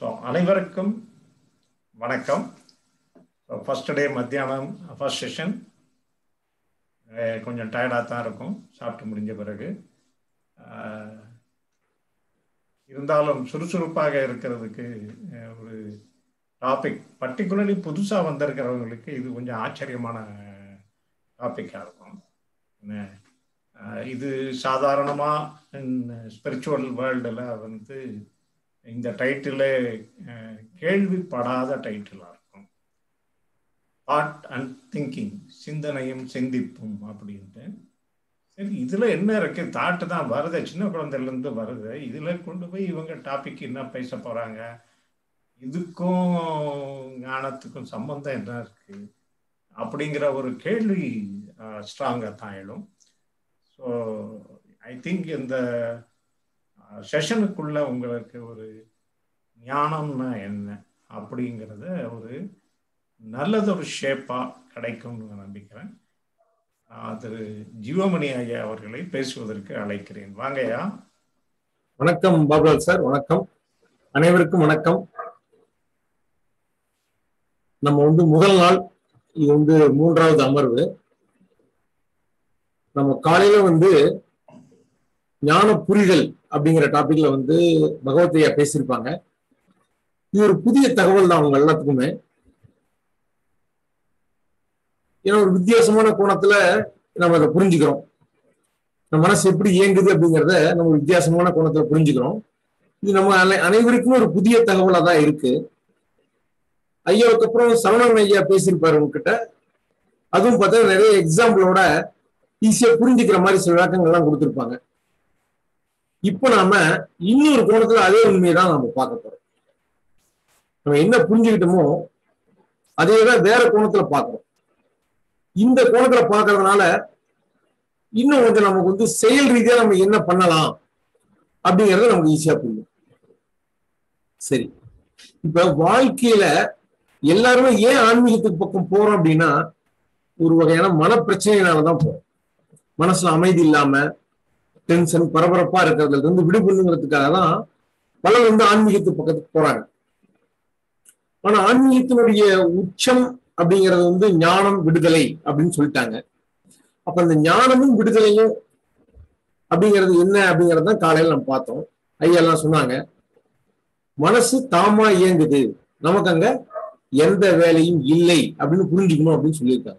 So அனைவருக்கும் வணக்கம் so first day மத்தியானம் ஃபர்ஸ்ட் செஷன் கொஞ்சம் டயர்டாக தான் இருக்கும் சாப்பிட்டு முடிஞ்ச பிறகு அஹ், இருந்தாலும் சுறுசுறுப்பாக இருக்கிறதுக்கு அஹ், ஒரு டாபிக் பர்டிகுலர்லி புதுசாக வந்திருக்கிறவங்களுக்கு இது கொஞ்சம் ஆச்சரியமான டாப்பிக்காக இருக்கும் என்ன, அஹ், இது சாதாரணமாக ஸ்பிரிச்சுவல் வேர்ல்டில் வந்து இந்த டைட்டிலே அஹ், கேள்விப்படாத டைட்டிலாக இருக்கும் தாட் அண்ட் திங்கிங் சிந்தனையும் சிந்திப்பும் அப்படின்ட்டு சரி இதில் என்ன இருக்கு தாட்டு தான் வருது சின்ன குழந்தையிலேருந்து வருது இதில் கொண்டு போய் இவங்க டாபிக் என்ன பேச போகிறாங்க இதுக்கும் ஞானத்துக்கும் சம்பந்தம் என்ன இருக்கு அப்படிங்கிற ஒரு கேள்வி ஸ்ட்ராங்காக தான் எழும் ஸோ ஐ திங்க் இந்த செஷனுக்குள்ள உங்களுக்கு ஒரு ஞானம்னா என்ன அப்படிங்கிறத ஒரு நல்லதொரு ஷேப்பாக கிடைக்கும்னு நான் நம்பிக்கிறேன் நான் திரு ஜீவமணி ஐயா அவர்களை பேசுவதற்கு அழைக்கிறேன் வாங்கய்யா வணக்கம் பாபுலால் சார் வணக்கம் அனைவருக்கும் வணக்கம் நம்ம வந்து முதல் நாள் இது வந்து மூன்றாவது அமர்வு நம்ம காலையில வந்து ஞான புரிதல் அப்படிங்கிற டாபிக்ல வந்து பகவத்தையா பேசியிருப்பாங்க இது ஒரு புதிய தகவல் தான் அவங்க எல்லாத்துக்குமே ஏன்னா ஒரு வித்தியாசமான கோணத்துல நம்ம அதை புரிஞ்சுக்கிறோம் நம்ம மனசு எப்படி இயங்குது அப்படிங்கிறத நம்ம ஒரு வித்தியாசமான கோணத்துல புரிஞ்சுக்கிறோம் இது நம்ம அனை- அனைவருக்குமே ஒரு புதிய தகவலா தான் இருக்கு ஐயாவுக்கு அப்புறம் சரவணன் ஐயா பேசியிருப்பாரு உங்ககிட்ட அதுவும் பார்த்தா நிறைய எக்ஸாம்பிளோட ஈஸியா புரிஞ்சுக்கிற மாதிரி சில விளக்கங்கள்லாம் கொடுத்துருப்பாங்க இப்போ நாம இன்னொரு கோணத்துல அதே உண்மையை தான் நம்ம பார்க்க போறோம் நம்ம என்ன புரிஞ்சுக்கிட்டோமோ அதே தான் வேற கோணத்துல பார்க்கிறோம் இந்த கோணத்துல பார்க்கறதுனால இன்னும் கொஞ்சம் நமக்கு வந்து செயல் ரீதியா நம்ம என்ன பண்ணலாம் அப்படிங்கறது நமக்கு ஈஸியா புரியும் சரி இப்ப வாழ்க்கையில எல்லாருமே ஏன் ஆன்மீகத்துக்கு பக்கம் போறோம் அப்படின்னா ஒரு வகையான மனப்பிரச்சனையினாலதான் போறோம் மனசுல அமைதி இல்லாம டென்ஷன் பரபரப்பா இருக்கிறதுல இருந்து விடுபடுங்கிறதுக்காக தான் பலர் வந்து ஆன்மீகத்து பக்கத்துக்கு போறாங்க ஆனா ஆன்மீகத்தினுடைய உச்சம் அப்படிங்கிறது வந்து ஞானம் விடுதலை அப்படின்னு சொல்லிட்டாங்க அப்ப அந்த ஞானமும் விடுதலையும் அப்படிங்கிறது என்ன அப்படிங்கறது தான் காலையில நம்ம பார்த்தோம் ஐயா எல்லாம் சொன்னாங்க மனசு தாமா இயங்குது நமக்கு அங்க எந்த வேலையும் இல்லை அப்படின்னு புரிஞ்சுக்கணும் அப்படின்னு சொல்லியிருக்காங்க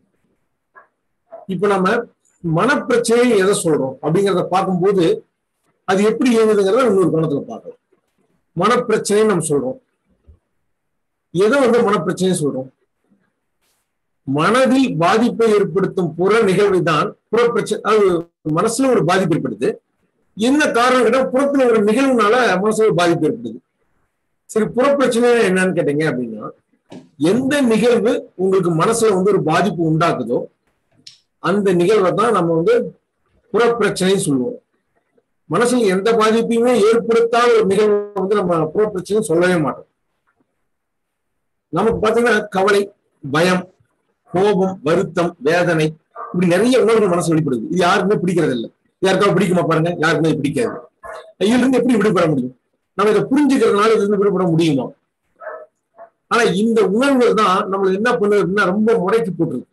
இப்ப நம்ம மனப்பிரச்சனை எதை சொல்றோம் அப்படிங்கிறத பார்க்கும்போது அது எப்படி இயங்குதுங்கிறத இன்னொரு கோணத்துல பார்க்கலாம் மனப்பிரச்சனை நம்ம சொல்றோம் எதை வந்து மனப்பிரச்சனை சொல்றோம் மனதில் பாதிப்பை ஏற்படுத்தும் புற நிகழ்வை தான் புறப்பிரச்சனை அது மனசுல ஒரு பாதிப்பு ஏற்படுது என்ன காரணம் கேட்டா புறத்துல ஒரு நிகழ்வுனால மனசுல ஒரு பாதிப்பு ஏற்படுது சரி புறப்பிரச்சனை என்னன்னு கேட்டீங்க அப்படின்னா எந்த நிகழ்வு உங்களுக்கு மனசுல வந்து ஒரு பாதிப்பு உண்டாக்குதோ அந்த நிகழ்வை தான் நம்ம வந்து புறப்பிரச்சனை சொல்லுவோம் மனசுல எந்த பாதிப்பையுமே ஏற்படுத்தாத ஒரு நிகழ்வை வந்து நம்ம புறப்பிரச்சனை சொல்லவே மாட்டோம் நமக்கு பாத்தீங்கன்னா கவலை பயம் கோபம் வருத்தம் வேதனை இப்படி நிறைய உணர்வுகள் மனசு வெளிப்படுது இது யாருக்குமே பிடிக்கிறது இல்லை யாருக்காவது பிடிக்குமா பாருங்க யாருக்குமே இது பிடிக்காது இதுல இருந்து எப்படி விடுபட முடியும் நம்ம இதை புரிஞ்சுக்கிறதுனால இதுல இருந்து விடுபட முடியுமா ஆனா இந்த உணர்வுகள் தான் நம்மள என்ன பண்ணுறதுன்னா ரொம்ப முறைக்கு போட்டுருது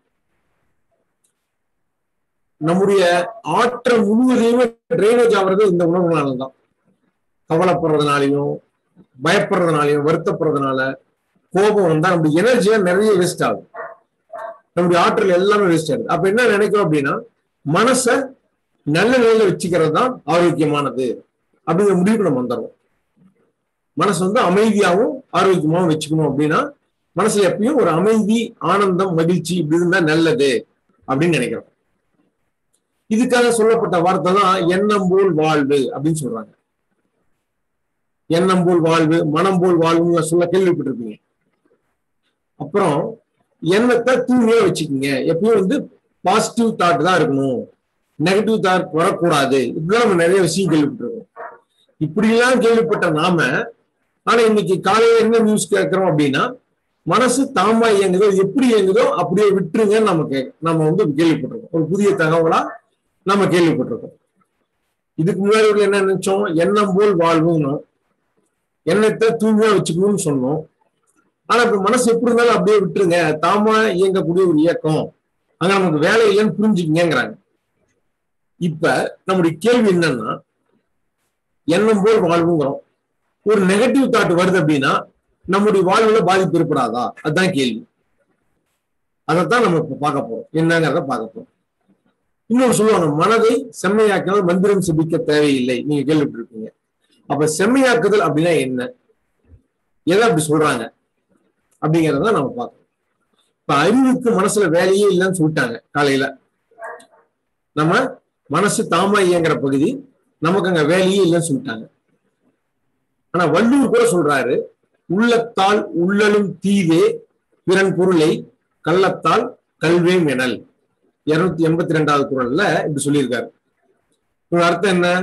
நம்முடைய ஆற்றல் முழுவதையுமே டிரைனேஜ் ஆகுறது இந்த உணர்வுகளால தான் கவலைப்படுறதுனாலையும் பயப்படுறதுனாலையும் வருத்தப்படுறதுனால கோபம் வந்தா நம்முடைய எனர்ஜியா நிறைய வேஸ்ட் ஆகுது நம்முடைய ஆற்றல் எல்லாமே வேஸ்ட் ஆகுது அப்ப என்ன நினைக்கிறோம் அப்படின்னா மனச நல்ல நிலையில வச்சுக்கிறது தான் ஆரோக்கியமானது அப்படிங்கிற முடிவுக்கு நம்ம வந்துடுறோம் மனசு வந்து அமைதியாகவும் ஆரோக்கியமாகவும் வச்சுக்கணும் அப்படின்னா மனசுல எப்பயும் ஒரு அமைதி ஆனந்தம் மகிழ்ச்சி இப்படி இருந்தா நல்லது அப்படின்னு நினைக்கிறோம் இதுக்காக சொல்லப்பட்ட வார்த்தை தான் எண்ணம் போல் வாழ்வு அப்படின்னு சொல்றாங்க எண்ணம் போல் வாழ்வு மனம் போல் வாழ்வுன்னு சொல்ல கேள்விப்பட்டிருப்பீங்க அப்புறம் எண்ணத்தை தூய்மையா வச்சுக்கோங்க எப்பயும் வந்து பாசிட்டிவ் தாட் தான் இருக்கணும் நெகட்டிவ் தாட் வரக்கூடாது இப்படிலாம் நம்ம நிறைய விஷயம் கேள்விப்பட்டிருக்கோம் இப்படிலாம் கேள்விப்பட்ட நாம ஆனா இன்னைக்கு காலையில என்ன நியூஸ் கேட்கிறோம் அப்படின்னா மனசு தாமா இயங்குதோ எப்படி இயங்குதோ அப்படியே விட்டுருங்கன்னு நம்ம கே நம்ம வந்து கேள்விப்பட்டிருக்கோம் ஒரு புதிய தகவலா நம்ம கேள்விப்பட்டிருக்கோம் இதுக்கு முன்னாடி உள்ள என்ன நினைச்சோம் எண்ணம் போல் வாழ்வுன்னு எண்ணத்தை தூய்மையா வச்சுக்கணும்னு சொன்னோம் ஆனா இப்ப மனசு எப்படி இருந்தாலும் அப்படியே விட்டுருங்க தாமா இயங்கக்கூடிய ஒரு இயக்கம் அங்க நமக்கு வேலை இல்லைன்னு புரிஞ்சுக்கங்கிறாங்க இப்ப நம்முடைய கேள்வி என்னன்னா எண்ணம் போல் வாழ்வுங்கிறோம் ஒரு நெகட்டிவ் தாட் வருது அப்படின்னா நம்முடைய வாழ்வுல பாதிப்பு ஏற்படாதா அதுதான் கேள்வி அதைத்தான் நம்ம இப்ப பார்க்க போறோம் என்னங்கிறத பார்க்க போறோம் இன்னொன்று சொல்லுவாங்க மனதை செம்மையாக்கினால் மந்திரம் சிபிக்க தேவையில்லை நீங்க கேள்விப்பட்டிருப்பீங்க அப்ப செம்மையாக்குதல் அப்படின்னா என்ன எதை அப்படி சொல்றாங்க அப்படிங்கறத நம்ம பார்க்கணும் இப்ப அறிவுக்கு மனசுல வேலையே இல்லைன்னு சொல்லிட்டாங்க காலையில நம்ம மனசு தாமா இயங்குற பகுதி நமக்கு அங்க வேலையே இல்லைன்னு சொல்லிட்டாங்க ஆனா வள்ளுவர் கூட சொல்றாரு உள்ளத்தால் உள்ளலும் தீவே பிறன் பொருளை கள்ளத்தால் கல்வேம் எனல் இருநூத்தி எண்பத்தி ரெண்டாவது குரல்ல இப்படி சொல்லியிருக்காரு இதோட அர்த்தம் என்ன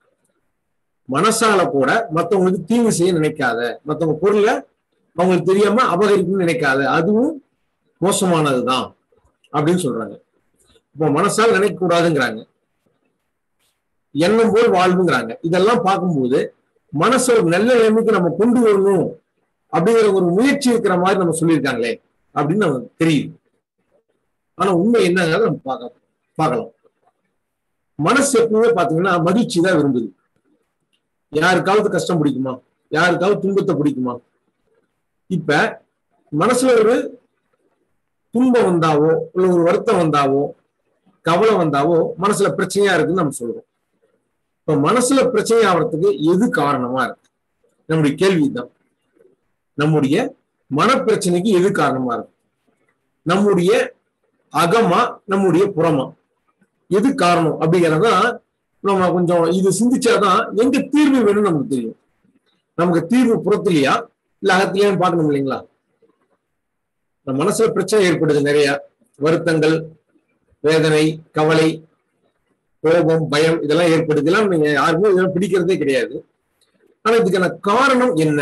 மனசால கூட மத்தவங்களுக்கு தீங்கு செய்ய நினைக்காத மத்தவங்க பொருளை அவங்களுக்கு தெரியாம அபகரிக்கணும்னு நினைக்காத அதுவும் மோசமானதுதான் அப்படின்னு சொல்றாங்க இப்போ மனசால் நினைக்க கூடாதுங்கிறாங்க எண்ணம் போல் வாழ்வுங்கிறாங்க இதெல்லாம் பார்க்கும்போது மனசை ஒரு நல்ல நிலைமைக்கு நம்ம கொண்டு வரணும் அப்படிங்கிற ஒரு முயற்சி இருக்கிற மாதிரி நம்ம சொல்லியிருக்காங்களே அப்படின்னு நமக்கு தெரியுது ஆனா உண்மை என்னங்கிறத நம்ம பார்க்க பார்க்கலாம் மனசு எப்பவுமே பாத்தீங்கன்னா மகிழ்ச்சி தான் விரும்புது யாருக்காவது கஷ்டம் பிடிக்குமா யாருக்காவது துன்பத்தை பிடிக்குமா இப்ப மனசுல ஒரு துன்பம் வந்தாவோ இல்ல ஒரு வருத்தம் வந்தாவோ கவலை வந்தாவோ மனசுல பிரச்சனையா இருக்குன்னு நம்ம சொல்றோம் இப்ப மனசுல பிரச்சனை ஆகிறதுக்கு எது காரணமா இருக்கு நம்முடைய கேள்விதான் நம்முடைய மனப்பிரச்சனைக்கு எது காரணமா இருக்கு நம்முடைய அகமா நம்முடைய புறமா எது காரணம் அப்படிங்கறதான் நம்ம கொஞ்சம் இது சிந்திச்சாதான் எங்க தீர்வு வேணும்னு நமக்கு தெரியும் நமக்கு தீர்வு புறத்திலையா இல்ல அகத்திலேயும் பார்க்கணும் இல்லைங்களா நம்ம மனசுல பிரச்சனை ஏற்படுது நிறைய வருத்தங்கள் வேதனை கவலை கோபம் பயம் இதெல்லாம் ஏற்படுது இதெல்லாம் நீங்க யாருக்குமே இதெல்லாம் பிடிக்கிறதே கிடையாது ஆனா இதுக்கான காரணம் என்ன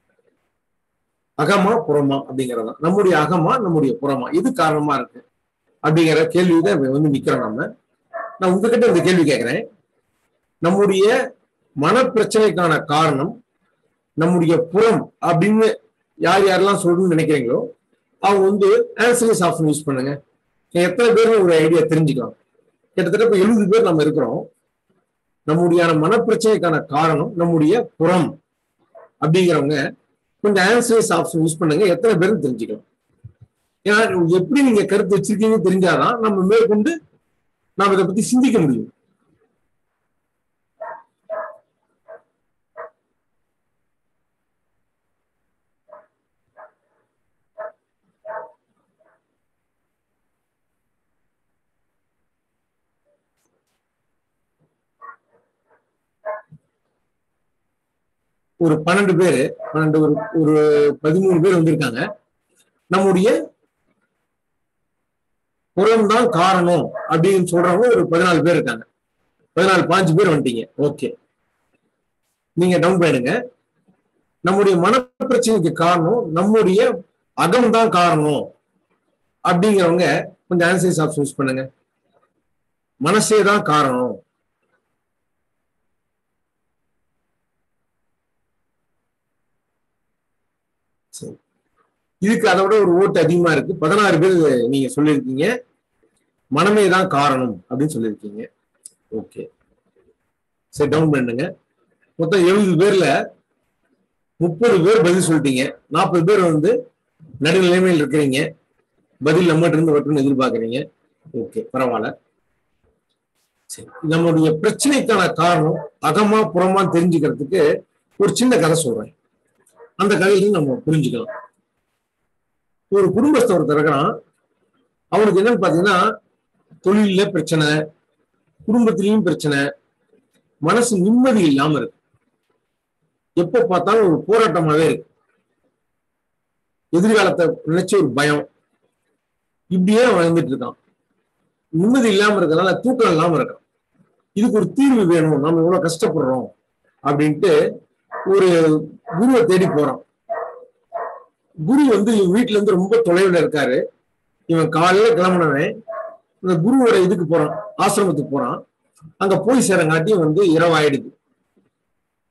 அகமா புறமா அப்படிங்கறதா நம்முடைய அகமா நம்முடைய புறமா இது காரணமா இருக்கு அப்படிங்கிற கேள்விதான் இப்ப வந்து நிக்கிறோம் நம்ம நான் உங்ககிட்ட இந்த கேள்வி கேட்கிறேன் நம்முடைய மனப்பிரச்சனைக்கான காரணம் நம்முடைய புறம் அப்படின்னு யார் யாரெல்லாம் சொல்லணும்னு நினைக்கிறீங்களோ அவங்க வந்து ஆன்சரிஸ் ஆப்ஷன் யூஸ் பண்ணுங்க எத்தனை பேர் ஒரு ஐடியா தெரிஞ்சுக்கலாம் கிட்டத்தட்ட இப்ப எழுபது பேர் நம்ம இருக்கிறோம் நம்முடைய மனப்பிரச்சனைக்கான காரணம் நம்முடைய புறம் அப்படிங்கிறவங்க கொஞ்சம் ஆன்சரிஸ் ஆப்ஷன் யூஸ் பண்ணுங்க எத்தனை பேரும் தெரிஞ்சுக்கலாம் ஏன்னா எப்படி நீங்க கருத்து வச்சிருக்கீங்கன்னு தெரிஞ்சாதான் நம்ம மேற்கொண்டு நாம் இதை பத்தி சிந்திக்க முடியும் ஒரு பன்னெண்டு பேர் பன்னெண்டு ஒரு ஒரு பதிமூணு பேர் வந்திருக்காங்க நம்முடைய புறம்தான் காரணம் அப்படின்னு சொல்றவங்க ஒரு பதினாலு பேர் இருக்காங்க பதினாலு பாஞ்சு பேர் வந்துட்டீங்க ஓகே நீங்க டவுன் பண்ணிடுங்க நம்முடைய மனப்பிரச்சனைக்கு காரணம் நம்முடைய அகம் தான் காரணம் அப்படிங்கிறவங்க கொஞ்சம் ஆன்சர்ஸ் ஆப்ஷன் யூஸ் பண்ணுங்க மனசே தான் காரணம் சரி இதுக்கு அதை விட ஒரு ஓட்டு அதிகமா இருக்கு பதினாறு பேர் நீங்க சொல்லியிருக்கீங்க மனமே தான் காரணம் அப்படின்னு சொல்லியிருக்கீங்க ஓகே சரி டவுன் பண்ணுங்க மொத்தம் எழுபது பேர்ல முப்பது பேர் பதில் சொல்லிட்டீங்க நாற்பது பேர் வந்து நடுநிலைமையில் இருக்கிறீங்க பதில் நம்மகிட்ட இருந்து வரட்டும்னு எதிர்பார்க்கறீங்க ஓகே பரவாயில்ல சரி நம்முடைய பிரச்சனைக்கான காரணம் அகமா புறமா தெரிஞ்சுக்கிறதுக்கு ஒரு சின்ன கதை சொல்றேன் அந்த கதையிலும் நம்ம புரிஞ்சுக்கலாம் ஒரு குடும்பஸ்த ஒருத்தர் இருக்கிறான் அவனுக்கு என்னன்னு பாத்தீங்கன்னா தொழில பிரச்சனை குடும்பத்திலையும் பிரச்சனை மனசு நிம்மதி இல்லாம இருக்கு எப்ப பார்த்தாலும் ஒரு போராட்டமாவே இருக்கு எதிர்காலத்தை நினைச்ச ஒரு பயம் இப்படியே அவன் வந்துட்டு இருக்கான் நிம்மதி இல்லாம இருக்கிறதுனால தூக்கம் இல்லாம இருக்கான் இதுக்கு ஒரு தீர்வு வேணும் நம்ம இவ்வளவு கஷ்டப்படுறோம் அப்படின்ட்டு ஒரு குருவை தேடி போறான் குரு வந்து இவன் வீட்டுல இருந்து ரொம்ப தொலைவில் இருக்காரு இவன் காலையில கிளம்புனவன் இந்த குருவோட இதுக்கு போறான் ஆசிரமத்துக்கு போறான் அங்க போய் சேரங்காட்டியும் வந்து இரவாயிடுது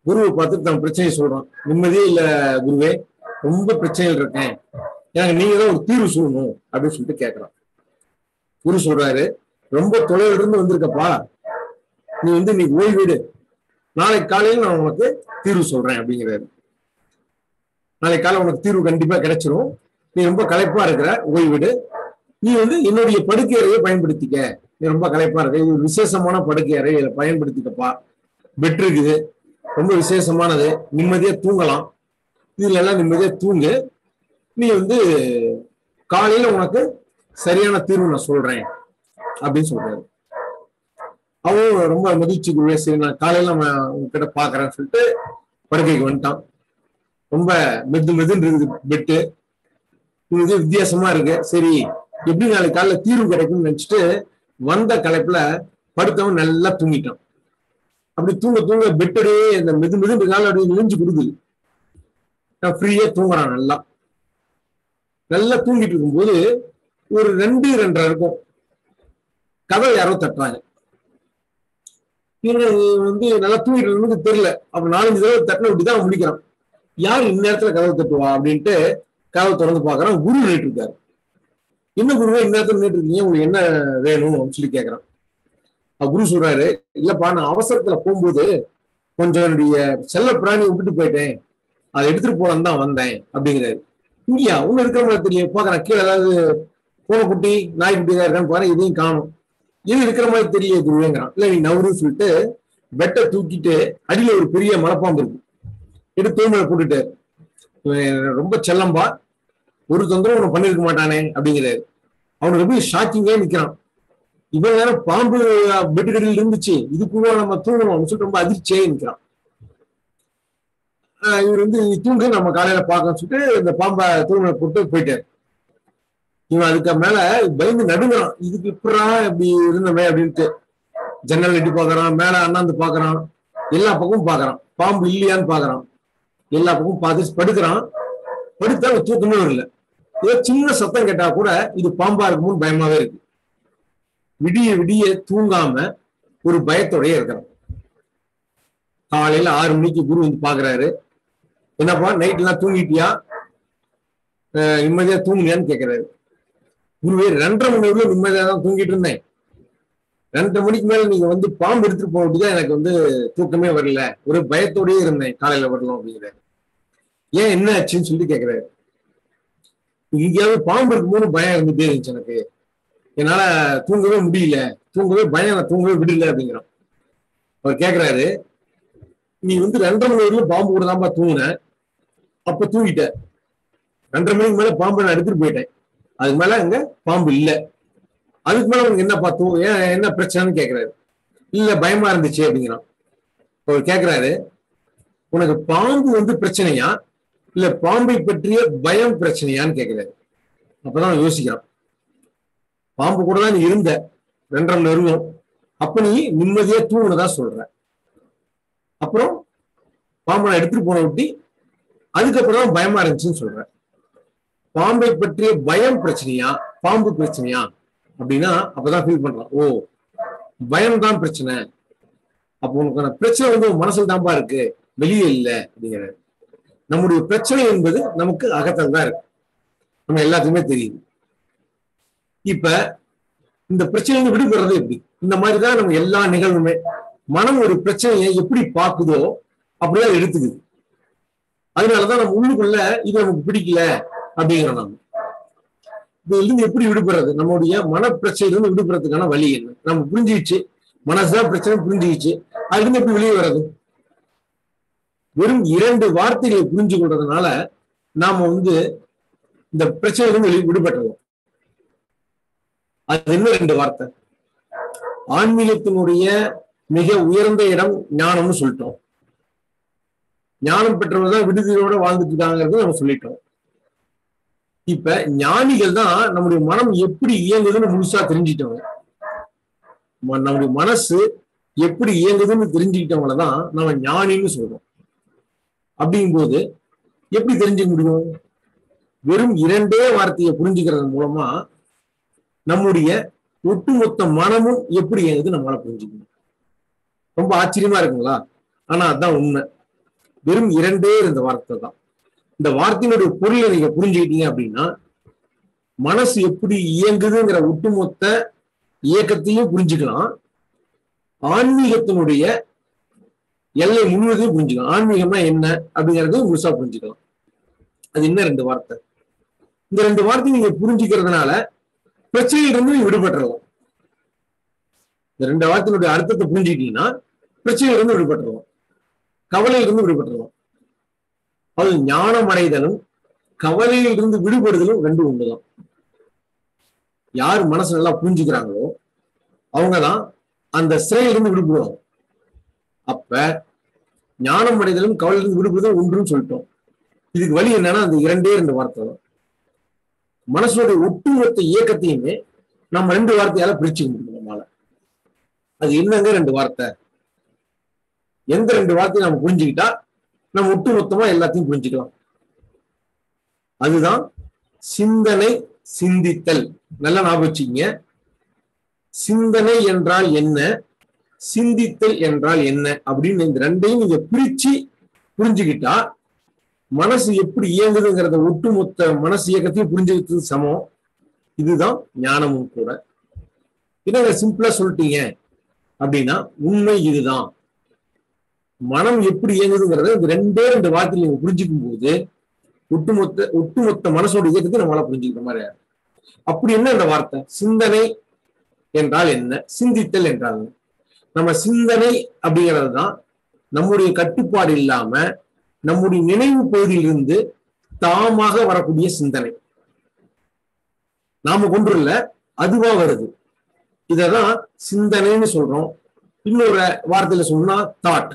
குருவை பார்த்து தன் பிரச்சனையை சொல்றான் நிம்மதியே இல்ல குருவே ரொம்ப பிரச்சனைகள் இருக்கேன் எனக்கு நீங்க தான் ஒரு தீர்வு சொல்லணும் அப்படின்னு சொல்லிட்டு கேட்கறான் குரு சொல்றாரு ரொம்ப தொலைவில் இருந்து வந்திருக்கப்பா நீ வந்து நீ ஓய்வீடு நாளைக்கு காலையில நான் உனக்கு தீர்வு சொல்றேன் அப்படிங்கிறாரு நாளைக்கு காலை உனக்கு தீர்வு கண்டிப்பா கிடைச்சிரும் நீ ரொம்ப களைப்பா இருக்கிற ஓய்வீடு நீ வந்து என்னுடைய படுக்கை அறையை பயன்படுத்திக்க நீ ரொம்ப களைப்பா இருக்க இது ஒரு விசேஷமான படுக்கை அறை இதை பயன்படுத்திக்கப்பா பெட் இருக்குது ரொம்ப விசேஷமானது நிம்மதியா தூங்கலாம் இதுல எல்லாம் நிம்மதியா தூங்கு நீ வந்து காலையில உனக்கு சரியான தீர்வு நான் சொல்றேன் அப்படின்னு சொல்றாரு அவன் ரொம்ப மகிழ்ச்சி குருவே சரி நான் காலையில நம்ம உங்ககிட்ட பாக்குறேன்னு சொல்லிட்டு படுக்கைக்கு வந்துட்டான் ரொம்ப மெது மெதுன்னு இருக்குது பெட்டு இது வித்தியாசமா இருக்கு சரி எப்படி நாளைக்கு காலைல தீர்வு கிடைக்கும்னு நினைச்சிட்டு வந்த களைப்புல படுத்தவன் நல்லா தூங்கிட்டான் அப்படி தூங்க தூங்க பெட்டடே இந்த மெது மெது கால அப்படியே நெஞ்சு கொடுக்குது நான் ஃப்ரீயா தூங்குறான் நல்லா நல்லா தூங்கிட்டு இருக்கும்போது ஒரு ரெண்டு ரெண்டரை இருக்கும் கதை யாரோ தட்டுறாங்க இவரு வந்து நல்லா தூங்கிட்டு இருந்தது தெரியல அப்ப நாலஞ்சு தடவை தட்டின அப்படிதான் முடிக்கிறான் யார் இந்நேரத்துல கதவை தட்டுவா அப்படின்ட்டு கதவை திறந்து பாக்குறான் குரு நின்று இருக்காரு என்ன குருவே இந்நேரத்துல நின்று இருக்கீங்க உங்களுக்கு என்ன வேணும் அப்படின்னு சொல்லி கேக்குறான் அப்ப குரு சொல்றாரு இல்லப்பா நான் அவசரத்துல போகும்போது கொஞ்சம் என்னுடைய செல்ல பிராணி விட்டுட்டு போயிட்டேன் அதை எடுத்துட்டு போலாம் தான் வந்தேன் அப்படிங்கிறாரு இங்கயா ஒண்ணு இருக்கிற மாதிரி தெரியும் பாக்குறேன் கீழே ஏதாவது பூனைக்குட்டி நாய்க்குட்டி தான் இருக்கான்னு பாரு இதையும் காணும் இது இருக்கிற மாதிரி தெரியல குருவேங்கிறான் இல்ல நீ நவருன்னு சொல்லிட்டு பெட்டை தூக்கிட்டு அடியில ஒரு பெரிய மலைப்பாம்பு இருக்கு எடுத்து தூய்மையில போட்டுட்டு இவன் ரொம்ப செல்லம்பா ஒரு தொந்தரவு உனக்கு பண்ணிருக்க மாட்டானே அப்படிங்கிறாரு அவனுக்கு எப்படி ஷாக்கிங்கே நிக்கிறான் இவன் நேரம் பாம்பு பெட்டு கடியில் இருந்துச்சு இதுக்குள்ள நம்ம தூங்கணும் அப்படின்னு சொல்லிட்டு ரொம்ப அதிர்ச்சியே நிக்கிறான் ஆஹ் இவர் வந்து நீ தூங்கு நம்ம காலையில பார்க்கணும்னு சொல்லிட்டு இந்த பாம்பை தூய்மையில போட்டு போயிட்டாரு இவன் அதுக்கு மேல பயந்து நடுங்குறான் இதுக்கு இப்படா இப்படி இருந்தமே அப்படின்ட்டு ஜன்னல் எட்டி பாக்குறான் மேல அண்ணாந்து பாக்குறான் எல்லா பக்கமும் பாக்குறான் பாம்பு இல்லையான்னு பாக்குறான் எல்லா பக்கமும் பார்த்து படுக்கிறான் படுத்தா அவன் தூக்கமே வரல ஏதோ சின்ன சத்தம் கேட்டா கூட இது பாம்பா இருக்குமோன்னு பயமாவே இருக்கு விடிய விடிய தூங்காம ஒரு பயத்தோடய இருக்கிறான் காலையில ஆறு மணிக்கு குரு வந்து பாக்குறாரு என்னப்பா நைட் எல்லாம் தூங்கிட்டியா அஹ் நிம்மதியா தூங்குனியான்னு கேக்குறாரு குருவே ரெண்டரை மணி நேரம் நிம்மதியா தான் தூங்கிட்டு இருந்தேன் ரெண்டரை மணிக்கு மேல நீங்க வந்து பாம்பு எடுத்துட்டு போனதுதான் எனக்கு வந்து தூக்கமே வரல ஒரு பயத்தோடயே இருந்தேன் காலையில வரலாம் அப்படிங்கிறாரு ஏன் என்ன ஆச்சுன்னு சொல்லிட்டு கேக்குறாரு இங்கேயாவது பாம்பு இருக்கும்போது பயம் இருந்துட்டே இருந்துச்சு எனக்கு என்னால தூங்கவே முடியல தூங்கவே பயம் நான் தூங்கவே விடல அப்படிங்கிறான் அவர் கேக்குறாரு நீ வந்து ரெண்டரை மணி வரையிலும் பாம்பு கூட தான்ப்பா தூங்குன அப்ப தூங்கிட்ட ரெண்டரை மணிக்கு மேல பாம்பு நான் எடுத்துட்டு போயிட்டேன் அதுக்கு மேல அங்க பாம்பு இல்ல அதுக்கு மேல உனக்கு என்ன பார்த்தோம் ஏன் என்ன பிரச்சனைன்னு கேக்குறாரு இல்ல பயமா இருந்துச்சு அப்படிங்கிறான் அவர் கேக்குறாரு உனக்கு பாம்பு வந்து பிரச்சனையா இல்ல பாம்பை பற்றிய பயம் பிரச்சனையான்னு கேக்குறாரு அப்பதான் அவன் யோசிக்கிறான் பாம்பு கூட தான் நீ இருந்த ரெண்டரை மணி நேரம் அப்ப நீ நிம்மதியா தூங்குனதா சொல்ற அப்புறம் பாம்பை நான் எடுத்துட்டு போன விட்டி அதுக்கப்புறம் தான் பயமா இருந்துச்சுன்னு சொல்ற பாம்பை பற்றிய பயம் பிரச்சனையா பாம்பு பிரச்சனையா அப்படின்னா அப்பதான் ஃபீல் பண்றான் ஓ பயம் தான் பிரச்சனை அப்போ உனக்கான பிரச்சனை வந்து உன் மனசுல தான்பா இருக்கு வெளியே இல்லை அப்படிங்கிறாரு நம்முடைய பிரச்சனை என்பது நமக்கு அகத்தில் தான் இருக்கு நம்ம எல்லாத்துக்குமே தெரியுது இப்ப இந்த பிரச்சனையில விடுபடுறது எப்படி இந்த மாதிரிதான் நம்ம எல்லா நிகழ்வுமே மனம் ஒரு பிரச்சனையை எப்படி பாக்குதோ அப்படிதான் எடுத்துக்குது அதனாலதான் நம்ம உள்ளுக்குள்ள இது நமக்கு பிடிக்கல அப்படிங்கிறோம் நம்ம இதுல இருந்து எப்படி விடுபடுறது நம்முடைய மனப்பிரச்சனையில இருந்து விடுபடுறதுக்கான வழி என்ன நம்ம புரிஞ்சுக்கிச்சு மனசுதான் பிரச்சனை புரிஞ்சுக்கிச்சு அதுல இருந்து எப்படி வெளியே வர்றது வெறும் இரண்டு வார்த்தைகளை புரிஞ்சு கொள்றதுனால நாம வந்து இந்த பிரச்சனையில இருந்து வெளியே விடுபட்டுறோம் அது என்ன ரெண்டு வார்த்தை ஆன்மீகத்தினுடைய மிக உயர்ந்த இடம் ஞானம்னு சொல்லிட்டோம் ஞானம் பெற்றவங்க தான் விடுதலையோட வாழ்ந்துட்டு இருக்காங்கிறது நம்ம சொல்லிட்டோம் இப்ப ஞானிகள் தான் நம்முடைய மனம் எப்படி இயங்குதுன்னு முழுசா தெரிஞ்சுட்டவங்க ம- நம்முடைய மனசு எப்படி இயங்குதுன்னு தெரிஞ்சுக்கிட்டவங்கள தான் நம்ம ஞானின்னு சொல்றோம் அப்படிங்கும்போது எப்படி தெரிஞ்சுக்க முடியும் வெறும் இரண்டே வார்த்தையை புரிஞ்சுக்கிறது மூலமா நம்முடைய ஒட்டுமொத்த மனமும் எப்படி இயங்குது நம்மளால புரிஞ்சுக்க முடியும் ரொம்ப ஆச்சரியமா இருக்குங்களா ஆனா அதான் உண்மை வெறும் இரண்டே ரெண்டு வார்த்தை தான் இந்த வார்த்தையினுடைய பொருளை நீங்க புரிஞ்சுக்கிட்டீங்க அப்படின்னா மனசு எப்படி இயங்குதுங்கிற ஒட்டுமொத்த இயக்கத்தையும் புரிஞ்சுக்கலாம் ஆன்மீகத்தினுடைய எல்லை முழுவதையும் புரிஞ்சுக்கலாம் ஆன்மீகம்னா என்ன அப்படிங்கறதையும் முழுசா புரிஞ்சுக்கலாம் அது என்ன ரெண்டு வார்த்தை இந்த ரெண்டு வார்த்தையும் நீங்க புரிஞ்சுக்கிறதுனால பிரச்சனையிலிருந்து நீங்க விடுபட்டுறலாம் இந்த ரெண்டு வார்த்தையினுடைய அர்த்தத்தை புரிஞ்சுக்கிட்டீங்கன்னா பிரச்சனையிலிருந்து விடுபட்டுறலாம் கவலையிலிருந்து விடுபட்டுறலாம் அது ஞானம் அடைதலும் கவலையிலிருந்து விடுபடுதலும் ரெண்டு ஒண்ணுதான் யார் மனசு நல்லா புரிஞ்சுக்கிறாங்களோ அவங்கதான் அந்த சிறையிலிருந்து விடுபடுவாங்க அப்ப ஞானம் அடைதலும் கவலையிலிருந்து விடுபடுதலும் ஒன்றுன்னு சொல்லிட்டோம் இதுக்கு வழி என்னன்னா அந்த இரண்டே ரெண்டு வார்த்தை தான் மனசுடைய ஒட்டுமொத்த இயக்கத்தையுமே நம்ம ரெண்டு வார்த்தையால பிரிச்சுக்க முடியும் நம்மளால அது என்னங்க ரெண்டு வார்த்தை எந்த ரெண்டு வார்த்தையும் நம்ம புரிஞ்சுக்கிட்டா நம்ம ஒட்டுமொத்தமா எல்லாத்தையும் புரிஞ்சுக்கலாம் அதுதான் சிந்தனை சிந்தித்தல் நல்லா ஞாபகம் வச்சுக்கீங்க சிந்தனை என்றால் என்ன சிந்தித்தல் என்றால் என்ன அப்படின்னு இந்த ரெண்டையும் நீங்க பிரிச்சு புரிஞ்சுக்கிட்டா மனசு எப்படி இயங்குதுங்கிறத ஒட்டுமொத்த மனசு இயக்கத்தையும் புரிஞ்சுக்கிறது சமம் இதுதான் ஞானமும் கூட இதை சிம்பிளா சொல்லிட்டீங்க அப்படின்னா உண்மை இதுதான் மனம் எப்படி இயங்குதுங்கிறத இந்த ரெண்டே ரெண்டு வார்த்தையில நீங்க புரிஞ்சுக்கும் போது ஒட்டுமொத்த ஒட்டுமொத்த மனசோட இயக்கத்தை நம்மளால புரிஞ்சுக்கிற மாதிரி ஆயிடும். அப்படி என்ன இந்த வார்த்தை சிந்தனை என்றால் என்ன சிந்தித்தல் என்றால் என்ன? நம்ம சிந்தனை அப்படிங்கிறது தான் நம்முடைய கட்டுப்பாடு இல்லாம நம்முடைய நினைவு பகுதியிலிருந்து தாமாக வரக்கூடிய சிந்தனை நாம கொண்டுள்ள அதுவா வருது இததான் சிந்தனைன்னு சொல்றோம் இன்னொரு வார்த்தையில சொன்னா தாட்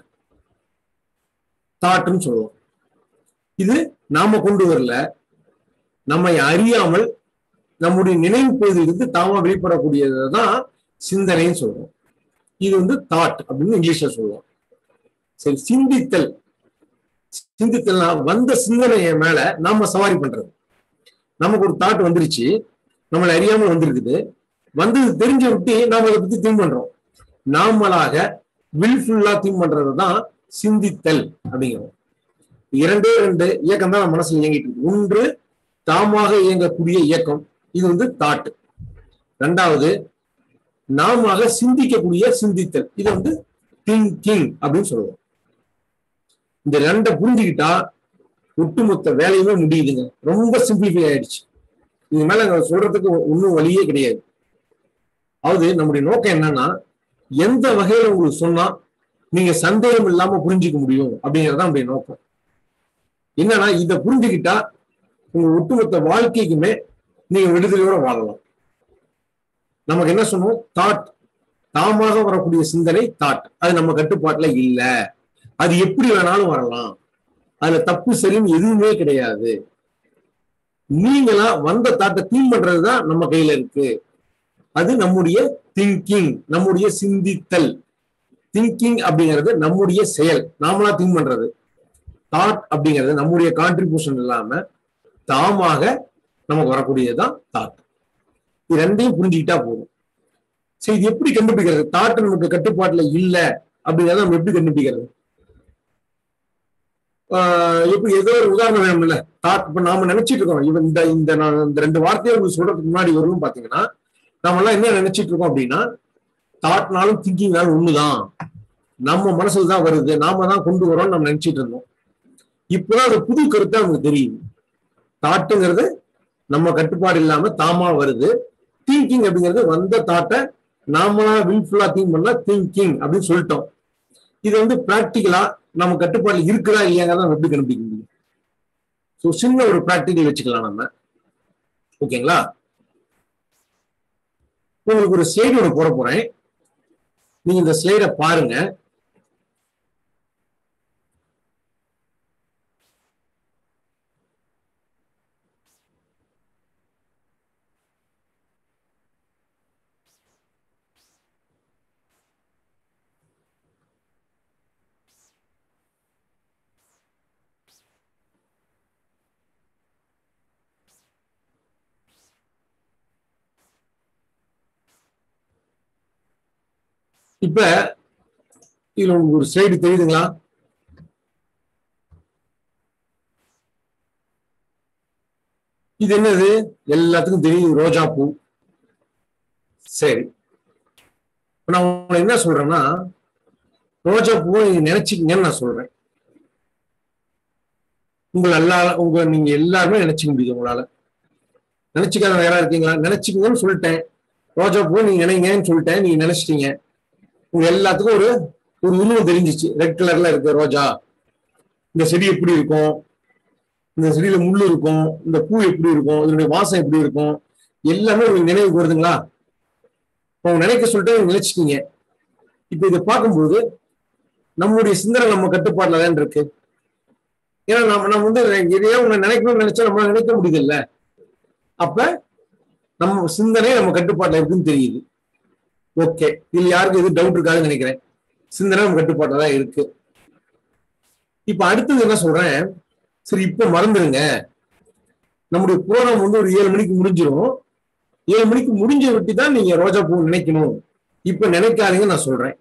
தாட்னு சொல்லுவோம் இது நாம கொண்டு வரல நம்மை அறியாமல் நம்முடைய நினைவு பகுதியிலிருந்து தாமா வெளிப்படக்கூடியதை தான் சிந்தனைன்னு சொல்றோம் இது வந்து தாட் அப்படின்னு இங்கிலீஷ்ல சொல்லுவோம் சரி சிந்தித்தல் சிந்தித்தல்னா வந்த சிந்தனைய மேல நாம சவாரி பண்றது நமக்கு ஒரு தாட் வந்துருச்சு நம்மளை அறியாமல் வந்திருக்குது வந்தது தெரிஞ்ச விட்டு நாம அதை பத்தி திங்க் பண்றோம் நாமளாக வில்ஃபுல்லா திங்க் பண்றது தான் சிந்தித்தல் அப்படிங்கிறோம் இரண்டே ரெண்டு இயக்கம் தான் நம்ம மனசுல இயங்கிட்டு இருக்கு ஒன்று தாமாக இயங்கக்கூடிய இயக்கம் இது வந்து தாட் ரெண்டாவது நாம சிந்திக்கக்கூடிய சிந்தித்தல் இது வந்து திங்கிங் அப்படின்னு சொல்லுவோம் இந்த ரெண்டை புரிஞ்சுக்கிட்டா ஒட்டுமொத்த வேலையுமே முடியுதுங்க ரொம்ப சிம்பிளிஃபை ஆயிடுச்சு இது மேல அங்க சொல்றதுக்கு ஒன்றும் வழியே கிடையாது அதாவது நம்முடைய நோக்கம் என்னன்னா எந்த வகையில உங்களுக்கு சொன்னா நீங்க சந்தேகம் இல்லாம புரிஞ்சுக்க முடியும் அப்படிங்கறதுதான் நம்முடைய நோக்கம் என்னன்னா இதை புரிஞ்சுக்கிட்டா உங்க ஒட்டுமொத்த வாழ்க்கைக்குமே நீங்க விடுதலையோட வாழலாம் நமக்கு என்ன சொன்னோம் தாட் தாமாக வரக்கூடிய சிந்தனை தாட் அது நம்ம கட்டுப்பாட்டுல இல்ல அது எப்படி வேணாலும் வரலாம் அதுல தப்பு சரின்னு எதுவுமே கிடையாது நீங்களா வந்த தாட்டை தீம் பண்றதுதான் நம்ம கையில இருக்கு அது நம்முடைய திங்கிங் நம்முடைய சிந்தித்தல் திங்கிங் அப்படிங்கிறது நம்முடைய செயல் நாமளா திங்க் பண்றது தாட் அப்படிங்கிறது நம்முடைய கான்ட்ரிபியூஷன் இல்லாம தாமாக நமக்கு வரக்கூடியதுதான் தாட் இது ரெண்டையும் புரிஞ்சுக்கிட்டா போதும் சரி இது எப்படி கண்டுபிடிக்கிறது தாட் நமக்கு கட்டுப்பாட்டுல இல்ல அப்படிங்கறத நம்ம எப்படி கண்டுபிடிக்கிறது ஆஹ் எப்படி ஏதோ ஒரு உதாரணம் வேணும்ல தாட் இப்ப நாம நினைச்சிட்டு இருக்கோம் இவன் இந்த இந்த நான் இந்த ரெண்டு வார்த்தையை உங்களுக்கு சொல்றதுக்கு முன்னாடி வரும் பாத்தீங்கன்னா நாம எல்லாம் என்ன நினைச்சிட்டு இருக்கோம் அப்படின்னா தாட்னாலும் திங்கிங்னாலும் ஒண்ணுதான் நம்ம மனசுல தான் வருது நாம தான் கொண்டு வரோம்னு நம்ம நினைச்சிட்டு இருந்தோம் இப்பதான் அது புது கருத்தா நமக்கு தெரியுது தாட்டுங்கிறது நம்ம கட்டுப்பாடு இல்லாம தாமா வருது திங்கிங் அப்படிங்கிறது வந்த தாட்டை நாமளா வில்ஃபுல்லா திங்க் பண்ணா திங்கிங் அப்படின்னு சொல்லிட்டோம் இது வந்து பிராக்டிக்கலா நம்ம கட்டுப்பாடுல இருக்குதா இல்லையாங்கிறத நம்ம எப்படி கண்டுபிடிக்க முடியும் ஸோ சின்ன ஒரு ப்ராக்டிக்கல் வச்சுக்கலாம் நம்ம ஓகேங்களா உங்களுக்கு ஒரு ஸ்லைடு ஒன்று போட போறேன் நீங்க இந்த ஸ்லைடை பாருங்க இப்ப இதுல உங்களுக்கு ஒரு ஸ்லைடு தெரியுதுங்களா இது என்னது எல்லாத்துக்கும் தெரியும் ரோஜா பூ சரி இப்ப நான் உங்களை என்ன சொல்றேன்னா ரோஜா பூவை நீங்க நினைச்சுக்கீங்கன்னு நான் சொல்றேன் உங்களை எல்லா உங்க நீங்க எல்லாருமே நினைச்சுக்க முடியுது உங்களால நினைச்சுக்காத யாரா இருக்கீங்களா நினைச்சுக்கீங்கன்னு சொல்லிட்டேன் ரோஜா பூவை நீங்க நினைங்கன்னு சொல்லிட்டேன் நீங்க நினைச்சிட்டீங்க உங்க எல்லாத்துக்கும் ஒரு ஒரு உருவம் தெரிஞ்சிச்சு ரெட் கலர்ல இருக்கு ரோஜா இந்த செடி எப்படி இருக்கும் இந்த செடியில முள்ளு இருக்கும் இந்த பூ எப்படி இருக்கும் இதனுடைய வாசம் எப்படி இருக்கும் எல்லாமே உங்களுக்கு நினைவுக்கு வருதுங்களா இப்போ உங்க நினைக்க சொல்லிட்டு நீங்க நினைச்சிட்டீங்க இப்ப இதை பார்க்கும்போது நம்முடைய சிந்தனை நம்ம கட்டுப்பாட்டுல தான் இருக்கு ஏன்னா நம்ம நம்ம வந்து எதையோ ஒண்ணு நினைக்கணும்னு நினைச்சா நம்மளால நினைக்க முடியுது இல்ல அப்ப நம்ம சிந்தனை நம்ம கட்டுப்பாட்டுல இருக்குன்னு தெரியுது ஓகே இதுல யாருக்கு எது டவுட் இருக்காதுன்னு நினைக்கிறேன் சிந்தனை நம்ம கட்டுப்பாட்டுல தான் இருக்கு இப்ப அடுத்தது என்ன சொல்றேன் சரி இப்ப மறந்துருங்க நம்முடைய ப்ரோக்ராம் வந்து ஒரு ஏழு மணிக்கு முடிஞ்சிடும் ஏழு மணிக்கு முடிஞ்ச விட்டு தான் நீங்க ரோஜா பூ நினைக்கணும் இப்ப நினைக்காதீங்க நான் சொல்றேன்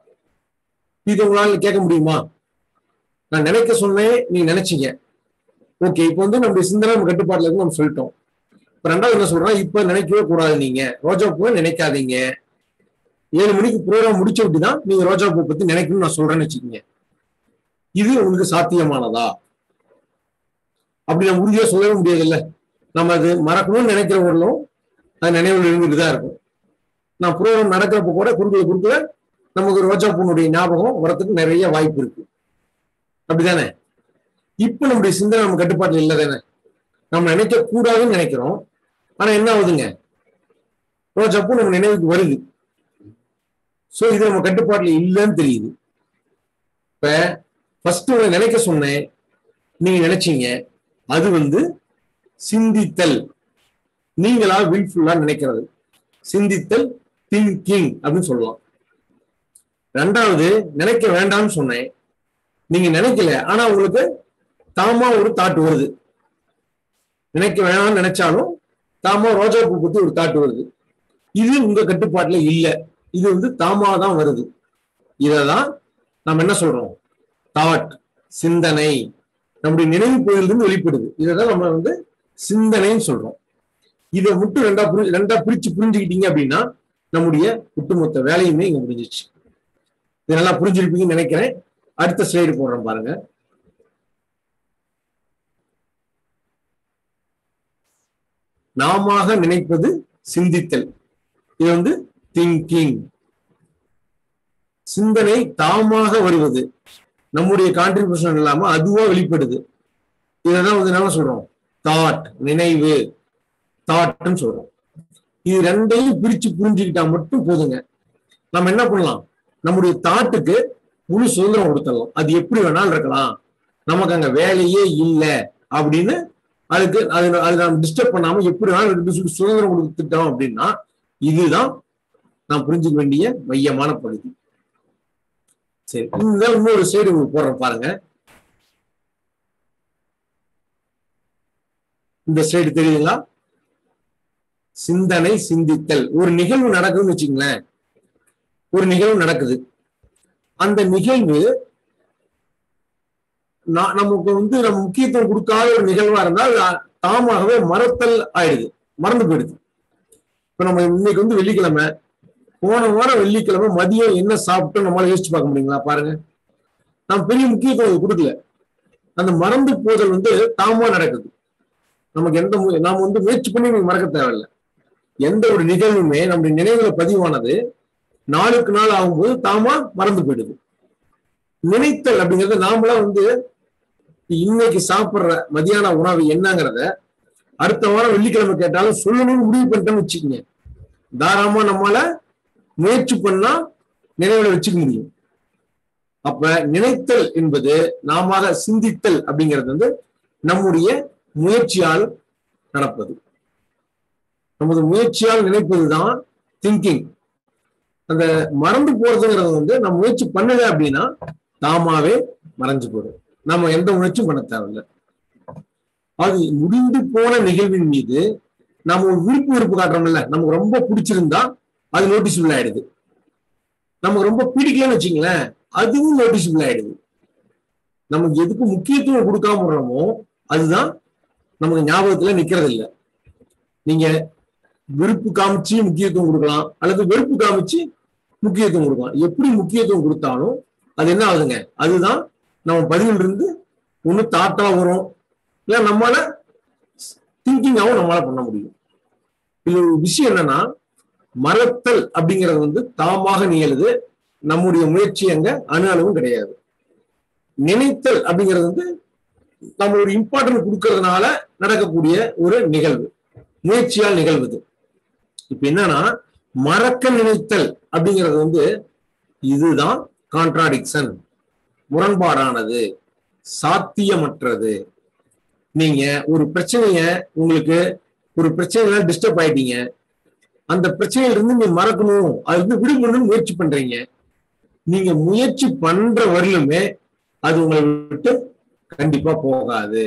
இது உங்களால கேட்க முடியுமா நான் நினைக்க சொன்னேன் நீங்க நினைச்சீங்க ஓகே இப்ப வந்து நம்முடைய சிந்தனை நம்ம கட்டுப்பாட்டுல இருக்கு நம்ம சொல்லிட்டோம் இப்ப ரெண்டாவது என்ன சொல்றேன் இப்ப நினைக்கவே கூடாது நீங்க ரோஜா பூவை நினைக்காதீங்க ஏழு மணிக்கு ப்ரோக்ராம் முடிச்ச விட்டு தான் நீங்க ரோஜா பூ பத்தி நினைக்கணும்னு நான் சொல்றேன்னு வச்சுக்கோங்க இது உங்களுக்கு சாத்தியமானதா அப்படி நம்ம உறுதியா சொல்லவே முடியாது இல்ல நம்ம அது மறக்கணும்னு நினைக்கிறவர்களும் அது நினைவில் இருந்துட்டு தான் இருக்கும் நான் ப்ரோக்ராம் நடக்கிறப்ப கூட குறுக்கல குறுக்கல நமக்கு ரோஜா பூனுடைய ஞாபகம் வரத்துக்கு நிறைய வாய்ப்பு இருக்கு அப்படிதானே இப்ப நம்முடைய சிந்தனை நம்ம கட்டுப்பாட்டுல இல்லை தானே நம்ம நினைக்க கூடாதுன்னு நினைக்கிறோம் ஆனா என்ன ஆகுதுங்க ரோஜா பூ நம்ம நினைவுக்கு வருது சோ இது நம்ம கட்டுப்பாட்டுல இல்லைன்னு தெரியுது இப்ப ஃபர்ஸ்ட் உங்களை நினைக்க சொன்னேன் நீங்க நினைச்சீங்க அது வந்து சிந்தித்தல் நீங்களா வில்ஃபுல்லா நினைக்கிறது சிந்தித்தல் திங்கிங் அப்படின்னு சொல்லலாம் ரெண்டாவது நினைக்க வேண்டாம்னு சொன்னேன் நீங்க நினைக்கல ஆனா உங்களுக்கு தாமா ஒரு தாட் வருது நினைக்க வேணாம்னு நினைச்சாலும் தாமா ரோஜா பூ பத்தி ஒரு தாட் வருது இது உங்க கட்டுப்பாட்டுல இல்ல இது வந்து தாமா தான் வருது இததான் நம்ம என்ன சொல்றோம் தாட் சிந்தனை நம்முடைய நினைவு பகுதியிலிருந்து வெளிப்படுது இதைதான் நம்ம வந்து சிந்தனைன்னு சொல்றோம் இதை மட்டும் ரெண்டா புரி ரெண்டா பிரிச்சு புரிஞ்சுக்கிட்டீங்க அப்படின்னா நம்முடைய ஒட்டுமொத்த வேலையுமே இங்க முடிஞ்சிச்சு இது நல்லா புரிஞ்சிருப்பீங்கன்னு நினைக்கிறேன் அடுத்த ஸ்லைடு போடுறேன் பாருங்க நாம நினைப்பது சிந்தித்தல் இது வந்து திங்கிங் சிந்தனை தாமாக வருவது நம்முடைய கான்ட்ரிபியூஷன் இல்லாம அதுவா வெளிப்படுது இததான் வந்து என்ன சொல்றோம் தாட் நினைவு தாட்னு சொல்றோம் இது ரெண்டையும் பிரிச்சு புரிஞ்சுக்கிட்டா மட்டும் போதுங்க நம்ம என்ன பண்ணலாம் நம்முடைய தாட்டுக்கு முழு சுதந்திரம் கொடுத்துடலாம் அது எப்படி வேணாலும் இருக்கலாம் நமக்கு அங்க வேலையே இல்லை அப்படின்னு அதுக்கு அது அது நம்ம டிஸ்டர்ப் பண்ணாம எப்படி வேணாலும் சு- சுதந்திரம் கொடுத்துட்டோம் அப்படின்னா இதுதான் நாம் புரிஞ்சுக்க வேண்டிய மையமான பகுதி சரி இந்த இன்னொரு சைடு உங்களுக்கு போடுறேன் பாருங்க இந்த சைடு தெரியுதுங்களா சிந்தனை சிந்தித்தல் ஒரு நிகழ்வு நடக்குதுன்னு வச்சுங்களேன் ஒரு நிகழ்வு நடக்குது அந்த நிகழ்வு நான் நமக்கு வந்து நம்ம முக்கியத்துவம் கொடுக்காத ஒரு நிகழ்வா இருந்தால் அது தாமாகவே மறத்தல் ஆயிடுது மறந்து போயிடுது இப்ப நம்ம இன்னைக்கு வந்து வெள்ளிக்கிழமை போன வாரம் வெள்ளிக்கிழமை மதியம் என்ன சாப்பிட்டோம் நம்மளால யோசிச்சு பார்க்க முடியுங்களா பாருங்க நம்ம பெரிய முக்கியத்துவம் அதுக்கு கொடுக்கல அந்த மறந்து போதல் வந்து தாமா நடக்குது நமக்கு எந்த மு- நாம வந்து முயற்சி பண்ணி நீங்க மறக்க தேவையில்லை எந்த ஒரு நிகழ்வுமே நம்முடைய நினைவுல பதிவானது நாளுக்கு நாள் ஆகும்போது தாமா மறந்து போயிடுது நினைத்தல் அப்படிங்கறது நாமளா வந்து இன்னைக்கு சாப்பிடுற மதியான உணவு என்னங்கிறத அடுத்த வாரம் வெள்ளிக்கிழமை கேட்டாலும் சொல்லணும்னு முடிவு பண்ணிட்டோம்னு வச்சுக்கோங்க தாராளமா நம்மளால முயற்சி பண்ணா நினைவுல வச்சுக்க முடியும் அப்ப நினைத்தல் என்பது நாம சிந்தித்தல் அப்படிங்கிறது வந்து நம்முடைய முயற்சியால் நடப்பது நமது முயற்சியால் நினைப்பதுதான் திங்கிங் அந்த மறந்து போறதுங்கிறது வந்து நம்ம முயற்சி பண்ணல அப்படின்னா தாமாவே மறைஞ்சு போயிடும் நம்ம எந்த முயற்சியும் பண்ண தேவையில்லை அது முடிந்து போன நிகழ்வின் மீது நம்ம ஒரு விருப்பு விருப்பு காட்டுறோம்ல நமக்கு ரொம்ப பிடிச்சிருந்தா அது நோட்டீஸபிள் ஆயிடுது நமக்கு ரொம்ப பிடிக்கலன்னு வச்சுங்களேன் அதுவும் நோட்டீஸபிள் ஆயிடுது நமக்கு எதுக்கு முக்கியத்துவம் கொடுக்காம விடுறோமோ அதுதான் நமக்கு ஞாபகத்துல நிக்கிறது இல்லை நீங்க விருப்பு காமிச்சு முக்கியத்துவம் கொடுக்கலாம் அல்லது வெறுப்பு காமிச்சு முக்கியத்துவம் கொடுக்கலாம் எப்படி முக்கியத்துவம் கொடுத்தாலும் அது என்ன ஆகுதுங்க அதுதான் நம்ம பதிவில் இருந்து ஒண்ணு தாட்டா வரும் இல்ல நம்மளால திங்கிங்காவும் நம்மளால பண்ண முடியும் இது ஒரு விஷயம் என்னன்னா மறத்தல் அப்படிங்கிறது வந்து தாமாக நிகழுது நம்முடைய முயற்சி அங்க அணு அளவும் கிடையாது நினைத்தல் அப்படிங்கிறது வந்து நம்ம ஒரு இம்பார்ட்டன்ட் கொடுக்கறதுனால நடக்கக்கூடிய ஒரு நிகழ்வு முயற்சியால் நிகழ்வுது இப்ப என்னன்னா மறக்க நினைத்தல் அப்படிங்கிறது வந்து இதுதான் கான்ட்ராடிக்ஷன் முரண்பாடானது சாத்தியமற்றது நீங்க ஒரு பிரச்சனைய உங்களுக்கு ஒரு பிரச்சனையில டிஸ்டர்ப் ஆயிட்டீங்க அந்த பிரச்சனையில இருந்து நீங்க மறக்கணும் அதுல இருந்து விடுபடணும்னு முயற்சி பண்றீங்க நீங்க முயற்சி பண்ற வரலுமே அது உங்களை விட்டு கண்டிப்பா போகாது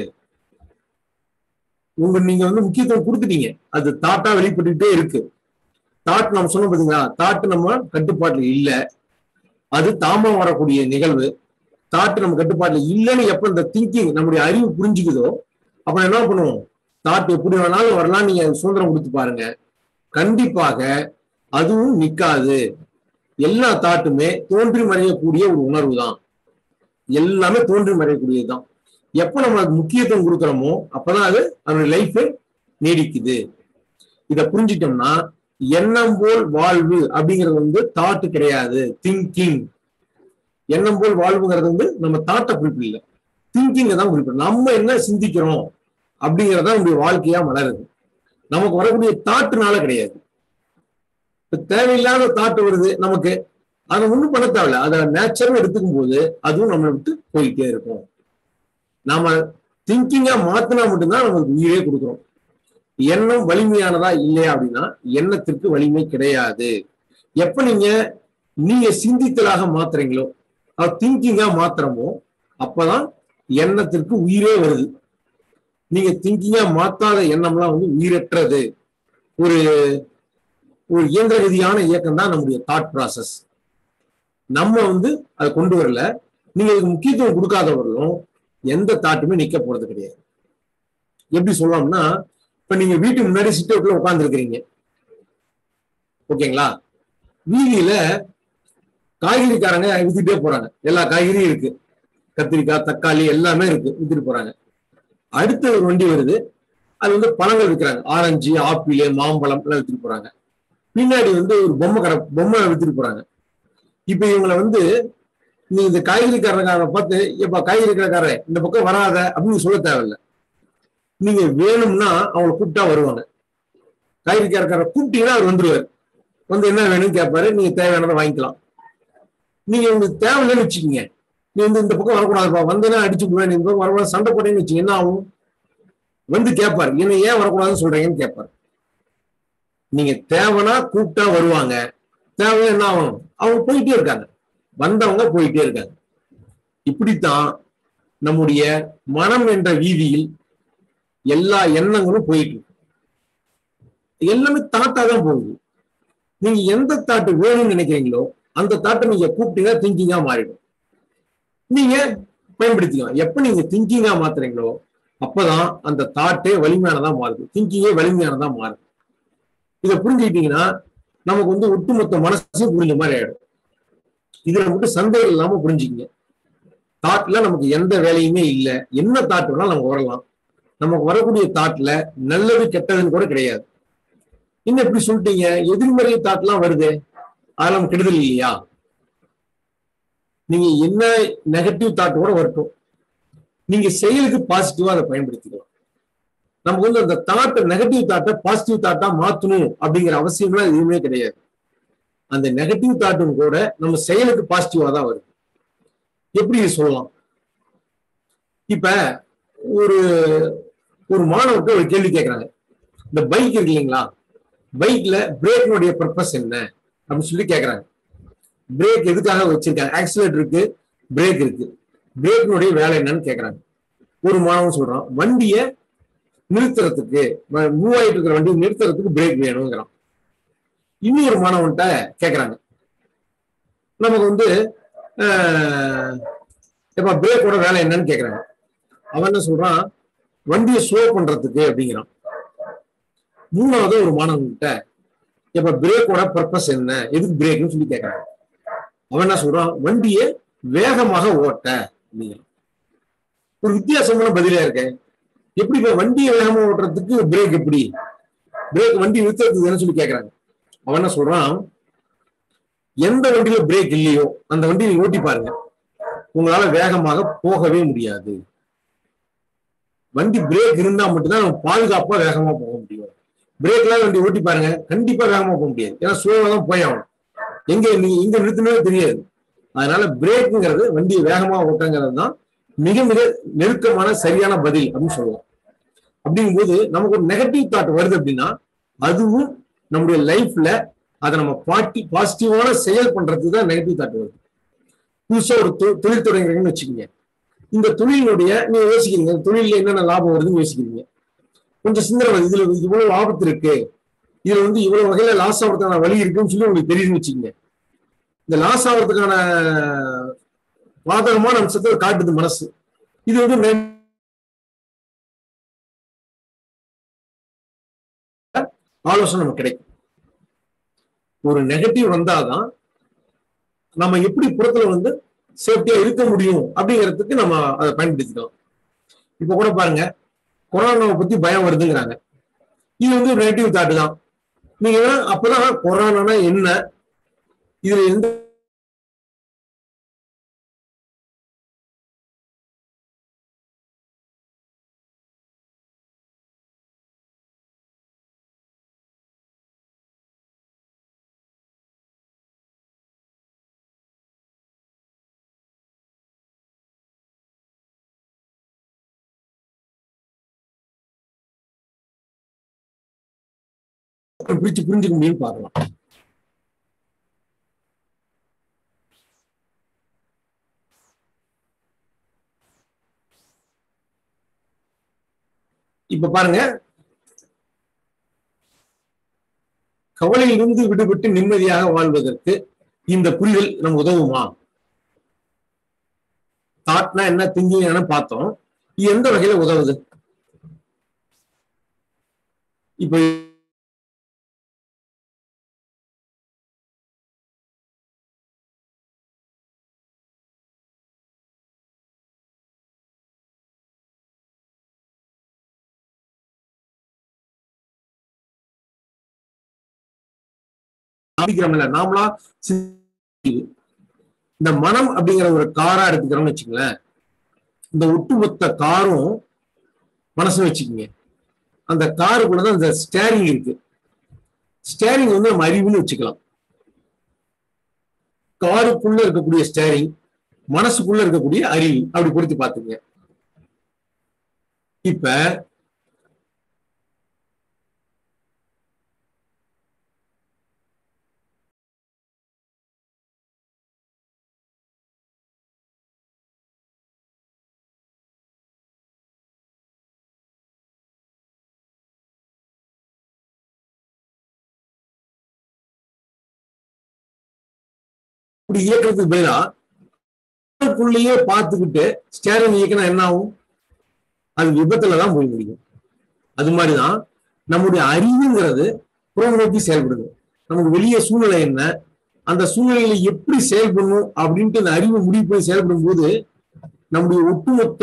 உங்க நீங்க வந்து முக்கியத்துவம் கொடுத்துட்டீங்க அது தாட்டா வெளிப்பட்டுட்டே இருக்கு தாட் நம்ம சொன்னோம் பாத்தீங்களா தாட் நம்ம கட்டுப்பாட்டுல இல்ல அது தாமா வரக்கூடிய நிகழ்வு தாட் நம்ம கட்டுப்பாட்டுல இல்லைன்னு எப்ப இந்த திங்கிங் நம்முடைய அறிவு புரிஞ்சுக்குதோ அப்ப என்ன பண்ணுவோம் தாட் எப்படி வேணாலும் வரலாம் நீங்க சுதந்திரம் கொடுத்து பாருங்க கண்டிப்பாக அதுவும் நிக்காது எல்லா தாட்டுமே தோன்றி மறையக்கூடிய ஒரு உணர்வு தான் எல்லாமே தோன்றி மறையக்கூடியதுதான் எப்ப நம்ம அதுக்கு முக்கியத்துவம் கொடுக்குறோமோ அப்பதான் அது அதனுடைய லைஃப் நீடிக்குது இத புரிஞ்சிட்டோம்னா எண்ணம் போல் வாழ்வு அப்படிங்கிறது வந்து தாட்டு கிடையாது திங்கிங் எண்ணம் போல் வாழ்வுங்கிறது வந்து நம்ம தாட்டை குறிப்பிடல திங்கிங்க தான் குறிப்பிடும் நம்ம என்ன சிந்திக்கிறோம் அப்படிங்கறத நம்முடைய வாழ்க்கையா மலருது நமக்கு வரக்கூடிய தாட்டுனால கிடையாது இப்ப தேவையில்லாத தாட்டு வருது நமக்கு அதை ஒண்ணும் பண்ண தேவையில்ல அதை நேச்சர்னு எடுத்துக்கும் போது அதுவும் நம்மளை விட்டு போயிட்டே இருக்கும் நாம திங்கிங்கா மாத்தினா மட்டும்தான் நமக்கு உயிரே கொடுக்குறோம் எண்ணம் வலிமையானதா இல்லையா அப்படின்னா எண்ணத்திற்கு வலிமை கிடையாது எப்ப நீங்க நீங்க சிந்தித்தலாக மாத்துறீங்களோ அது திங்கிங்கா மாத்திரமோ அப்பதான் எண்ணத்திற்கு உயிரே வருது நீங்க திங்கிங்கா மாத்தாத எண்ணம்லாம் வந்து உயிரற்றது ஒரு ஒரு இயந்திரகதியான இயக்கம் தான் நம்முடைய தாட் ப்ராசஸ் நம்ம வந்து அதை கொண்டு வரல நீங்க அதுக்கு முக்கியத்துவம் கொடுக்காதவர்களும் எந்த தாட்டுமே நிக்க போறது கிடையாது எப்படி சொல்லலாம்னா இப்ப நீங்க வீட்டுக்கு முன்னாடி சிட் அவுட்ல உட்கார்ந்து இருக்கிறீங்க ஓகேங்களா வீதியில காய்கறிக்காரங்க வித்துட்டே போறாங்க எல்லா காய்கறியும் இருக்கு கத்திரிக்காய் தக்காளி எல்லாமே இருக்கு வித்துட்டு போறாங்க அடுத்த ஒரு வண்டி வருது அது வந்து பழங்கள் விற்கிறாங்க ஆரஞ்சு ஆப்பிள் மாம்பழம் எல்லாம் வித்துட்டு போறாங்க பின்னாடி வந்து ஒரு பொம்மை கடை பொம்மை வித்துட்டு போறாங்க இப்ப இவங்களை வந்து நீ இந்த காய்கறி கடைக்காரரை பார்த்து எப்ப காய்கறி கடைக்காரன் இந்த பக்கம் வராத அப்படின்னு சொல்ல தேவையில்ல நீங்க வேணும்னா அவங்களை கூப்பிட்டா வருவாங்க காய்கறி கடைக்காரரை கூப்பிட்டீங்கன்னா அவர் வந்துருவாரு வந்து என்ன வேணும்னு கேட்பாரு நீங்க தேவையானதை வாங்கிக்கலாம் நீங்க உங்களுக்கு தேவையில்லைன்னு வச்சுக்கீங்க நீ வந்து இந்த பக்கம் வரக்கூடாதுப்பா வந்தேன்னா அடிச்சு போவேன் இந்த பக்கம் வரக்கூடாது சண்டை போட்டேன்னு வச்சுங்க என்ன ஆகும் வந்து கேட்பாரு என்ன ஏன் வரக்கூடாதுன்னு சொல்றீங்கன்னு கேட்பாரு நீங்க தேவைன்னா கூப்பிட்டா வருவாங்க தேவை என்ன ஆகும் அவங்க போயிட்டே இருக்காங்க வந்தவங்க போயிட்டே இருக்காங்க இப்படித்தான் நம்முடைய மனம் என்ற வீதியில் எல்லா எண்ணங்களும் போயிட்டு இருக்கு எல்லாமே தாட்டா தான் போகுது நீங்க எந்த தாட்டு வேணும்னு நினைக்கிறீங்களோ அந்த தாட்டை நீங்க கூப்பிட்டீங்கன்னா திங்கிங்கா மாறிடும் நீங்க பயன்படுத்திக்கலாம் எப்ப நீங்க திங்கிங்கா மாத்துறீங்களோ அப்பதான் அந்த தாட்டே வலிமையானதா மாறுது திங்கிங்கே வலிமையானதா மாறுது இதை புரிஞ்சுக்கிட்டீங்கன்னா நமக்கு வந்து ஒட்டுமொத்த மனசையும் புரிஞ்ச மாதிரி ஆயிடும் இதுல மட்டும் சந்தேகம் இல்லாம புரிஞ்சுக்கங்க தாட்ல நமக்கு எந்த வேலையுமே இல்லை என்ன தாட் வேணாலும் நமக்கு வரலாம் நமக்கு வரக்கூடிய தாட்ல நல்லது கெட்டதுன்னு கூட கிடையாது என்ன இப்படி சொல்லிட்டீங்க எதிர்மறை தாட்லாம் வருது அதெல்லாம் கெடுதல் இல்லையா நீங்க என்ன நெகட்டிவ் தாட் கூட வரட்டும் நீங்க செயலுக்கு பாசிட்டிவா அதை பயன்படுத்திக்கலாம் நமக்கு வந்து அந்த தாட்டை நெகட்டிவ் தாட்டை பாசிட்டிவ் தாட்டா மாத்தணும் அப்படிங்கிற அவசியம்லாம் எதுவுமே கிடையாது அந்த நெகட்டிவ் தாட்டும் கூட நம்ம செயலுக்கு பாசிட்டிவா தான் வருது எப்படி சொல்லலாம் இப்ப ஒரு ஒரு மாணவர்கிட்ட ஒரு கேள்வி கேட்கறாங்க இந்த பைக் இருக்கு இல்லைங்களா பைக்ல பிரேக்கினுடைய பர்பஸ் என்ன அப்படின்னு சொல்லி கேட்கறாங்க பிரேக் எதுக்காக வச்சிருக்காங்க ஆக்சிலேட்டர் இருக்கு பிரேக் இருக்கு பிரேக்கினுடைய வேலை என்னன்னு கேட்கறாங்க ஒரு மாணவன் சொல்றான் வண்டியை நிறுத்துறதுக்கு மூவ் ஆயிட்டு இருக்கிற வண்டியை நிறுத்துறதுக்கு பிரேக் வேணுங்கிறான் இன்னொரு மாணவன்கிட்ட கேட்கறாங்க நமக்கு வந்து எப்ப பிரேக்கோட வேலை என்னன்னு கேட்கறாங்க அவன் என்ன சொல்றான் வண்டியை ஸ்லோ பண்றதுக்கு அப்படிங்கிறான் மூணாவது ஒரு மாணவன்கிட்ட இப்ப பிரேக்கோட பர்பஸ் என்ன எதுக்கு பிரேக்னு சொல்லி கேட்கறான் அவன் என்ன சொல்றான் வண்டியை வேகமாக ஓட்ட அப்படிங்கிறான் ஒரு வித்தியாசமான பதிலா இருக்கேன் எப்படி இப்ப வண்டியை வேகமா ஓட்டுறதுக்கு பிரேக் எப்படி பிரேக் வண்டி நிறுத்துறதுக்கு என்ன சொல்லி கேட்கறாங்க அவன் என்ன சொல்றான் எந்த வண்டியில பிரேக் இல்லையோ அந்த வண்டியை நீங்க ஓட்டி பாருங்க உங்களால வேகமாக போகவே முடியாது வண்டி பிரேக் இருந்தா மட்டும்தான் நம்ம பாதுகாப்பா வேகமா போக முடியும் பிரேக்லாம் வண்டி ஓட்டி பாருங்க கண்டிப்பா வேகமா போக முடியாது ஏன்னா ஸ்லோவா தான் போய் ஆகணும் எங்க நீங்க எங்க நிறுத்தணும்னு தெரியாது அதனால பிரேக்குங்கிறது வண்டியை வேகமா ஓட்டுங்கிறது தான் மிக மிக நெருக்கமான சரியான பதில் அப்படின்னு சொல்லலாம் அப்படிங்கும்போது நமக்கு ஒரு நெகட்டிவ் தாட் வருது அப்படின்னா அதுவும் நம்முடைய லைஃப்ல அதை நம்ம பாட்டி பாசிட்டிவான செயல் பண்றதுக்கு தான் நெகட்டிவ் தாட் வருது புதுசா ஒரு தொ- தொழில் தொடங்குறீங்கன்னு வச்சுக்கோங்க இந்த தொழிலினுடைய நீங்க யோசிக்கிறீங்க இந்த தொழில்ல என்னென்ன லாபம் வருதுன்னு யோசிக்கிறீங்க கொஞ்சம் சிந்தனை வருது இதுல இவ்வளவு ஆபத்து இருக்கு இதுல வந்து இவ்வளவு வகையில லாஸ் ஆகிறதுக்கான வழி இருக்குன்னு சொல்லி உங்களுக்கு தெரியுதுன்னு வச்சுக்கோங்க இந்த லாஸ் ஆகிறதுக்கான பாதகமான அம்சத்தை காட்டுது மனசு இது வந்து நெ- ஆலோசனை நமக்கு கிடைக்கும் ஒரு நெகட்டிவ் வந்தாதான் நம்ம எப்படி புறத்துல வந்து சேஃப்டியா இருக்க முடியும் அப்படிங்கிறதுக்கு நம்ம அதை பயன்படுத்திக்கலாம் இப்ப கூட பாருங்க கொரோனாவை பத்தி பயம் வருதுங்கிறாங்க இது வந்து ஒரு நெகட்டிவ் தாட் தான் நீங்க வேணா அப்பதான் கொரோனானா என்ன இதுல எந்த பிரிச்சு புரிஞ்சுக்க முடியும்னு பார்க்கலாம் இப்ப பாருங்க கவலையிலிருந்து விடுபட்டு நிம்மதியாக வாழ்வதற்கு இந்த புரிதல் நம்ம உதவுமா தாட்னா என்ன திங்கிங் பார்த்தோம் இது எந்த வகையில உதவுது இப்ப காமிக்கிறோம்ல நாமளா சி- இந்த மனம் அப்படிங்கிற ஒரு காரா எடுத்துக்கிறோம்னு வச்சுங்களேன் இந்த ஒட்டுமொத்த காரும் மனசு வச்சுக்கோங்க அந்த காருக்குள்ளதான் இந்த ஸ்டேரிங் இருக்கு ஸ்டேரிங் வந்து நம்ம அறிவுன்னு வச்சுக்கலாம் காருக்குள்ள இருக்கக்கூடிய ஸ்டேரிங் மனசுக்குள்ள இருக்கக்கூடிய அறிவு அப்படி பொருத்தி பார்த்துங்க இப்ப இப்படி இயக்கிறதுக்கு பதிலா காருக்குள்ளேயே பார்த்துக்கிட்டு ஸ்டேரிங் இயக்கினா என்ன ஆகும் அது விபத்துல தான் போய் முடியும் அது மாதிரிதான் நம்முடைய அறிவுங்கிறது புறம் நோக்கி செயல்படுது நமக்கு வெளியே சூழ்நிலை என்ன அந்த சூழ்நிலையில எப்படி செயல்படணும் அப்படின்ட்டு அந்த அறிவு முடிவு போய் செயல்படும் போது நம்முடைய ஒட்டுமொத்த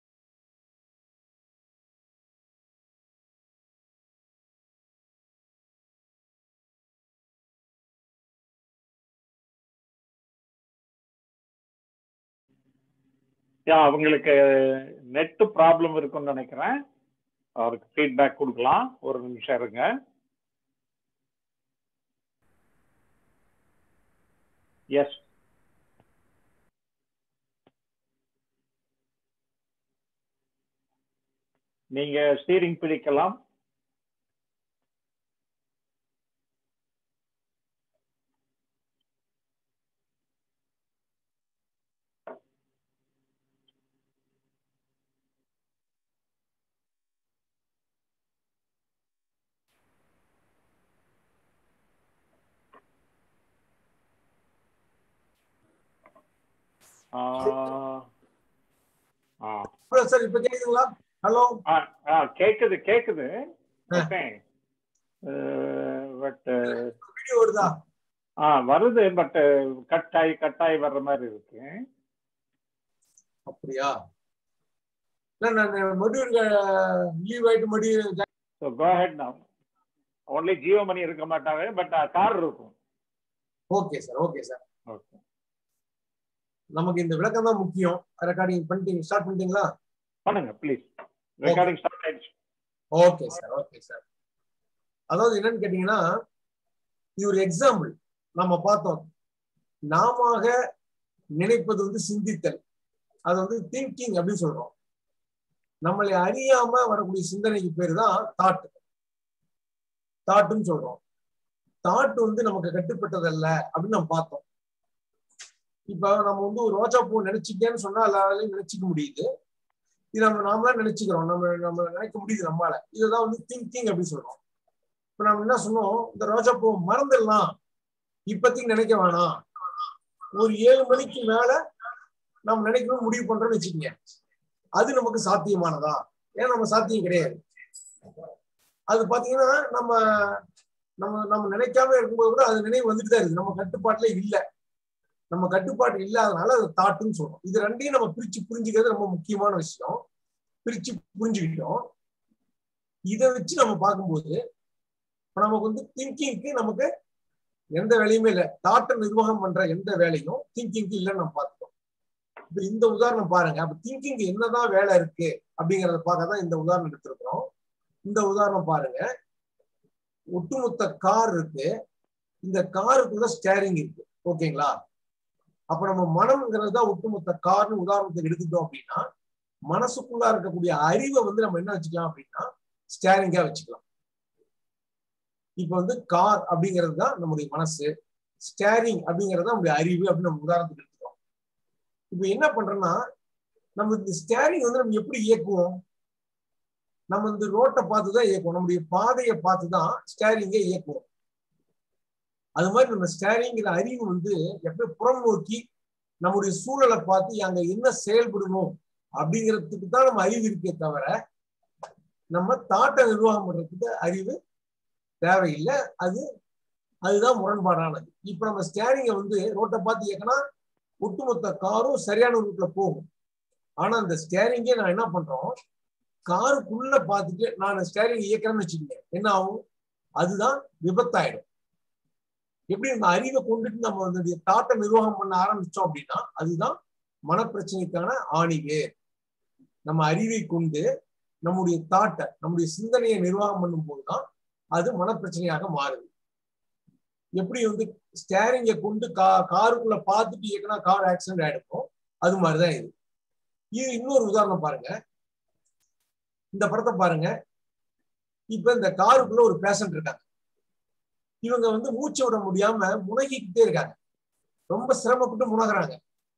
யா அவங்களுக்கு நெட் ப்ராப்ளம் இருக்குன்னு நினைக்கிறேன் அவருக்கு ஃபீட்பேக் கொடுக்கலாம் ஒரு நிமிஷம் இருங்க எஸ் நீங்க ஸ்டீரிங் பிடிக்கலாம் ஆ ஆ சார் இப்ப கேக்குதுங்களா ஹலோ ஆ கேக்குது கேக்குது ஆ. ஓகே பட் வீடியோ வருதா ஆ வருது பட் கட்டாய் கட்டாய் வர்ற மாதிரி இருக்கு அப்படியா இல்ல நான் மறுபடியும் லீவ் ஆயிட்டு மறுபடியும் ஸோ கோ ஹெட் நான் ஒன்லி ஜியோ மணி இருக்க மாட்டாங்க பட் கார் இருக்கும் okay sir okay sir okay நமக்கு இந்த விளக்கம் தான் முக்கியம் ரெக்கார்டிங் பண்ணிட்டீங்க ஸ்டார்ட் பண்ணிட்டீங்களா பண்ணுங்க ப்ளீஸ் ரெக்கார்டிங் ஸ்டார்ட் ஆயிடுச்சு ஓகே சார் ஓகே சார் அதாவது என்னன்னு கேட்டீங்கன்னா இது ஒரு எக்ஸாம்பிள் நம்ம பார்த்தோம் நாம நினைப்பது வந்து சிந்தித்தல் அது வந்து திங்கிங் அப்படின்னு சொல்றோம் நம்மளை அறியாம வரக்கூடிய சிந்தனைக்கு பேர் தான் தாட் தாட்டுன்னு சொல்றோம் தாட் வந்து நமக்கு கட்டுப்பட்டதல்ல அப்படின்னு நம்ம பார்த்தோம் இப்ப நம்ம வந்து ஒரு ரோஜா பூ நினைச்சிட்டேன்னு சொன்னா எல்லாராலையும் நினைச்சுக்க முடியுது இது நம்ம நாமளா நினைச்சுக்கிறோம் நம்ம நம்ம நினைக்க முடியுது நம்மளால இதுதான் வந்து திங்கிங் அப்படின்னு சொல்றோம் இப்ப நம்ம என்ன சொன்னோம் இந்த ரோஜா பூ மறந்துடலாம் இப்பத்திக்கு நினைக்க வேணாம் ஒரு ஏழு மணிக்கு மேல நம்ம நினைக்கணும் முடிவு பண்றோம்னு வச்சுக்கோங்க அது நமக்கு சாத்தியமானதா ஏன் நம்ம சாத்தியம் கிடையாது அது பாத்தீங்கன்னா நம்ம நம்ம நம்ம நினைக்காம இருக்கும்போது கூட அது நினைவு வந்துட்டு தான் இருக்கு நம்ம கட்டுப்பாட்டுல இல்ல நம்ம கட்டுப்பாடு இல்லாதனால அது தாட்டுன்னு சொல்றோம் இது ரெண்டையும் நம்ம பிரிச்சு புரிஞ்சுக்கிறது ரொம்ப முக்கியமான விஷயம் பிரிச்சு புரிஞ்சுக்கிட்டோம் இதை வச்சு நம்ம பார்க்கும்போது இப்ப நமக்கு வந்து திங்கிங்க்கு நமக்கு எந்த வேலையுமே இல்லை தாட்டை நிர்வாகம் பண்ற எந்த வேலையும் திங்கிங்க்கு இல்லைன்னு நம்ம பார்த்துட்டோம் இப்ப இந்த உதாரணம் பாருங்க அப்ப திங்கிங் என்னதான் வேலை இருக்கு அப்படிங்கறத பார்க்க தான் இந்த உதாரணம் எடுத்திருக்கிறோம் இந்த உதாரணம் பாருங்க ஒட்டுமொத்த கார் இருக்கு இந்த காருக்குள்ள ஸ்டேரிங் இருக்கு ஓகேங்களா அப்ப நம்ம மனம்ங்கிறது தான் ஒட்டுமொத்த கார்னு உதாரணத்துக்கு எடுத்துட்டோம் அப்படின்னா மனசுக்குள்ள இருக்கக்கூடிய அறிவை வந்து நம்ம என்ன வச்சுக்கலாம் அப்படின்னா ஸ்டேரிங்கா வச்சுக்கலாம் இப்ப வந்து கார் அப்படிங்கிறது தான் நம்முடைய மனசு ஸ்டேரிங் அப்படிங்கிறது தான் நம்முடைய அறிவு அப்படின்னு நம்ம உதாரணத்துக்கு எடுத்துக்கிறோம் இப்ப என்ன பண்றோம்னா நம்ம இந்த ஸ்டேரிங் வந்து நம்ம எப்படி இயக்குவோம் நம்ம இந்த ரோட்டை பார்த்து தான் இயக்குவோம் நம்முடைய பாதையை பார்த்து தான் ஸ்டேரிங்கை இயக்குவோம் அது மாதிரி நம்ம ஸ்டேரிங்கிற அறிவு வந்து எப்படி புறம் நோக்கி நம்முடைய சூழலை பார்த்து அங்க என்ன செயல்படணும் அப்படிங்கிறதுக்கு தான் நம்ம அறிவு இருக்கே தவிர நம்ம தாட்டை நிர்வாகம் பண்றதுக்கு அறிவு தேவையில்லை அது அதுதான் முரண்பாடானது இப்ப நம்ம ஸ்டேரிங்கை வந்து ரோட்டை பார்த்து இயக்கினா ஒட்டுமொத்த காரும் சரியான ரூட்ல போகும் ஆனா அந்த ஸ்டேரிங்கே நான் என்ன பண்றோம் காருக்குள்ள பார்த்துட்டு நான் ஸ்டேரிங் இயக்கிறேன்னு வச்சுக்கோங்க என்ன ஆகும் அதுதான் விபத்தாயிடும் எப்படி இந்த அறிவை கொண்டுட்டு நம்ம வந்து தாட்டை நிர்வாகம் பண்ண ஆரம்பிச்சோம் அப்படின்னா அதுதான் மனப்பிரச்சனைக்கான ஆணிவேர் நம்ம அறிவை கொண்டு நம்முடைய தாட்டை நம்முடைய சிந்தனையை நிர்வாகம் பண்ணும் போதுதான் அது மனப்பிரச்சனையாக மாறுது எப்படி வந்து ஸ்டேரிங்கை கொண்டு கா காருக்குள்ள பார்த்துட்டு இயக்கினா கார் ஆக்சிடென்ட் ஆயிடுமோ அது மாதிரிதான் இது இது இன்னொரு உதாரணம் பாருங்க இந்த படத்தை பாருங்க இப்ப இந்த காருக்குள்ள ஒரு பேஷண்ட் இருக்காங்க இவங்க வந்து மூச்சு விட முடியாம முனகிக்கிட்டே இருக்காங்க ரொம்ப சிரமப்பட்டு முனகுறாங்க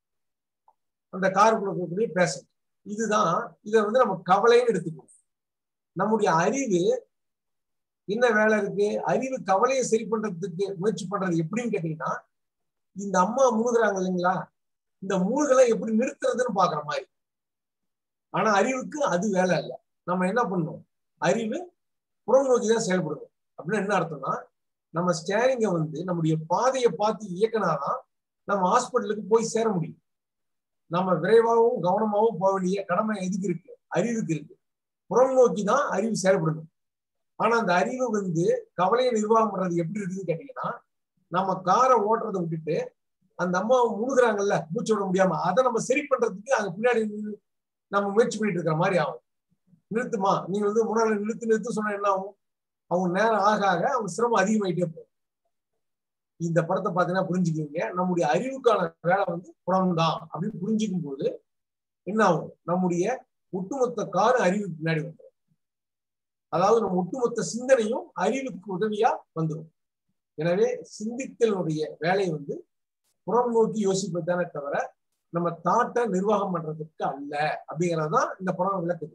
அந்த காருக்குள்ள இருக்கக்கூடிய பேஷண்ட் இதுதான் இதை வந்து நம்ம கவலைன்னு எடுத்துக்கணும் நம்முடைய அறிவு என்ன வேலை இருக்கு அறிவு கவலையை சரி பண்றதுக்கு முயற்சி பண்றது எப்படின்னு கேட்டீங்கன்னா இந்த அம்மா முழுகுறாங்க இல்லைங்களா இந்த மூழ்களை எப்படி நிறுத்துறதுன்னு பாக்குற மாதிரி ஆனா அறிவுக்கு அது வேலை இல்லை நம்ம என்ன பண்ணணும் அறிவு புறம் நோக்கி தான் செயல்படணும் அப்படின்னு என்ன அர்த்தம்னா நம்ம ஸ்டேரிங்கை வந்து நம்முடைய பாதையை பார்த்து இயக்கினாதான் நம்ம ஹாஸ்பிட்டலுக்கு போய் சேர முடியும் நம்ம விரைவாகவும் கவனமாகவும் போக வேண்டிய கடமை எதுக்கு இருக்கு அறிவுக்கு இருக்கு புறம் நோக்கி தான் அறிவு செயல்படணும் ஆனா அந்த அறிவு வந்து கவலையை நிர்வாகம் பண்றது எப்படி இருக்குன்னு கேட்டீங்கன்னா நம்ம காரை ஓட்டுறதை விட்டுட்டு அந்த அம்மா முழுகுறாங்கல்ல மூச்சு விட முடியாம அதை நம்ம சரி பண்றதுக்கு அங்க பின்னாடி நம்ம முயற்சி பண்ணிட்டு இருக்கிற மாதிரி ஆகும் நிறுத்துமா நீங்க வந்து முன்னாடி நிறுத்து நிறுத்து சொன்னா என்ன ஆகும் அவங்க நேரம் ஆக ஆக அவங்க சிரமம் அதிகமாயிட்டே போகும் இந்த படத்தை பார்த்தீங்கன்னா புரிஞ்சுக்குவீங்க நம்முடைய அறிவுக்கான வேலை வந்து புறம் தான் அப்படின்னு புரிஞ்சுக்கும் போது என்ன ஆகும் நம்முடைய ஒட்டுமொத்த காரும் அறிவுக்கு பின்னாடி வந்துடும் அதாவது நம்ம ஒட்டுமொத்த சிந்தனையும் அறிவுக்கு உதவியா வந்துடும் எனவே சிந்தித்தலுடைய வேலையை வந்து புறம் நோக்கி யோசிப்பது தானே தவிர நம்ம தாட்டை நிர்வாகம் பண்றதுக்கு அல்ல அப்படிங்கறதுதான் இந்த படம் விளக்குது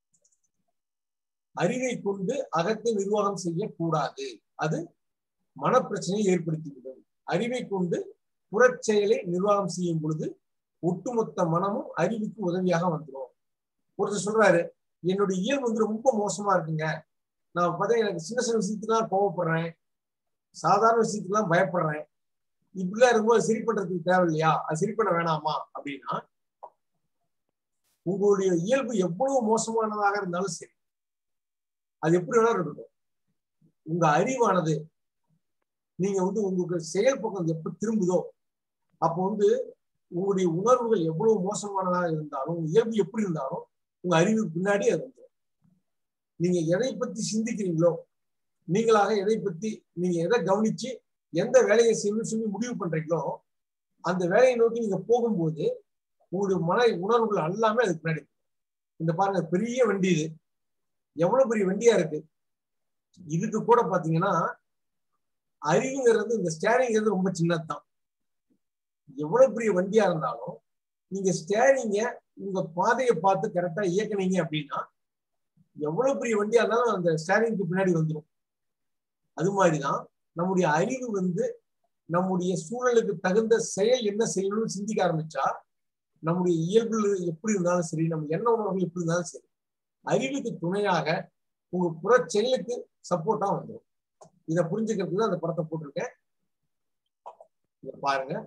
அறிவை கொண்டு அகத்தை நிர்வாகம் செய்யக்கூடாது அது மனப்பிரச்சனையை ஏற்படுத்திவிடும் அறிவை கொண்டு புறச்செயலை நிர்வாகம் செய்யும் பொழுது ஒட்டுமொத்த மனமும் அறிவுக்கு உதவியாக வந்துடும் ஒருத்தர் சொல்றாரு என்னுடைய இயல்பு வந்து ரொம்ப மோசமா இருக்குங்க நான் பார்த்தா எனக்கு சின்ன சின்ன விஷயத்துக்குலாம் கோவப்படுறேன் சாதாரண விஷயத்துக்குலாம் பயப்படுறேன் இப்படிலாம் இருக்கும்போது சரி பண்றதுக்கு தேவையில்லையா அது சரி பண்ண வேணாமா அப்படின்னா உங்களுடைய இயல்பு எவ்வளவு மோசமானதாக இருந்தாலும் சரி அது எப்படி வேணாலும் இருக்கட்டும் உங்க அறிவானது நீங்க வந்து உங்களுக்கு செயல் பக்கம் எப்ப திரும்புதோ அப்போ வந்து உங்களுடைய உணர்வுகள் எவ்வளவு மோசமானதாக இருந்தாலும் உங்க இயல்பு எப்படி இருந்தாலும் உங்க அறிவுக்கு பின்னாடி அது வந்துடும் நீங்க எதை பத்தி சிந்திக்கிறீங்களோ நீங்களாக எதை பத்தி நீங்க எதை கவனிச்சு எந்த வேலையை செய்யணும்னு சொல்லி முடிவு பண்றீங்களோ அந்த வேலையை நோக்கி நீங்க போகும்போது உங்களுடைய மன உணர்வுகள் எல்லாமே அதுக்கு பின்னாடி இருக்கும். இந்த பாருங்க பெரிய வண்டி இது எவ்வளவு பெரிய வண்டியா இருக்கு இதுக்கு கூட பாத்தீங்கன்னா அறிவுங்கிறது இந்த ஸ்டேரிங்கிறது ரொம்ப சின்னதுதான் எவ்வளவு பெரிய வண்டியா இருந்தாலும் நீங்க ஸ்டேரிங்க உங்க பாதையை பார்த்து கரெக்டா இயக்குனீங்க அப்படின்னா எவ்வளவு பெரிய வண்டியா இருந்தாலும் அந்த ஸ்டேரிங்க்கு பின்னாடி வந்துடும் அது மாதிரிதான் நம்முடைய அறிவு வந்து நம்முடைய சூழலுக்கு தகுந்த செயல் என்ன செய்யணும்னு சிந்திக்க ஆரம்பிச்சா நம்முடைய இயல்பு எப்படி இருந்தாலும் சரி நம்ம எண்ண உணர்வுகள் எப்படி இருந்தாலும் சரி அறிவுக்கு துணையாக உங்க புற செயலுக்கு சப்போர்ட்டா வந்துடும் இதை புரிஞ்சுக்கிறதுக்கு தான் அந்த படத்தை போட்டிருக்கேன் இத பாருங்க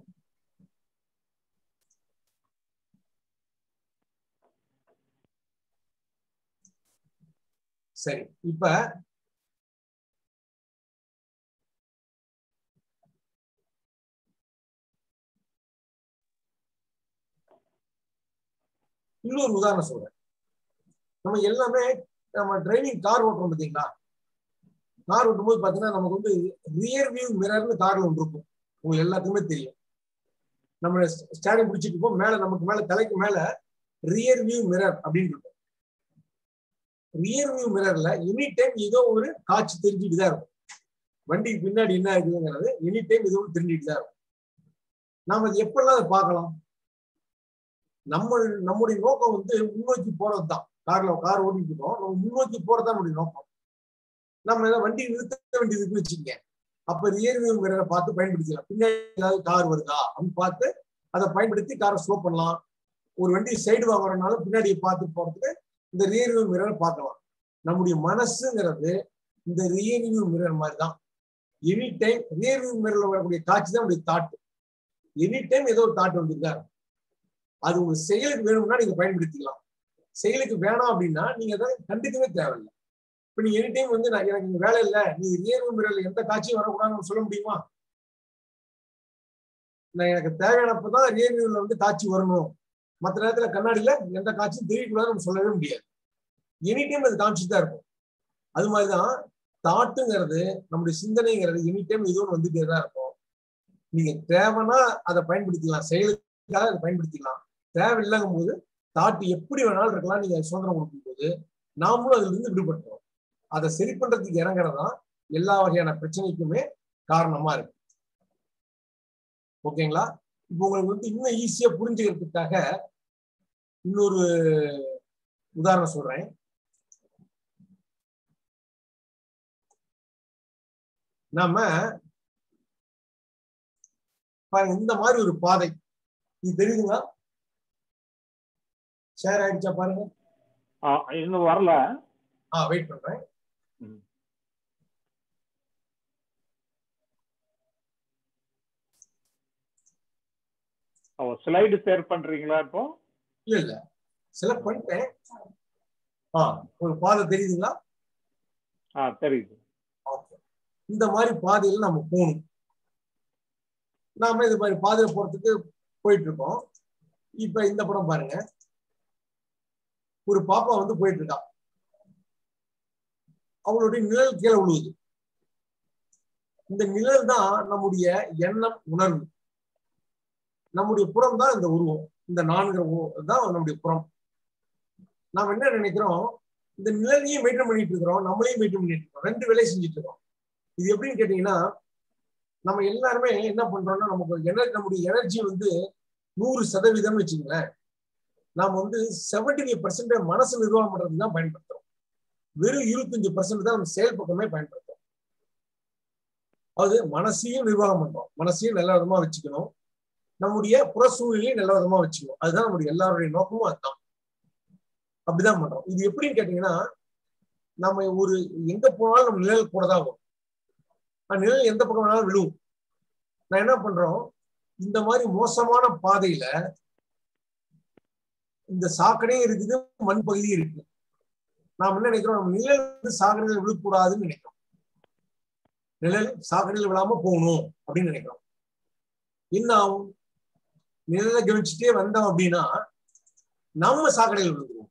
சரி இப்ப இன்னொரு உதாரணம் சொல்றேன் நம்ம எல்லாமே நம்ம டிரைவிங் கார் ஓட்டுறோம் பார்த்தீங்களா கார் ஓட்டும்போது பாத்தீங்கன்னா நமக்கு வந்து ரியர் வியூ மிரர்னு கார்ல ஒன்று இருக்கும் உங்களுக்கு எல்லாத்துக்குமே தெரியும் நம்ம ஸ்டேரிங் பிடிச்சிட்டு இருப்போம் மேல நமக்கு மேல தலைக்கு மேல ரியர் வியூ மிரர் அப்படின்னு இருக்கும் ரியர் வியூ மிரர்ல எனி டைம் ஏதோ ஒரு காட்சி தெரிஞ்சுட்டு தான் இருக்கும் வண்டிக்கு பின்னாடி என்ன இருக்குதுங்கிறது எனி டைம் ஏதோ ஒன்று தெரிஞ்சுட்டு தான் இருக்கும் நாம அது எப்பெல்லாம் அதை பார்க்கலாம் நம்ம நம்முடைய நோக்கம் வந்து முன்னோக்கி போறது தான் கார்ல கார் ஓட்டிட்டு இருக்கோம் நம்ம முன்னோக்கி போறது நம்முடைய நோக்கம் நம்ம ஏதாவது வண்டி நிறுத்த வேண்டியதுக்கு வச்சுக்கங்க அப்ப ரியர் வியூ மிரரை பார்த்து பயன்படுத்திக்கலாம் பின்னாடி ஏதாவது கார் வருதா அப்படின்னு பார்த்து அதை பயன்படுத்தி காரை ஸ்லோ பண்ணலாம் ஒரு வண்டி சைடு வாங்குறதுனால பின்னாடி பார்த்து போறதுக்கு இந்த ரியர் வியூ மிரரை பார்க்கலாம் நம்முடைய மனசுங்கிறது இந்த ரியர் வியூ மிரர் மாதிரி தான் எனி டைம் ரியர் வியூ மிரர்ல வரக்கூடிய காட்சி தான் நம்முடைய தாட் எனி டைம் ஏதோ ஒரு தாட் வந்துருக்கா அது உங்க செயலுக்கு வேணும்னா நீங்க பயன்படுத்திக்கலாம் செயலுக்கு வேணாம் அப்படின்னா நீங்க அதை கண்டுக்கவே தேவையில்லை இப்ப நீ எனி டைம் வந்து நான் எனக்கு இங்க வேலை இல்லை நீ ரியர் வியூ மிரர்ல எந்த காட்சியும் வரக்கூடாதுன்னு சொல்ல முடியுமா நான் எனக்கு தேவையானப்பதான் ரியர் வியூல வந்து காட்சி வரணும் மற்ற நேரத்துல கண்ணாடியில எந்த காட்சியும் தெரியக்கூடாதுன்னு நம்ம சொல்லவே முடியாது எனி டைம் அது காமிச்சுட்டு தான் இருக்கும் அது மாதிரிதான் தாட்டுங்கிறது நம்முடைய சிந்தனைங்கிறது எனி டைம் இது ஒன்று வந்துட்டே தான் இருக்கும் நீங்க தேவைன்னா அதை பயன்படுத்திக்கலாம் செயலுக்காக அதை பயன்படுத்திக்கலாம் தேவையில்லைங்கும் போது தாட்டு எப்படி வேணாலும் இருக்கலாம் நீங்க சுதந்திரம் கொடுக்கும் போது நாமளும் அதுல இருந்து விடுபட்டுறோம் அதை சரி பண்றதுக்கு இறங்குறதுதான் எல்லா வகையான பிரச்சனைக்குமே காரணமா இருக்கு ஓகேங்களா இப்போ உங்களுக்கு வந்து இன்னும் ஈஸியா புரிஞ்சுக்கிறதுக்காக இன்னொரு உதாரணம் சொல்றேன் நாம பாருங்க இந்த மாதிரி ஒரு பாதை இது தெரியுதுங்களா ஷேர் ஆயிடுச்சா பாருங்க ஆ, இன்னும் வரல ஆ வெயிட் பண்றேன் ம். ஸ்லைடு ஷேர் பண்றீங்களா இப்போ இல்ல இல்ல செலக்ட் பண்ணிட்டேன் ஆ ஒரு பாதை தெரியுதுங்களா ஆ தெரியுது ஓகே இந்த மாதிரி பாதையில நம்ம போகணும் நாம இது மாதிரி பாதையில போறதுக்கு போயிட்டு இருக்கோம் இப்ப இந்த படம் பாருங்க ஒரு பாப்பா வந்து போயிட்டு இருக்கா அவளுடைய நிழல் கீழே விழுவுது இந்த நிழல் தான் நம்முடைய எண்ணம் உணர்வு நம்முடைய புறம் தான் இந்த உருவம் இந்த நான்கிற உருவம் தான் நம்முடைய புறம் நாம் என்ன நினைக்கிறோம் இந்த நிழலையும் மெயின்டைன் பண்ணிட்டு இருக்கிறோம் நம்மளையும் மெயின்டைன் பண்ணிட்டு இருக்கோம் ரெண்டு வேலையை செஞ்சுட்டு இருக்கோம் இது எப்படின்னு கேட்டீங்கன்னா நம்ம எல்லாருமே என்ன பண்றோம்னா நமக்கு எனர்ஜி நம்முடைய எனர்ஜி வந்து நூறு சதவீதம் வச்சுங்களேன் நாம வந்து செவன்டி ஃபைவ் பர்சன்ட் மனசு நிர்வாகம் பண்றதுக்கு தான் பயன்படுத்துறோம் வெறும் இருபத்தஞ்சு பர்சன்ட் தான் நம்ம செயல் பக்கமே பயன்படுத்துறோம் அது மனசையும் நிர்வாகம் பண்றோம் மனசையும் நல்ல விதமா வச்சுக்கணும் நம்முடைய புற சூழ்நிலையும் நல்ல விதமா வச்சுக்கணும் அதுதான் நம்முடைய எல்லாருடைய நோக்கமும் அதுதான் அப்படிதான் பண்றோம் இது எப்படின்னு கேட்டீங்கன்னா நம்ம ஒரு எங்க போனாலும் நம்ம நிழல் கூட தான் வரும் ஆனா நிழல் எந்த பக்கம் வேணாலும் விழுவும் நான் என்ன பண்றோம் இந்த மாதிரி மோசமான பாதையில இந்த சாக்கடையும் இருக்குது மண் பகுதியும் இருக்கு நாம் என்ன நினைக்கிறோம் நம்ம நிழல் வந்து சாக்கடையில விழக்கூடாதுன்னு நினைக்கிறோம் நிழல் சாக்கடையில் விழாம போகணும் அப்படின்னு நினைக்கிறோம் என்ன ஆகும் நிழலை கவனிச்சுட்டே வந்தோம் அப்படின்னா நம்ம சாக்கடையில் விழுந்துருவோம்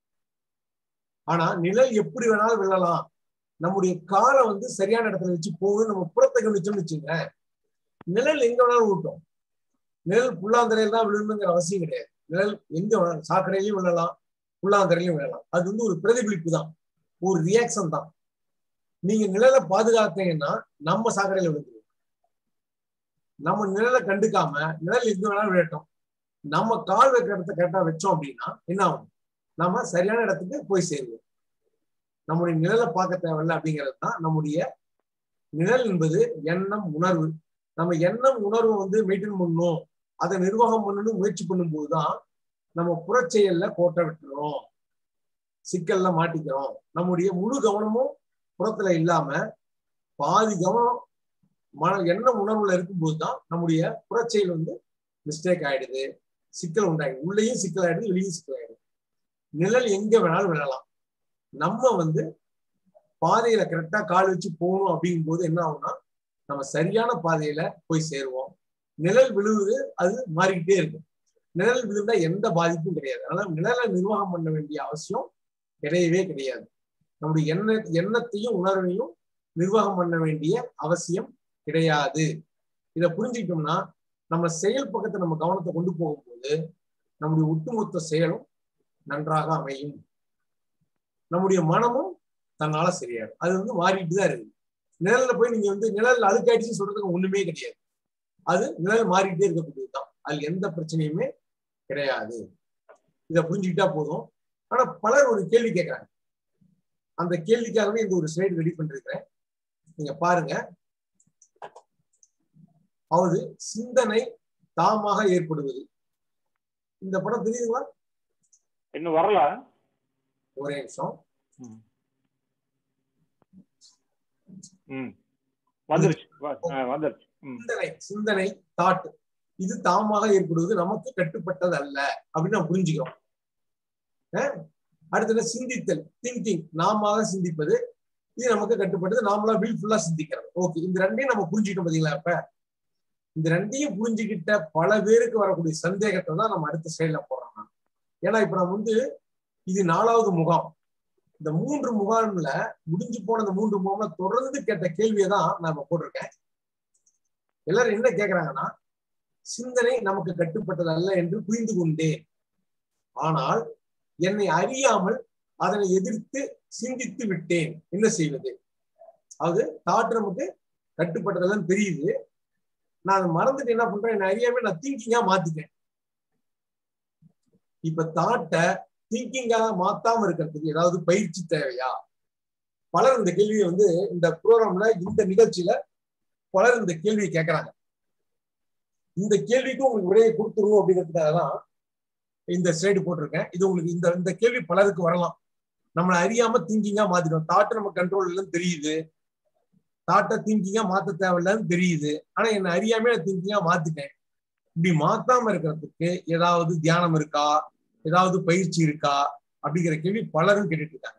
ஆனா நிழல் எப்படி வேணாலும் விழலாம் நம்முடைய காலை வந்து சரியான இடத்துல வச்சு போகுது நம்ம புறத்தை கவனிச்சோம்னு வச்சுங்க நிழல் எங்க வேணாலும் விட்டோம் நிழல் புல்லாந்தரையில் தான் விழுணுங்கிற அவசியம் கிடையாது நிழல் எங்க வேணாலும் சாக்கடையிலையும் விழலாம் புல்லாந்தரையிலையும் விழலாம் அது வந்து ஒரு பிரதிபலிப்பு தான் ஒரு ரியாக்ஷன் தான் நீங்க நிழலை பாதுகாத்தீங்கன்னா நம்ம சாக்கடையில விழுந்துருவோம் நம்ம நிழலை கண்டுக்காம நிழல் எங்க வேணாலும் விழட்டும் நம்ம கால் வைக்கிற இடத்த கரெக்டா வச்சோம் அப்படின்னா என்ன ஆகும் நம்ம சரியான இடத்துக்கு போய் சேருவோம் நம்முடைய நிழலை பார்க்க தேவையில்ல அப்படிங்கிறது தான் நம்முடைய நிழல் என்பது எண்ணம் உணர்வு நம்ம எண்ணம் உணர்வை வந்து மெயின்டைன் பண்ணணும் அதை நிர்வாகம் பண்ணணும்னு முயற்சி பண்ணும்போது தான் நம்ம புறச்செயல்ல கோட்டை விட்டுறோம் சிக்கல்ல மாட்டிக்கிறோம் நம்முடைய முழு கவனமும் புறத்துல இல்லாம பாதி கவனம் மன எண்ண உணர்வுல இருக்கும்போது தான் நம்முடைய புறச்செயல் வந்து மிஸ்டேக் ஆயிடுது சிக்கல் உண்டாயிடுது உள்ளேயும் சிக்கல் ஆயிடுது வெளியும் சிக்கல் ஆயிடுது நிழல் எங்க வேணாலும் விழலாம் நம்ம வந்து பாதையில கரெக்டா கால் வச்சு போகணும் அப்படிங்கும் போது என்ன ஆகும்னா நம்ம சரியான பாதையில போய் சேருவோம் நிழல் விழுவுது அது மாறிக்கிட்டே இருக்கும் நிழல் விழுந்தா எந்த பாதிப்பும் கிடையாது அதனால நிழலை நிர்வாகம் பண்ண வேண்டிய அவசியம் கிடையவே கிடையாது நம்முடைய எண்ண எண்ணத்தையும் உணர்வையும் நிர்வாகம் பண்ண வேண்டிய அவசியம் கிடையாது இதை புரிஞ்சுக்கிட்டோம்னா நம்ம செயல் பக்கத்தை நம்ம கவனத்தை கொண்டு போகும்போது நம்முடைய ஒட்டுமொத்த செயலும் நன்றாக அமையும் நம்முடைய மனமும் தன்னால சரியாகும் அது வந்து மாறிட்டு தான் இருக்கு நிழல்ல போய் நீங்க வந்து நிழல் அழுக்காயிடுச்சுன்னு சொல்றதுக்கு ஒண்ணுமே கிடையாது அது நிழல் மாறிட்டே இருக்கக்கூடியதுதான் அதுல எந்த பிரச்சனையுமே கிடையாது இதை புரிஞ்சுக்கிட்டா போதும் ஆனா பலர் ஒரு கேள்வி கேட்கறாங்க அந்த கேள்விக்காகவே இந்த ஒரு ஸ்லைடு ரெடி பண்ணிருக்கிறேன் நீங்க பாருங்க அவது சிந்தனை தாமாக ஏற்படுவது இந்த படம் தெரியுதுங்களா இன்னும் வரல ஒரே நிமிஷம் ம் வந்துருச்சு வ- ஆ, வந்துருச்சு ம் சிந்தனை சிந்தனை தாட் இது தாமாக ஏற்படுவது நமக்கு கட்டுப்பட்டது அல்ல அப்படின்னு நம்ம புரிஞ்சுக்கிறோம் அஹ் அடுத்தது சிந்தித்தல் திங்கிங் நாம சிந்திப்பது இது நமக்கு கட்டுப்பட்டது நாமளா வில்ஃபுல்லா சிந்திக்கிறது ஓகே இந்த ரெண்டையும் நம்ம புரிஞ்சுக்கிட்டோம் பாத்தீங்களா இப்ப இந்த ரெண்டையும் புரிஞ்சுக்கிட்ட பல பேருக்கு வரக்கூடிய சந்தேகத்தை தான் நம்ம அடுத்த ஸ்டைல போடுறோம் நான். ஏன்னா இப்ப நம்ம வந்து இது நாலாவது முகாம் இந்த மூன்று முகாம்ல முடிஞ்சு போன இந்த மூன்று முகாம்ல தொடர்ந்து கேட்ட கேள்வியை தான் நான் இப்ப போட்டிருக்கேன் எல்லாரும் என்ன கேக்குறாங்கன்னா சிந்தனை நமக்கு கட்டுப்பட்டது அல்ல என்று புரிந்து கொண்டேன் ஆனால் என்னை அறியாமல் அதனை எதிர்த்து சிந்தித்து விட்டேன் என்ன செய்வது அதாவது தாட் நமக்கு கட்டுப்பட்டதெல்லாம் தெரியுது நான் அதை மறந்துட்டு என்ன பண்றேன் என்னை அறியாம நான் திங்கிங்கா மாத்திட்டேன் இப்ப தாட்டை திங்கிங்கா மாத்தாம இருக்கிறதுக்கு ஏதாவது பயிற்சி தேவையா பலர் இந்த கேள்வியை வந்து இந்த ப்ரோக்ராம்ல இந்த நிகழ்ச்சியில பலர் இந்த கேள்வியை கேட்கறாங்க இந்த கேள்விக்கும் உங்களுக்கு விடையை கொடுத்துருவோம் அப்படிங்கிறதுக்காக தான் இந்த ஸ்லைடு போட்டிருக்கேன் இது உங்களுக்கு இந்த இந்த கேள்வி பலருக்கு வரலாம் நம்மளை அறியாம திங்கிங்கா மாத்திடும் தாட்டை நம்ம கண்ட்ரோல் இல்லைன்னு தெரியுது தாட்டை திங்கிங்கா மாத்த தேவையில்லன்னு தெரியுது ஆனா என்ன அறியாம நான் திங்கிங்கா மாத்திட்டேன் இப்படி மாத்தாம இருக்கிறதுக்கு ஏதாவது தியானம் இருக்கா ஏதாவது பயிற்சி இருக்கா அப்படிங்கிற கேள்வி பலரும் கேட்டுட்டு இருக்காங்க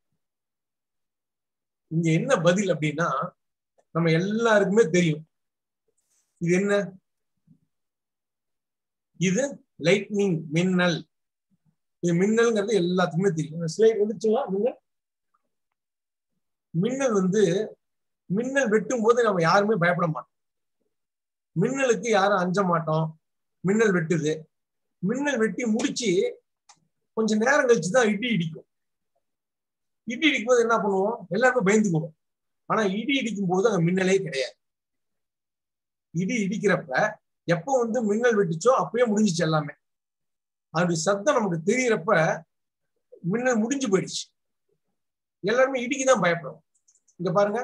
இங்க என்ன பதில் அப்படின்னா நம்ம எல்லாருக்குமே தெரியும் இது என்ன இது லைட்னிங் மின்னல் இது மின்னல்ங்கிறது எல்லாத்துக்குமே தெரியும் ஸ்லைட் வந்துச்சுங்களா மின்னல் மின்னல் வந்து மின்னல் வெட்டும் போது நம்ம யாருமே பயப்பட மாட்டோம் மின்னலுக்கு யாரும் அஞ்ச மாட்டோம் மின்னல் வெட்டுது மின்னல் வெட்டி முடிச்சு கொஞ்ச நேரம் கழிச்சு தான் இடி இடிக்கும் இடி இடிக்கும் போது என்ன பண்ணுவோம் எல்லாருமே பயந்துக்குவோம் ஆனா இடி இடிக்கும் போது அங்க மின்னலே கிடையாது இடி இடிக்கிறப்ப எப்போ வந்து மின்னல் வெட்டுச்சோ அப்பயே முடிஞ்சிச்சு எல்லாமே அப்படி சத்தம் நமக்கு தெரியறப்ப மின்னல் முடிஞ்சு போயிடுச்சு எல்லாருமே இடிக்கு தான் பயப்படுறோம் இங்க பாருங்க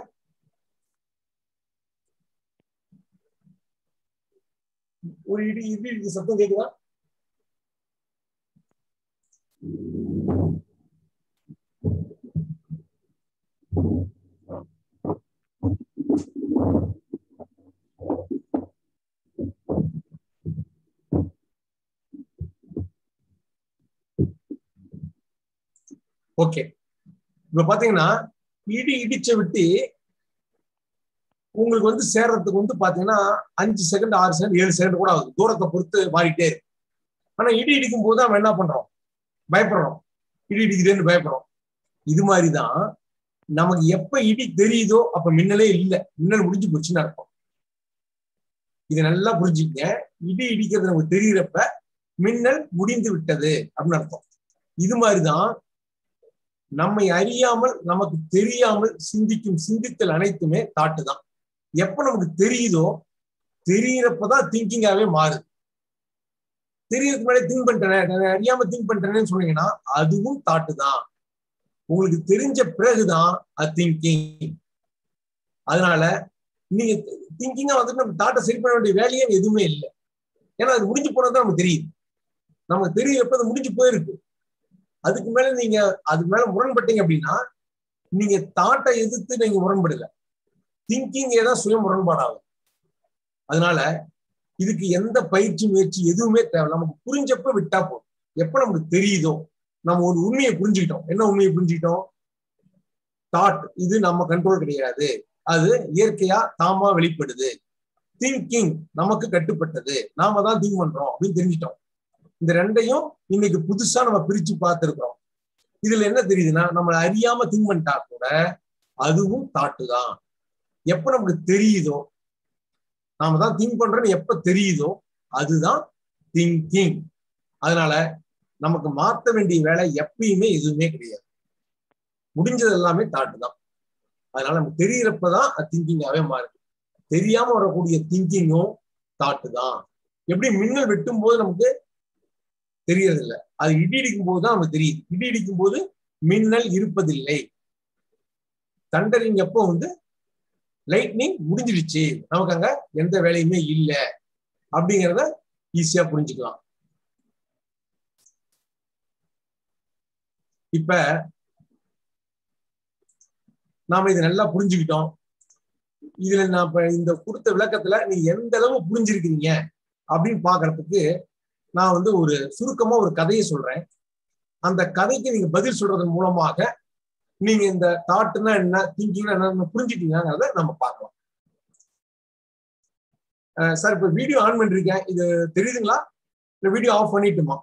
ஒரு இடி இடி இடி சத்தம் கேக்குதா ஓகே இப்ப பாத்தீங்கன்னா இடி இடிச்ச விட்டு உங்களுக்கு வந்து சேர்றதுக்கு வந்து பாத்தீங்கன்னா அஞ்சு செகண்ட் ஆறு செகண்ட் ஏழு செகண்ட் கூட ஆகுது தூரத்தை பொறுத்து மாறிட்டே இருக்கு ஆனா இடி இடிக்கும் போது நம்ம என்ன பண்றோம் பயப்படுறோம் இடி இடிக்குதுன்னு பயப்படுறோம் இது மாதிரிதான் நமக்கு எப்ப இடி தெரியுதோ அப்ப மின்னலே இல்லை மின்னல் முடிஞ்சு போச்சுன்னு அர்த்தம் இதை நல்லா புரிஞ்சுக்கங்க இடி இடிக்கிறது நமக்கு தெரிகிறப்ப மின்னல் முடிந்து விட்டது அப்படின்னு அர்த்தம் இது மாதிரிதான் நம்மை அறியாமல் நமக்கு தெரியாமல் சிந்திக்கும் சிந்தித்தல் அனைத்துமே தாட்டு தான் எப்ப நமக்கு தெரியுதோ தெரியிறப்பதான் திங்கிங்காவே மாறுது தெரியறதுக்கு முன்னாடி திங்க் பண்ணிட்டேன் நான் அறியாம திங்க் பண்ணிட்டேன்னு சொன்னீங்கன்னா அதுவும் தாட்டு தான் உங்களுக்கு தெரிஞ்ச பிறகுதான் அது திங்கிங் அதனால நீங்க திங்கிங்கா வந்துட்டு நம்ம தாட்டை சரி பண்ண வேண்டிய வேலையே எதுவுமே இல்லை ஏன்னா அது முடிஞ்சு போனது நமக்கு தெரியுது நமக்கு தெரியுறப்ப அது முடிஞ்சு போயிருக்கு அதுக்கு மேல நீங்க அதுக்கு மேல முரண்பட்டீங்க அப்படின்னா நீங்க தாட்டை எதிர்த்து நீங்க முரண்படல திங்கிங் ஏதாவது சுய முரண்பாடாகும் அதனால இதுக்கு எந்த பயிற்சி முயற்சி எதுவுமே தேவை நமக்கு புரிஞ்சப்ப விட்டா போதும் எப்ப நமக்கு தெரியுதோ நம்ம ஒரு உண்மையை புரிஞ்சுக்கிட்டோம் என்ன உண்மையை புரிஞ்சுக்கிட்டோம் தாட் இது நம்ம கண்ட்ரோல் கிடையாது அது இயற்கையா தாமா வெளிப்படுது திங்கிங் நமக்கு கட்டுப்பட்டது நாம தான் திங்க் பண்றோம் அப்படின்னு தெரிஞ்சிட்டோம் இந்த ரெண்டையும் இன்னைக்கு புதுசா நம்ம பிரிச்சு பார்த்திருக்கிறோம் இதுல என்ன தெரியுதுன்னா நம்ம அறியாம திங்க் பண்ணிட்டா கூட அதுவும் தாட்டு தான் எப்ப நமக்கு தெரியுதோ நாம தான் திங்க் பண்றோம்னு எப்ப தெரியுதோ அதுதான் திங்கிங் அதனால நமக்கு மாத்த வேண்டிய வேலை எப்பயுமே எதுவுமே கிடையாது முடிஞ்சது எல்லாமே தாட்டு தான் அதனால நமக்கு தெரியறப்பதான் அது திங்கிங்காவே மாறுது தெரியாம வரக்கூடிய திங்கிங்கும் தாட்டு தான் எப்படி மின்னல் வெட்டும் போது நமக்கு தெரியறது இல்லை அது இடி இடிக்கும் போது தான் நமக்கு தெரியுது இடி இடிக்கும் போது மின்னல் இருப்பதில்லை தண்டரிங் எப்போ வந்து லைட்னிங் முடிஞ்சிடுச்சு நமக்கு அங்க எந்த வேலையுமே இல்லை அப்படிங்கிறத ஈஸியா புரிஞ்சுக்கலாம் இப்ப நாம இதை நல்லா புரிஞ்சுக்கிட்டோம் இதுல நான் இப்ப இந்த கொடுத்த விளக்கத்துல நீங்க எந்த அளவு புரிஞ்சிருக்கீங்க அப்படின்னு பாக்குறதுக்கு நான் வந்து ஒரு சுருக்கமா ஒரு கதையை சொல்றேன் அந்த கதைக்கு நீங்க பதில் சொல்றதன் மூலமாக நீங்க இந்த தாட்டுனா என்ன திங்கிங்னா என்ன புரிஞ்சுட்டீங்கிறத நம்ம பார்க்கலாம் சார் இப்ப வீடியோ ஆன் பண்ணிருக்கேன் இது தெரியுதுங்களா இல்ல வீடியோ ஆஃப் பண்ணிட்டுமா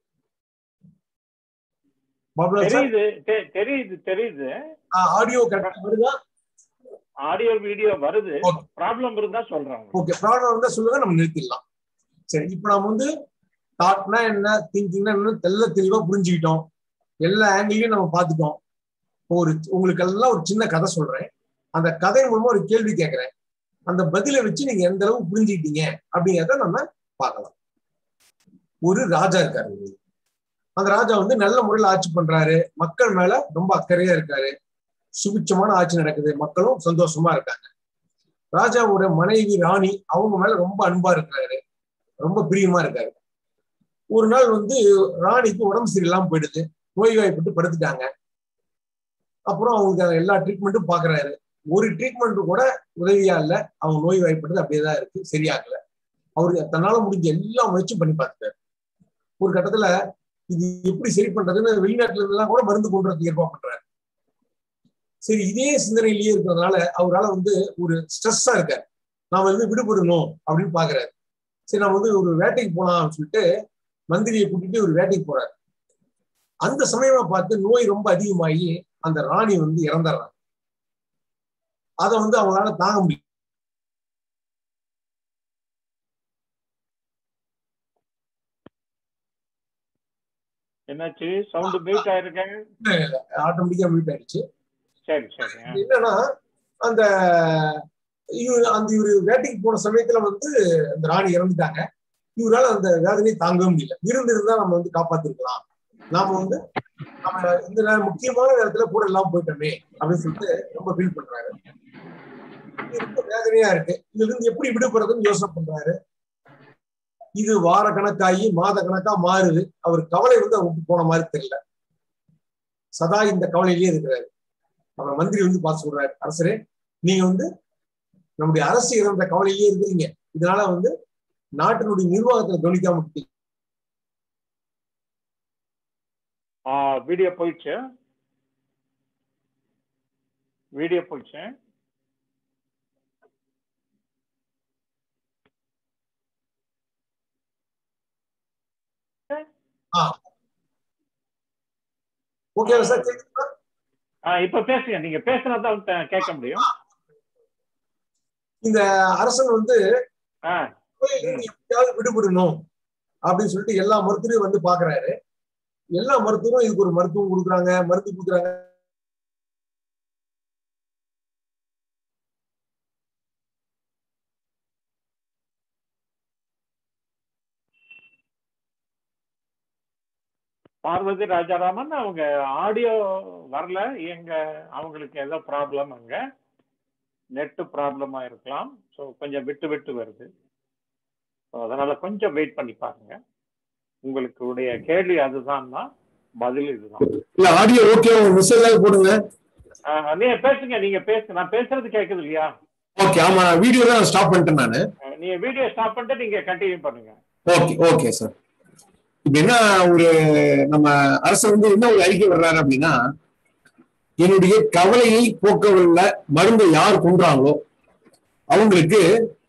பாபுலா சார் தெரியுது தெ- தெரியுது தெரியுது ஆடியோ கரெக்டா வருதா ஆடியோ வீடியோ வருது Okay. ப்ராப்ளம் இருந்தா சொல்றேன் ஓகே ப்ராப்ளம் இருந்தா சொல்லுங்க நம்ம நிறுத்திடலாம் சரி இப்போ நாம வந்து தாட்னா என்ன திங்கிங்னா என்ன தெல்ல தெளிவா புரிஞ்சுக்கிட்டோம் எல்லா ஆங்கிலையும் நம்ம பார்த்துட்டோம் இப்போ ஒரு உங்களுக்கு எல்லாம் ஒரு சின்ன கதை சொல்றேன் அந்த கதை மூலமா ஒரு கேள்வி கேட்கிறேன் அந்த பதிலை வச்சு நீங்க எந்த அளவு புரிஞ்சுக்கிட்டீங்க அப்படிங்கிறத நம்ம பார்க்கலாம் ஒரு ராஜா இருக்காரு அந்த ராஜா வந்து நல்ல முறையில் ஆட்சி பண்றாரு மக்கள் மேல ரொம்ப அக்கறையா இருக்காரு சுபிட்சமான ஆட்சி நடக்குது மக்களும் சந்தோஷமா இருக்காங்க ராஜாவோட மனைவி ராணி அவங்க மேல ரொம்ப அன்பா இருக்காரு ரொம்ப பிரியமா இருக்காரு ஒரு நாள் வந்து ராணிக்கு உடம்பு சரியில்லாம போயிடுது நோய்வாய்ப்பட்டு படுத்துட்டாங்க அப்புறம் அவங்களுக்கு எல்லா ட்ரீட்மெண்ட்டும் பாக்குறாரு ஒரு ட்ரீட்மெண்ட் கூட உதவியா இல்ல அவங்க நோய் வாய்ப்பட்டது அப்படியே தான் இருக்கு சரியாகல அவரு தன்னால முடிஞ்ச எல்லா முயற்சியும் பண்ணி பார்த்துட்டாரு ஒரு கட்டத்துல இது எப்படி சரி பண்றதுன்னு வெளிநாட்டுல இருந்தெல்லாம் கூட மருந்து கொண்டு வரதுக்கு ஏற்பாடு பண்றாரு சரி இதே சிந்தனையிலேயே இருக்கிறதுனால அவரால் வந்து ஒரு ஸ்ட்ரெஸ்ஸா இருக்காரு நாம இருந்து விடுபடணும் அப்படின்னு பாக்குறாரு சரி நம்ம வந்து ஒரு வேட்டைக்கு போலாம் சொல்லிட்டு மந்திரியை கூட்டிட்டு ஒரு வேட்டைக்கு போறாரு அந்த சமயமா பார்த்து நோய் ரொம்ப அதிகமாகி அந்த ராணி வந்து இறந்துடுறாங்க அதை வந்து அவங்களால தாங்க முடியல என்னாச்சு சவுண்ட் மியூட் ஆயிருக்கேன் ஆட்டோமேட்டிக்கா மீட் ஆயிடுச்சு சரி சரி ஆ. என்னன்னா அந்த இவரு அந்த இவரு வேட்டைக்கு போன சமயத்துல வந்து அந்த ராணி இறந்துட்டாங்க இவரால அந்த வேதனையை தாங்கவே முடியல இருந்திருந்தா நம்ம வந்து காப்பாத்திருக்கலாம் நாம வந்து நம்ம இந்த நேரம் முக்கியமான நேரத்துல கூட எல்லாம் போயிட்டோமே அப்படின்னு சொல்லிட்டு ரொம்ப ஃபீல் பண்றாரு இது ரொம்ப வேதனையா இருக்கு இதுல இருந்து எப்படி விடுபடுறதுன்னு யோசனை பண்றாரு இது வார கணக்காகி மாத கணக்கா மாறுது அவர் கவலை வந்து அவருக்கு போன மாதிரி தெரியல சதா இந்த கவலையிலேயே இருக்கிறாரு அவர் மந்திரி வந்து பார்த்து சொல்றாரு அரசரே நீங்க வந்து நம்முடைய அரசு இறந்த கவலையிலேயே இருக்கிறீங்க இதனால வந்து நாட்டினுடைய நிர்வாகத்துல கவனிக்காம விட்டீங்க ஆ வீடியோ போயிடுச்சு வீடியோ போச்சு ஓகேவா சார் கேக்குதா? ஆ, இப்ப பேசுங்க நீங்க பேசினா தான் த- கேட்க முடியும் இந்த அரசன் வந்து ஆ, நோயிலிருந்து எப்படியாவது விடுபடணும் அப்படின்னு சொல்லிட்டு எல்லா மருத்துவரையும் வந்து பாக்குறாரு எல்லா மருத்துவரும் இதுக்கு ஒரு மருத்துவம் கொடுக்குறாங்க மருந்து கொடுக்குறாங்க பார்வதி ராஜாராமன் அவங்க ஆடியோ வரல எங்க அவங்களுக்கு ஏதோ ப்ராப்ளம் அங்க நெட் ப்ராப்ளமா இருக்கலாம் ஸோ கொஞ்சம் விட்டு விட்டு வருது ஸோ அதனால கொஞ்சம் வெயிட் பண்ணி பாருங்க உங்களுக்கு உடைய கேள்வி அதுதான்னா பதில் இதுதான் இல்ல ஆடியோ ஓகே மெசேஜ் போடுங்க ஆ, நீங்க பேசுங்க நீங்க பேசுங்க நான் பேசுறது கேக்குது இல்லையா ஓகே ஆமா நான் வீடியோ தான் ஸ்டாப் பண்ணிட்டேன் நானு ஆ, நீங்க வீடியோ ஸ்டாப் பண்ணிட்டு நீங்க கண்டினியூ பண்ணுங்க ஓகே ஓகே சார் இப்ப என்ன ஒரு நம்ம அரசு வந்து என்ன ஒரு அறிக்கை வர்றாரு அப்படின்னா என்னுடைய கவலையை போக்கவல்ல மருந்தை யார் கொன்றாங்களோ அவங்களுக்கு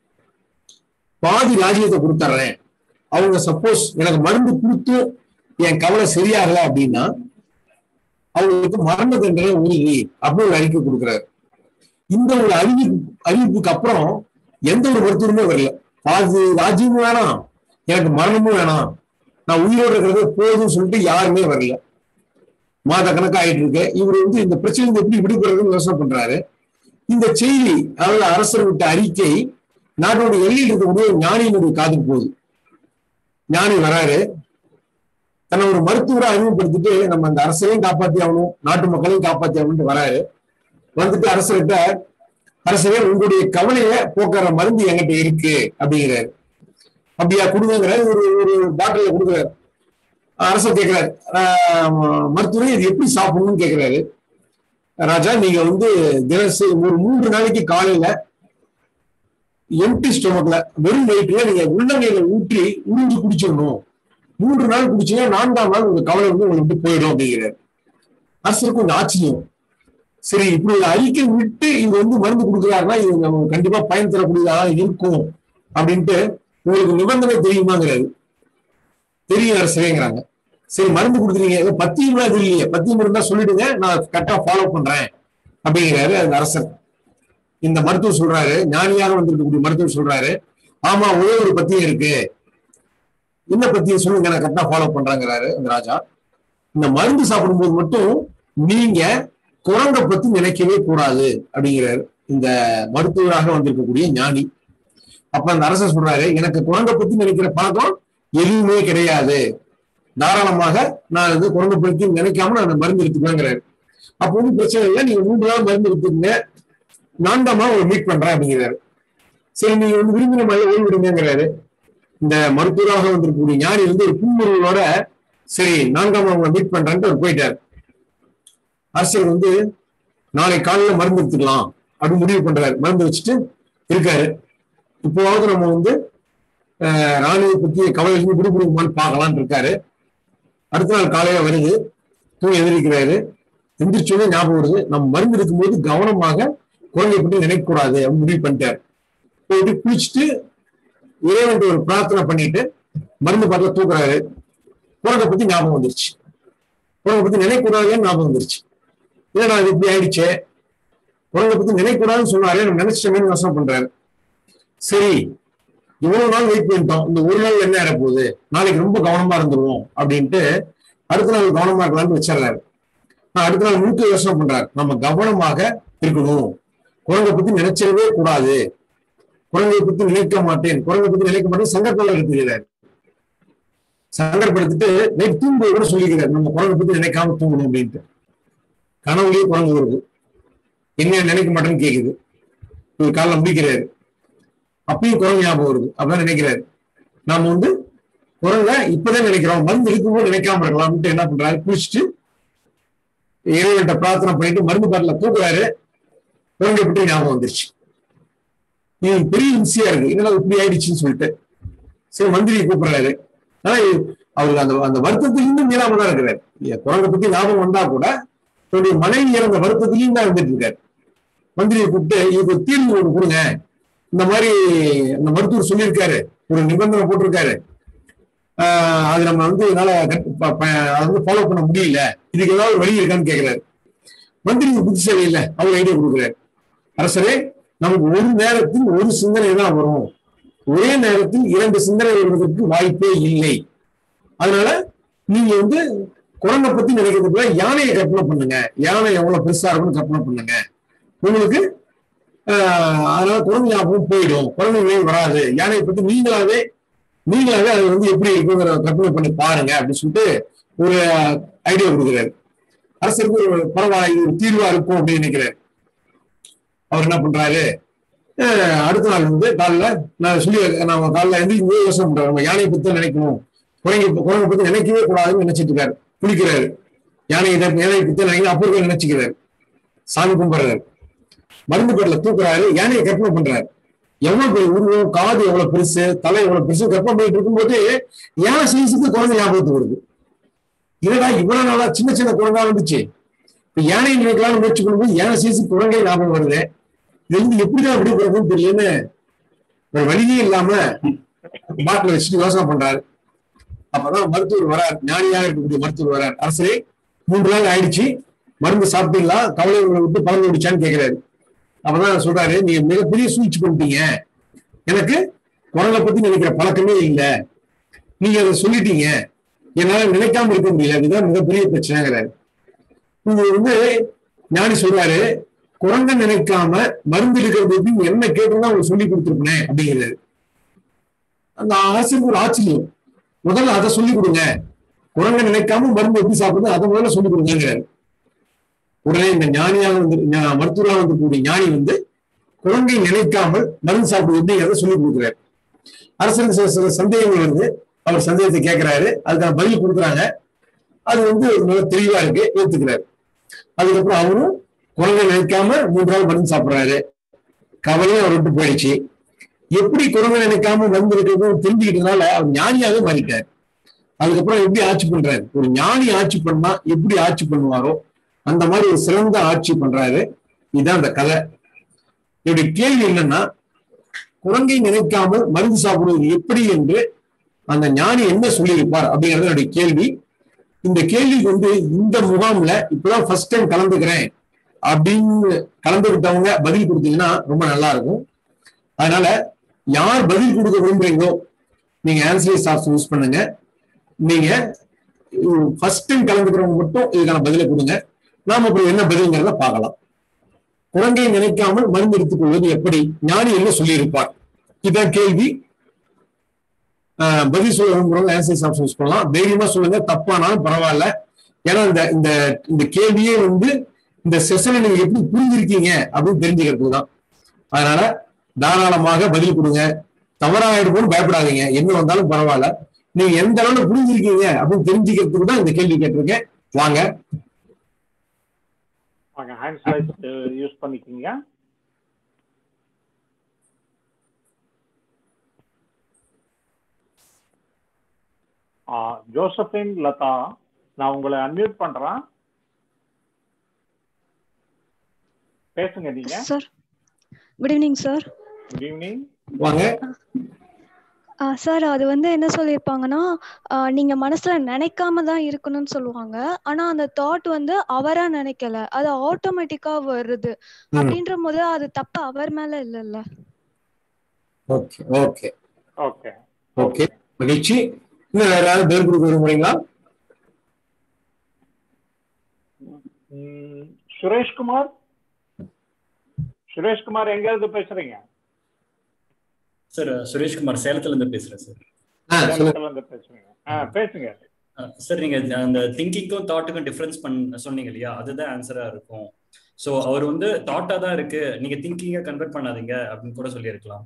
பாதி ராஜ்யத்தை கொடுத்துட்றேன் அவங்க சப்போஸ் எனக்கு மருந்து கொடுத்து என் கவலை சரியாகல அப்படின்னா அவங்களுக்கு மரண தண்டனை உறுதி அப்படின்னு ஒரு அறிக்கை கொடுக்குறாரு இந்த ஒரு அறிவிப்பு அறிவிப்புக்கு அப்புறம் எந்த ஒரு மருத்துவருமே வரல பாதி ராஜ்யமும் வேணாம் எனக்கு மரணமும் வேணாம் நான் உயிரோடு இருக்கிறது போதும்னு சொல்லிட்டு யாருமே வரல மாத கணக்கா ஆயிட்டு இருக்கு இவர் வந்து இந்த பிரச்சனை எப்படி விடுபடுறதுன்னு யோசனை பண்றாரு இந்த செய்தி அதாவது அரசர் விட்ட அறிக்கை நாட்டோட எல்லையில் இருக்கக்கூடிய ஒரு ஞானியினுடைய காதுக்கு போகுது ஞானி வராரு தன்னை ஒரு மருத்துவரை அறிமுகப்படுத்திட்டு நம்ம அந்த அரசரையும் காப்பாத்தி ஆகணும் நாட்டு மக்களையும் காப்பாத்தி ஆகணும்னு வராரு வந்துட்டு அரசர்கிட்ட அரசரே உங்களுடைய கவலைய போக்குற மருந்து என்கிட்ட இருக்கு அப்படிங்கிறாரு அப்படியா கொடுங்கிறாரு ஒரு ஒரு பாட்டில கொடுக்குறாரு அரசர் கேட்கிறாரு ஆஹ் மருத்துவரே இது எப்படி சாப்பிடணும்னு கேட்கிறாரு ராஜா நீங்க வந்து தினசரி ஒரு மூன்று நாளைக்கு காலையில எம்டி ஸ்டொமக்ல வெறும் வயிற்றுல நீங்க உள்ளங்கையில ஊற்றி உறிஞ்சு குடிச்சிடணும் மூன்று நாள் குடிச்சீங்கன்னா நான்காம் நாள் உங்க கவலை வந்து உங்களுக்கு விட்டு போயிடும் அப்படிங்கிறாரு அரசருக்கு கொஞ்சம் ஆச்சரியம் சரி இப்படி ஒரு அறிக்கை விட்டு இது வந்து மருந்து கொடுக்குறாருன்னா இது நம்ம கண்டிப்பா பயன் தரக்கூடியதா இருக்கும் அப்படின்ட்டு உங்களுக்கு நிபந்தனை தெரியுமாங்கிறாரு தெரியும் அரசுங்கிறாங்க சரி மருந்து கொடுக்குறீங்க ஏதோ பத்தியம் அது இல்லையே பத்தியம் இருந்தா சொல்லிடுங்க நான் கரெக்டா ஃபாலோ பண்றேன் அப்படிங்கிறாரு அந்த அரசர் இந்த மருத்துவர் சொல்றாரு ஞானியாக வந்திருக்கக்கூடிய மருத்துவர் சொல்றாரு ஆமா ஒரே ஒரு பத்தியம் இருக்கு என்ன பத்தியம் சொல்லுங்க நான் கரெக்டா ஃபாலோ பண்றேங்கிறாரு அந்த ராஜா இந்த மருந்து சாப்பிடும்போது மட்டும் நீங்க குரங்கை பத்தி நினைக்கவே கூடாது அப்படிங்கிறாரு இந்த மருத்துவராக வந்திருக்கக்கூடிய ஞானி அப்ப அந்த அரசர் சொல்றாரு எனக்கு குரங்கை பத்தி நினைக்கிற பழக்கம் எதுவுமே கிடையாது தாராளமாக நான் இது குரங்கை பத்தி நினைக்காம நான் அந்த மருந்து எடுத்துக்குவேங்கிறாரு அப்போ ஒன்றும் பிரச்சனை இல்லை நீங்க மூன்று நாள் மருந்து எடுத்துக்கங்க நான்காம் நாள் ஒரு மீட் பண்றேன் அப்படிங்கிறாரு சரி நீங்க வந்து விரும்பின மாதிரி ஓய்விடுங்கிறாரு இந்த மருத்துவராக வந்திருக்கக்கூடிய ஞானி வந்து ஒரு புன்முறுவலோட சரி நான்காம் நாள் உங்களை மீட் பண்றேன்ட்டு அவர் போயிட்டாரு அரசர் வந்து நாளை காலையில மருந்து எடுத்துக்கலாம் அப்படின்னு முடிவு பண்றாரு மருந்து வச்சுட்டு இருக்காரு இப்போவாவது நம்ம வந்து அஹ், ராணுவ பத்தி கவலை விடுபடுமான்னு பார்க்கலாம்னு இருக்காரு அடுத்த நாள் காலையில வருது தூங்கி எதிர்க்கிறாரு எந்திரிச்சோடனே ஞாபகம் வருது நம்ம மருந்து எடுக்கும்போது கவனமாக குழந்தை பற்றி நினைக்கக்கூடாது அப்படின்னு முடிவு பண்ணிட்டாரு போயிட்டு குளிச்சுட்டு இறைவன் ஒரு பிரார்த்தனை பண்ணிட்டு மருந்து பார்த்து தூக்குறாரு குழந்தை பத்தி ஞாபகம் வந்துருச்சு குழந்தை பத்தி நினைக்கக்கூடாதுன்னு ஞாபகம் வந்துருச்சு ஏன்னா இது இப்படி ஆயிடுச்சே குழந்தை பத்தி நினைக்கக்கூடாதுன்னு சொன்னாரு நம்ம நினைச்சிட்டோமேனு யோசனை பண்றாரு சரி இவ்வளவு நாள் வெயிட் பண்ணிட்டோம் இந்த ஒரு நாள் என்ன ஆயிட போகுது நாளைக்கு ரொம்ப கவனமா இருந்துருவோம் அப்படின்ட்டு அடுத்த நாள் கவனமா இருக்கலாம்னு வச்சிடுறாரு நான் அடுத்த நாள் முழுக்க யோசனை பண்றாரு நம்ம கவனமாக இருக்கணும் குழந்தை பத்தி நினைச்சிடவே கூடாது குழந்தையை பத்தி நினைக்க மாட்டேன் குழந்தை பத்தி நினைக்க மாட்டேன் சங்கற்பம் எடுத்துக்கிறார் சங்கற்படுத்திட்டு நைட் தூங்கும்போது கூட சொல்லிக்கிறார் நம்ம குழந்தை பத்தி நினைக்காம தூங்கணும் அப்படின்ட்டு கனவுலயே குழந்தை வருது என்ன நினைக்க மாட்டேன்னு கேக்குது இவர் காலைல முடிக்கிறாரு அப்பயும் குரங்கு ஞாபகம் வருது அப்பதான் நினைக்கிறாரு நாம வந்து குரங்க இப்பதான் நினைக்கிறோம் மருந்து இருக்கும்போது நினைக்காம இருக்கலாம்னு என்ன பண்றாரு குளிச்சுட்டு இறைவன்கிட்ட பிரார்த்தனை பண்ணிட்டு மருந்து பாட்டில தூக்குறாரு குரங்கை பற்றி ஞாபகம் வந்துருச்சு இது பெரிய இன்சியா இருக்கு என்னடா இப்படி ஆயிடுச்சுன்னு சொல்லிட்டு சரி மந்திரியை கூப்பிடுறாரு ஆனா இது- அவருக்கு அந்த அந்த வருத்தத்தில் இன்னும் மீளாம தான் இருக்கிறாரு குரங்கை பத்தி ஞாபகம் வந்தா கூட தன்னுடைய மனைவி இறந்த வருத்தத்திலையும் தான் இருந்துட்டு இருக்காரு மந்திரியை கூப்பிட்டு இதுக்கு ஒரு தீர்வு ஒன்று கொடுங்க இந்த மாதிரி இந்த மருத்துவர் சொல்லியிருக்காரு ஒரு நிபந்தனை போட்டிருக்காரு ஆஹ் அது நம்ம வந்து என்னால கட்- ப- ப- அதை வந்து ஃபாலோ பண்ண முடியல இதுக்கு ஏதாவது ஒரு வழி இருக்கான்னு கேக்குறாரு மந்திரிக்கு புத்திசாலி இல்ல அவர் ஐடியா கொடுக்குறாரு அரசரே நமக்கு ஒரு நேரத்தில் ஒரு சிந்தனை தான் வரும் ஒரே நேரத்தில் இரண்டு சிந்தனை வருவதற்கு வாய்ப்பே இல்லை அதனால நீங்க வந்து குரங்கை பத்தி நினைக்கிறதுக்குள்ள யானையை கற்பனை பண்ணுங்க யானை எவ்வளவு பெருசா இருக்கும்னு கற்பனை பண்ணுங்க உங்களுக்கு ஆஹ், அதனால குரங்கு ஞாபகம் போயிடும் குரங்கு நினைவு வராது யானையை பத்தி நீங்களாவே நீங்களாவே அது வந்து எப்படி இருக்குங்கிற கற்பனை பண்ணி பாருங்க அப்படின்னு சொல்லிட்டு ஒரு ஐடியா கொடுக்குறாரு அரசருக்கு ஒரு பரவாயில்ல இது ஒரு தீர்வா இருக்கும் அப்படின்னு நினைக்கிறாரு அவர் என்ன பண்றாரு அஹ் அடுத்த நாள் வந்து காலைல நான் சொல்லி நம்ம காலைல எந்திரிக்கும் போது யோசனை பண்றாரு நம்ம யானையை பத்தி தான் நினைக்கணும் குரங்கை குரங்கை பத்தி நினைக்கவே கூடாதுன்னு நினைச்சிட்டு இருக்காரு குளிக்கிறாரு யானை இதை யானையை பத்தி நினைக்கணும் அப்போ இருக்க நினைச்சுக்கிறாரு சாமி கும்பிடுறாரு மருந்து பெட்டில தூக்குறாரு யானையை கற்பனை பண்றாரு எவ்வளவு பெரிய உருவம் காது எவ்வளவு பெருசு தலை எவ்வளவு பெருசு கற்பனை பண்ணிட்டு இருக்கும்போது யானை சைஸுக்கு குழந்தை ஞாபகத்துக்கு வருது இதடா இவ்வளவு நாளா சின்ன சின்ன குரங்கா இருந்துச்சு இப்ப யானை நினைக்கலாம்னு முயற்சி பண்ணும்போது யானை சைஸுக்கு குரங்கே ஞாபகம் வருது இது வந்து எப்படிதான் எப்படி பிறகுன்னு தெரியலன்னு வேற வழியே இல்லாம பாட்டில வச்சுட்டு யோசனை பண்றாரு அப்பதான் மருத்துவர் வரார் ஞானியாக இருக்கக்கூடிய மருத்துவர் வரார் அரசரே மூன்று நாள் ஆயிடுச்சு மருந்து சாப்பிட்டீங்களா கவலை உங்களை விட்டு பறந்து விடுச்சான்னு கேக்குறாரு அப்பதான் சொல்றாரு நீங்க மிகப்பெரிய சூழ்ச்சி பண்ணிட்டீங்க எனக்கு குரலை பத்தி நினைக்கிற பழக்கமே இல்ல நீங்க அதை சொல்லிட்டீங்க என்னால நினைக்காம இருக்க முடியல இதுதான் மிகப்பெரிய பிரச்சனைங்கிறாரு இது வந்து ஞானி சொல்றாரு குரங்க நினைக்காம மருந்து இருக்கிறது எப்படி என்ன கேட்டிருந்தா உங்களுக்கு சொல்லி கொடுத்துருப்பேன் அப்படிங்கிறாரு அந்த ஆசிரியருக்கு ஒரு ஆச்சரியம் முதல்ல அதை சொல்லி கொடுங்க குரங்க நினைக்காம மருந்து எப்படி சாப்பிடுறது அதை முதல்ல சொல்லி கொடுங்கிறாரு உடனே இந்த ஞானியாக வந்து ஞா- மருத்துவராக வந்திருக்கக்கூடிய ஞானி வந்து குரங்கை நினைக்காமல் மருந்து சாப்பிடுவது எப்படிங்கிறத சொல்லி கொடுக்குறாரு அரசருக்கு சில சில சந்தேகங்கள் வருது அவர் சந்தேகத்தை கேட்கிறாரு அதுக்கான பதில் கொடுக்குறாங்க அது வந்து நல்ல தெளிவா இருக்கு ஏத்துக்கிறாரு அதுக்கப்புறம் அவரும் குரங்கை நினைக்காம மூன்று நாள் மருந்து சாப்பிடுறாரு கவலையும் அவர் விட்டு போயிடுச்சு எப்படி குரங்கை நினைக்காம மருந்து இருக்கிறது தெரிஞ்சுக்கிட்டதுனால அவர் ஞானியாவே மாறிட்டார் அதுக்கப்புறம் எப்படி ஆட்சி பண்றாரு ஒரு ஞானி ஆட்சி பண்ணா எப்படி ஆட்சி பண்ணுவாரோ அந்த மாதிரி ஒரு சிறந்த ஆட்சி பண்றாரு இதுதான் அந்த கதை என்னுடைய கேள்வி என்னன்னா குரங்கை நினைக்காமல் மருந்து சாப்பிடுவது எப்படி என்று அந்த ஞானி என்ன சொல்லியிருப்பார் அப்படிங்கிறது என்னுடைய கேள்வி இந்த கேள்விக்கு வந்து இந்த முகாம்ல இப்பதான் ஃபர்ஸ்ட் டைம் கலந்துக்கிறேன் அப்படின்னு கலந்துக்கிட்டவங்க பதில் கொடுத்தீங்கன்னா ரொம்ப நல்லா இருக்கும் அதனால யார் பதில் கொடுக்க விரும்புறீங்களோ நீங்க ஆன்சரி சாஃப்ட் யூஸ் பண்ணுங்க நீங்க ஃபர்ஸ்ட் டைம் கலந்துக்கிறவங்க மட்டும் இதுக்கான பதிலை கொடுங்க நாம அப்புறம் என்ன பதில்ங்கிறத பார்க்கலாம் குரங்கை நினைக்காமல் மருந்து எடுத்துக் கொள்வது எப்படி ஞானி என்ன சொல்லியிருப்பார் இதான் கேள்வி ஆஹ் பதில் சொல்ல விரும்புறவங்க ஆன்சர்ஸ் ஆப்ஷன் யூஸ் பண்ணலாம் தைரியமா சொல்லுங்க தப்பானாலும் பரவாயில்ல ஏன்னா இந்த இந்த இந்த கேள்வியே வந்து இந்த செஷனை நீங்க எப்படி புரிஞ்சிருக்கீங்க அப்படின்னு தெரிஞ்சுக்கிறதுக்கு தான் அதனால தாராளமாக பதில் கொடுங்க தவறாயிடுமோன்னு பயப்படாதீங்க என்ன வந்தாலும் பரவாயில்ல நீங்க எந்த அளவுல புரிஞ்சிருக்கீங்க அப்படின்னு தெரிஞ்சுக்கிறதுக்கு தான் இந்த கேள்வி கேட்டிருக்கேன் வாங்க வாங்க ஹேண்ட் ஸ்லைஸ் யூஸ் பண்ணிக்கிங்க ஜோசபின் லதா நான் உங்களை அன்மியூட் பண்றேன் பேசுங்க நீங்க sir good evening sir good evening வாங்க சார் அது வந்து என்ன சொல்லியிருப்பாங்கன்னா ஆ, நீங்க மனசுல நினைக்காம தான் இருக்கணும்னு சொல்லுவாங்க ஆனா அந்த தாட் வந்து அவரா நினைக்கல அது ஆட்டோமேட்டிக்கா வருது ம். அப்படின்ற போது அது தப்பு அவர் மேல இல்லல்ல ஓகே ஓகே ஓகே ஓகே மகிழ்ச்சி இன்னும் வேற யாராவது பதில் கொடுக்க விரும்புறீங்களா சுரேஷ்குமார் சுரேஷ்குமார் எங்க இருந்து பேசுறீங்க சார் சுரேஷ்குமார் சேலத்துல இருந்து பேசுறேன் சார் ஆ சொல்லுங்க சேலத்துல இருந்து பேசுறீங்க ஆ பேசுங்க அஹ் சார் நீங்க அந்த திங்கிங்க்கும் தாட்டுக்கும் டிஃபரன்ஸ் பண்ண சொன்னீங்க இல்லையா அதுதான் ஆன்சரா இருக்கும் ஸோ அவர் வந்து தாட்டா தான் இருக்கு நீங்க திங்கிங்கை கன்வெர்ட் பண்ணாதீங்க அப்படின்னு கூட சொல்லியிருக்கலாம்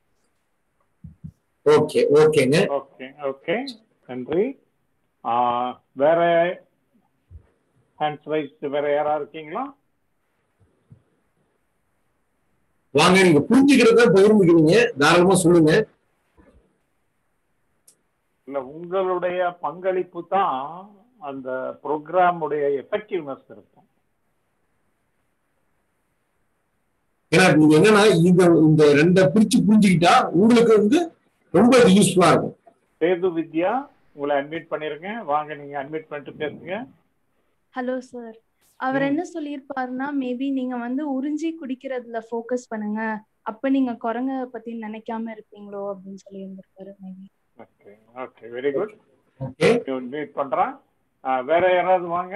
ஓகே ஓகேங்க ஓகே ஓகே நன்றி ஆ, வேற ஹேண்ட்ஸ் ரைஸ் வேற யாரா இருக்கீங்களா வாங்க நீங்க புரிஞ்சுக்கிறத பகிர்ந்துக்கிறீங்க தாராளமா சொல்லுங்க இல்ல உங்களுடைய பங்களிப்பு தான் அந்த ப்ரோக்ராமுடைய எஃபெக்டிவ்னஸ் இருக்கும் ஏன்னா நீங்க என்னன்னா இந்த இந்த ரெண்டை பிரிச்சு புரிஞ்சுக்கிட்டா உங்களுக்கு வந்து ரொம்ப இது யூஸ்ஃபுல்லா இருக்கும் சேது வித்யா உங்களை அட்மிட் பண்ணிருங்க வாங்க நீங்க அட்மிட் பண்ணிட்டு பேசுங்க ஹலோ சார் அவர் ம். என்ன சொல்லியிருப்பாருன்னா மேபி நீங்க வந்து உறிஞ்சி குடிக்கிறதுல ஃபோக்கஸ் பண்ணுங்க அப்ப நீங்க குரங்க பத்தி நினைக்காம இருப்பீங்களோ அப்படின்னு சொல்லி இருந்திருப்பாரு maybe okay okay very good okay meet பண்றேன் ஆ, வேற யாராவது வாங்க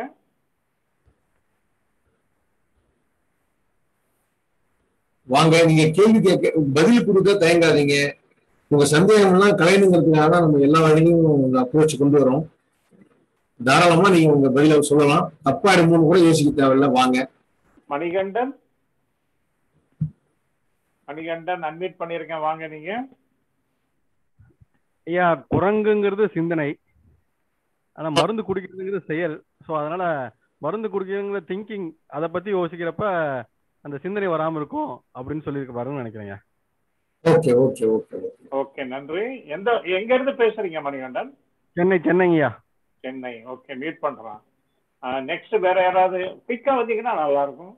வாங்க நீங்க கேள்வி கேட்க பதில் கொடுக்க தயங்காதீங்க உங்க சந்தேகம்லாம் கலையணுங்கிறதுக்காக தான் நம்ம எல்லா வகையிலும் அப்ரோச் கொண்டு வரோம் தாராளமா நீங்க உங்க பதில சொல்லலாம் தப்பா எடுமோன்னு கூட யோசிக்க தேவையில்ல வாங்க மணிகண்டன் மணிகண்டன் அட்மிட் பண்ணிருக்கேன் வாங்க நீங்க ஐயா குரங்குங்கிறது சிந்தனை ஆனா மருந்து குடிக்கிறதுங்கிறது செயல் ஸோ அதனால மருந்து குடிக்கிறதுங்கிற திங்கிங் அதை பத்தி யோசிக்கிறப்ப அந்த சிந்தனை வராம இருக்கும் அப்படின்னு சொல்லியிருக்க பாருன்னு நினைக்கிறேங்க ஓகே ஓகே ஓகே ஓகே நன்றி எந்த எங்க இருந்து பேசுறீங்க மணிகண்டன் சென்னை சென்னைங்கய்யா சென்னை ஓகே மீட் பண்றேன் நெக்ஸ்ட் வேற யாராவது குயிக்கா வந்தீங்கன்னா நல்லா இருக்கும்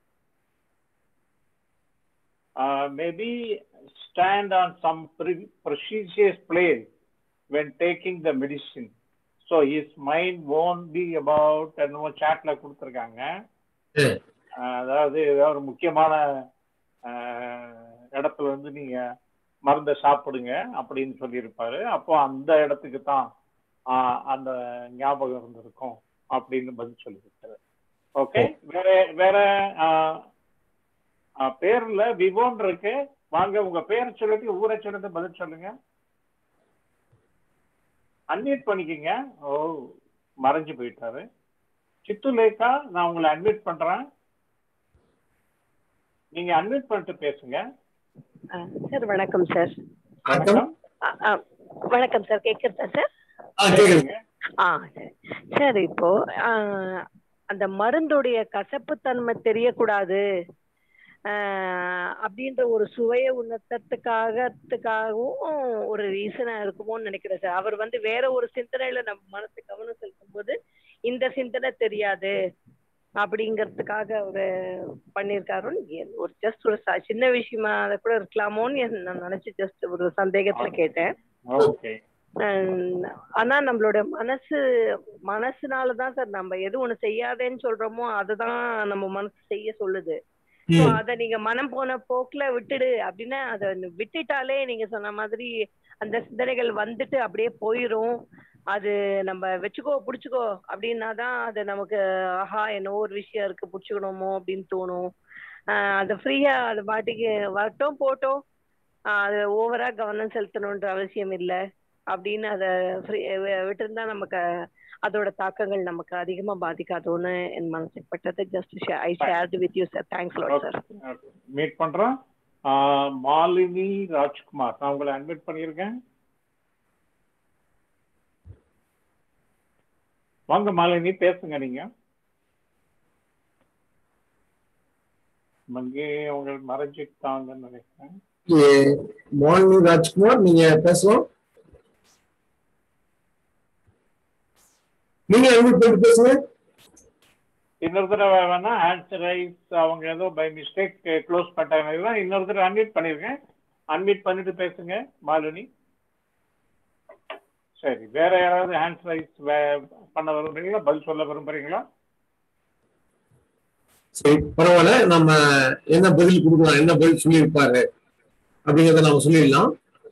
maybe stand on some prestigious place when taking the medicine so his mind won't be about என்னமோ சாட்ல கொடுத்துருக்காங்க ம். அதாவது ஏதாவது ஒரு முக்கியமான ஆஹ், இடத்துல வந்து நீங்க மருந்தை சாப்பிடுங்க அப்படின்னு சொல்லியிருப்பாரு அப்போ அந்த இடத்துக்கு தான் ஆஹ், அந்த ஞாபகம் இருந்திருக்கும் அப்படின்னு பதில் சொல்லியிருக்காரு ஓகே வேற வேற ஆஹ், ஆஹ், பேர்ல விவோன் இருக்கு வாங்க உங்க பேர் சொல்லிட்டு ஊரை சொல்லிட்டு பதில் சொல்லுங்க அன்மியூட் பண்ணிக்கங்க ஓ மறைஞ்சு போயிட்டாரு சித்துலேகா நான் உங்களை அட்மிட் பண்றேன் நீங்க அட்மிட் பண்ணிட்டு பேசுங்க சார் வணக்கம் சார் வணக்கம் ஆ, ஆ, வணக்கம் சார் கேட்குறதா சார் ஆ கேக்குது ஆ சரி சார் இப்போ ஆ, அந்த மருந்துடைய கசப்புத்தன்மை தெரியக்கூடாது ஆ, அப்படின்ற ஒரு சுவையை உணர்த்தத்துக்காகத்துக்காகவும் ஒரு ரீசனா இருக்குமோன்னு நினைக்கிறேன் சார் அவர் வந்து வேற ஒரு சிந்தனையில நம்ம மனசு கவனம் செலுத்தும் போது இந்த சிந்தனை தெரியாது அப்படிங்கிறதுக்காக அவரு பண்ணியிருக்காருன்னு எ- ஒரு ஜஸ்ட் ஒரு ச- சின்ன விஷயமா அதை கூட இருக்கலாமோன்னு என் நான் நினைச்சு ஜஸ்ட் ஒரு சந்தேகத்துல கேட்டேன் ஓகே ஹம், ஆனா நம்மளோட மனசு மனசுனாலதான் சார் நம்ம எது ஒண்ணு செய்யாதேன்னு சொல்றோமோ அதுதான் நம்ம மனசு செய்ய சொல்லுது So, ம். அத நீங்க மனம் போன போக்குல விட்டுடு அப்படின்னா அத விட்டுட்டாலே நீங்க சொன்ன மாதிரி அந்த சிந்தனைகள் வந்துட்டு அப்படியே போயிரும் அது நம்ம வச்சுக்கோ புடிச்சுக்கோ அப்படின்னாதான் அது நமக்கு ஆஹா என்னவோ ஒரு விஷயம் இருக்கு புடிச்சுக்கணுமோ அப்படின்னு தோணும் ஆஹ் அது ஃப்ரீயா அது பாட்டுக்கு வரட்டும் போட்டோம் ஆஹ் அது ஓவரா கவனம் செலுத்தணுன்ற அவசியம் இல்லை அப்படின்னு அதை விட்டுருந்தா நமக்கு அதோட தாக்கங்கள் நமக்கு அதிகமா பாதிக்காதோன்னு என் மனசுக்கு பட்டது just I shared with you sir thanks lot sir meet பண்றோம் ஆஹ், மாலினி ராஜ்குமார் நான் உங்களை அட்மிட் பண்ணியிருக்கேன் வாங்க மாலினி பேசுங்க நீங்க அங்கே அவங்க மறைஞ்சிட்டாங்கன்னு நினைக்கிறேன் மாலினி ராஜ்குமார் நீங்க பேசலாம் நீங்க அட்மிட் பண்ணிட்டு பேசுங்க இன்னொரு தடவை வேணா ஆன்சர் ரைஸ் அவங்க ஏதோ பை மிஸ்டேக் க்ளோஸ் பண்ணிட்டாங்க இன்னொரு தடவை அன்மியூட் பண்ணிருக்கேன் அன்மியூட் பண்ணிட்டு பேசுங்க மாலினி சரி வேற யாராவது ஹேண்ட் ரைஸ் பண்ண விரும்புறீங்களா பதில் சொல்ல விரும்புறீங்களா சரி பரவாயில்ல நம்ம என்ன பதில் கொடுக்கலாம் என்ன பதில் சொல்லியிருப்பாரு அப்படிங்கறத நாம சொல்லிடலாம்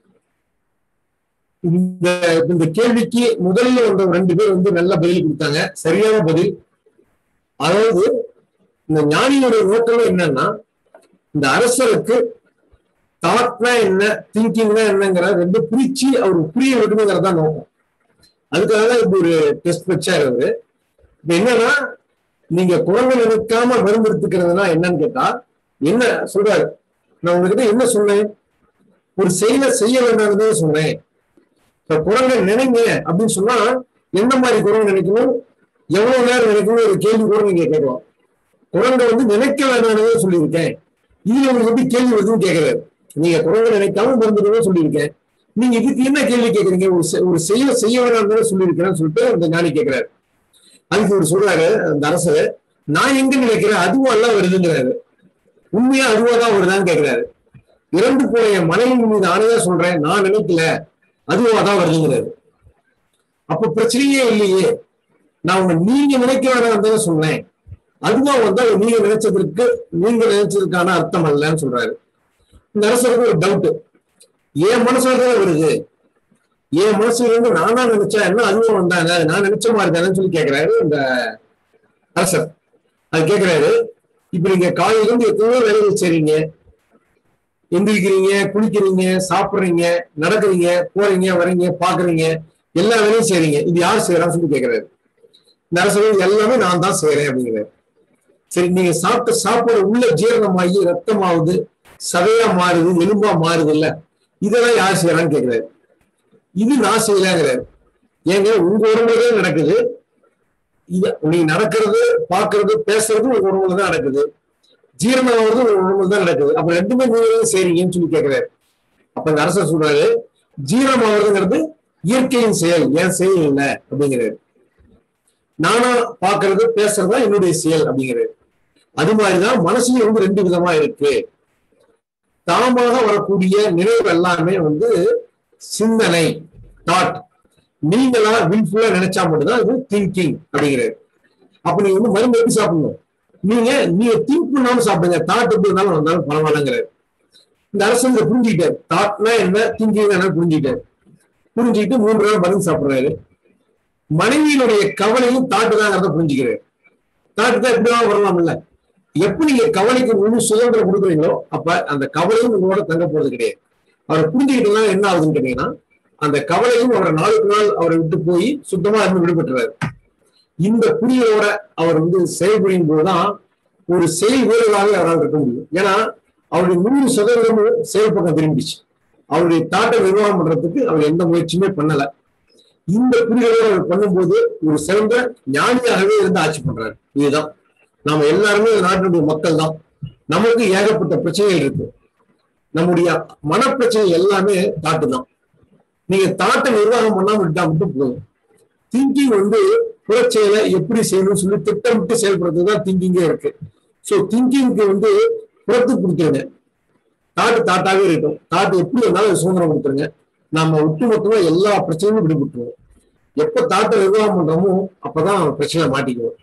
இந்த இந்த கேள்விக்கு முதல்ல வந்த ரெண்டு பேர் வந்து நல்ல பதில் கொடுத்தாங்க சரியான பதில் அதாவது இந்த ஞானியோட நோக்கம் என்னன்னா இந்த அரசருக்கு தாட்னா என்ன திங்கிங்னா என்னங்கிற ரெண்டு பிரிச்சு அவர் புரிய விடணுங்கிறது தான் நோக்கம் அதுக்காக தான் இப்படி ஒரு டெஸ்ட் வச்சாரு அவரு இப்ப என்னன்னா நீங்க குரங்கு நினைக்காம மருந்து எடுத்துக்கிறதுனா என்னன்னு கேட்டா என்ன சொல்றாரு நான் உங்ககிட்ட என்ன சொன்னேன் ஒரு செயலை செய்ய வேண்டாம்னு சொன்னேன் இப்ப குரங்கை நினைங்க அப்படின்னு சொன்னா என்ன மாதிரி குரங்கு நினைக்கணும் எவ்வளவு நேரம் நினைக்கணும் ஒரு கேள்வி கூட நீங்க கேட்கலாம் குரங்கை வந்து நினைக்க வேண்டாம்னு சொல்லியிருக்கேன் இதுல உங்களுக்கு எப்படி கேள்வி வருதுன்னு கேட்கிறாரு நீங்க குரங்கை நினைக்காம மருந்துன்னு சொல்லியிருக்கேன் நீங்க இதுக்கு என்ன கேள்வி கேட்கறீங்க ஒரு செ- ஒரு செயல் செய்ய வேண்டாம்னு சொல்லியிருக்கேன்னு சொல்லிட்டு அந்த ஞானி கேட்கிறாரு அதுக்கு ஒரு சொல்றாரு அந்த அரசர் நான் எங்க நினைக்கிறேன் அதுவும் எல்லாம் வருதுங்கிறாரு உண்மையா அதுவா தான் வருதான்னு கேக்குறாரு இறந்து போன என் மனைவி மீது ஆணையா சொல்றேன் நான் நினைக்கல அதுவா தான் வருதுங்கிறாரு அப்ப பிரச்சனையே இல்லையே நான் உங்க நீங்க நினைக்க வேணாம் சொன்னேன் அதுவா வந்தா நீங்க நினைச்சதற்கு நீங்க நினைச்சதுக்கான அர்த்தம் அல்லன்னு சொல்றாரு இந்த அரசருக்கு ஒரு டவுட் என் மனசுல தானே வருது என் மனசுல இருந்து நானா நினைச்சா என்ன அதுவும் வந்தாங்க நான் நினைச்ச மாதிரி தானேன்னு சொல்லி கேக்குறாரு இந்த அரசர் அது கேக்குறாரு இப்ப நீங்க காலையில இருந்து எத்தனையோ வேலைகள் செய்றீங்க எந்திரிக்கிறீங்க குளிக்கிறீங்க சாப்பிடுறீங்க நடக்கிறீங்க போறீங்க வரீங்க பாக்குறீங்க எல்லா வேலையும் செய்றீங்க இது யார் செய்யறான்னு சொல்லி கேக்குறாரு இந்த அரசர் இது எல்லாமே நான் தான் செய்யறேன் அப்படிங்கிறாரு சரி நீங்க சாப்பிட்ட சாப்பாடு உள்ள ஜீரணமாகி ரத்தமாகுது சதையா மாறுது எலும்பா மாறுது இல்ல இதெல்லாம் யார் செய்யறான்னு கேக்குறாரு இது நான் செய்யலாங்கிறாரு ஏங்க உங்க உடம்புல தான் நடக்குது இது நீங்க நடக்கிறது பாக்குறது பேசுறது உங்க உடம்புல தான் நடக்குது ஜீரணம் ஆகுறது உங்க உடம்புல தான் நடக்குது அப்ப ரெண்டுமே நீங்க தான் செய்றீங்கன்னு சொல்லி கேக்குறாரு அப்ப இந்த அரசர் சொல்றாரு ஜீரணம் ஆகுறதுங்கிறது இயற்கையின் செயல் ஏன் செயல் இல்லை அப்படிங்கிறாரு நானா பாக்குறது பேசுறதா என்னுடைய செயல் அப்படிங்கிறாரு அது மாதிரிதான் மனசுல வந்து ரெண்டு விதமா இருக்கு தாமாக வரக்கூடிய நினைவு எல்லாமே வந்து சிந்தனை தாட் நீங்களா வில்ஃபுல்லா நினைச்சா மட்டும்தான் இது திங்கிங் அப்படிங்கிறாரு அப்ப நீங்க வந்து மருந்து எப்படி சாப்பிடணும் நீங்க நீங்க திங்க் பண்ணாம சாப்பிடுங்க தாட் எப்படி இருந்தாலும் வந்தாலும் பரவாயில்லங்கிறாரு இந்த அரசு இதை புரிஞ்சுக்கிட்டாரு தாட்னா என்ன திங்கிங் என்ன புரிஞ்சுக்கிட்டாரு புரிஞ்சுக்கிட்டு மூன்று நாள் மருந்து சாப்பிடுறாரு மனைவியினுடைய கவலையும் தாட்டு தான் புரிஞ்சுக்கிறாரு தாட்டு தான் எப்படிதான் வரலாம் இல்ல எப்ப நீங்க கவலைக்கு முழு சுதந்திரம் கொடுக்குறீங்களோ அப்ப அந்த கவலையும் உங்களோட தங்க போறது கிடையாது அவரை புரிஞ்சுக்கிட்டா என்ன ஆகுதுன்னு கேட்டீங்கன்னா அந்த கவலையும் அவரை நாளுக்கு நாள் அவரை விட்டு போய் சுத்தமா இருந்து விடுபட்டுறாரு இந்த புரியலோட அவர் வந்து செயல்புரியும் போதுதான் ஒரு செயல் வீரராக அவரால் இருக்க முடியும் ஏன்னா அவருடைய நூறு சதவீதமும் செயல் பக்கம் திரும்பிடுச்சு அவருடைய தாட்டை நிர்வாகம் பண்றதுக்கு அவர் எந்த முயற்சியுமே பண்ணல இந்த புரிதலோட அவர் பண்ணும்போது ஒரு சிறந்த ஞானியாகவே இருந்து ஆட்சி பண்றாரு இதுதான் நாம எல்லாருமே இந்த நாட்டினுடைய மக்கள் தான் நமக்கு ஏகப்பட்ட பிரச்சனைகள் இருக்கு நம்முடைய மனப்பிரச்சனை எல்லாமே தாட்டு தான் நீங்க தாட்டை நிர்வாகம் பண்ணாம விட்டா மட்டும் போதும் திங்கிங் வந்து புறச்செயலை எப்படி செய்யணும்னு சொல்லி திட்டமிட்டு செயல்படுறது தான் திங்கிங்கே இருக்கு ஸோ திங்கிங்க்கு வந்து புறத்துக்கு கொடுத்துருங்க தாட்டு தாட்டாவே இருக்கட்டும் தாட்டு எப்படி இருந்தாலும் சுதந்திரம் கொடுத்துருங்க நாம ஒட்டுமொத்தமா எல்லா பிரச்சனையும் விடுபட்டுருவோம் எப்ப தாட்டை நிர்வாகம் பண்றோமோ அப்பதான் பிரச்சனை மாட்டிக்குவோம்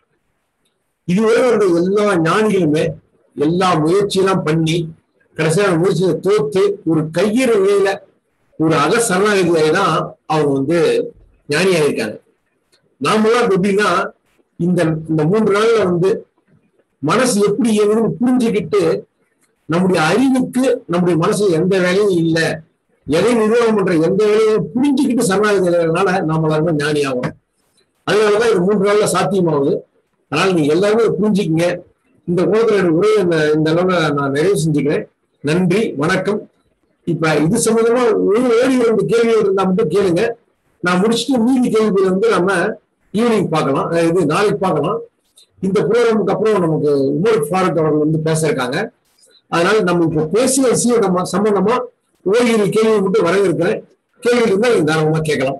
இதுவரை வந்த எல்லா ஞானிகளுமே எல்லா முயற்சியெல்லாம் பண்ணி கடைசியான முயற்சியை தோத்து ஒரு கையிற நிலையில ஒரு அக சரணாகதியாகி தான் அவங்க வந்து ஞானியா இருக்காங்க நாமெல்லாம் இப்ப எப்படின்னா இந்த இந்த மூன்று நாள்ல வந்து மனசு எப்படி இயங்குதுன்னு புரிஞ்சுக்கிட்டு நம்முடைய அறிவுக்கு நம்முடைய மனசுல எந்த வேலையும் இல்லை எதை நிர்வாகம் பண்ற எந்த வேலையும் புரிஞ்சுக்கிட்டு சரணாகதினால நாம எல்லாருமே ஞானி ஆகும் அதனாலதான் இது மூன்று நாள்ல சாத்தியமாகுது அதனால நீங்க எல்லாருமே புரிஞ்சுக்கங்க இந்த கோலத்துல எனக்கு உரையை இந்த இந்த அளவுல நான் நிறைவு செஞ்சுக்கிறேன் நன்றி வணக்கம் இப்ப இது சம்பந்தமா ஒரு ஏழு இரண்டு கேள்விகள் இருந்தா மட்டும் கேளுங்க நான் முடிச்சுட்டு மீதி கேள்விகள் வந்து நம்ம ஈவினிங் பார்க்கலாம் அஹ் இது நாளைக்கு பார்க்கலாம் இந்த ப்ரோக்ராமுக்கு அப்புறம் நமக்கு உமர் ஃபாரூக் அவர்கள் வந்து பேச இருக்காங்க அதனால நம்ம இப்போ பேசிய விஷயம் நம்ம சம்பந்தமா ஓரிரு கேள்வி மட்டும் வரவேற்கிறேன் கேள்வி இருந்தா நீங்க தாராளமா கேட்கலாம்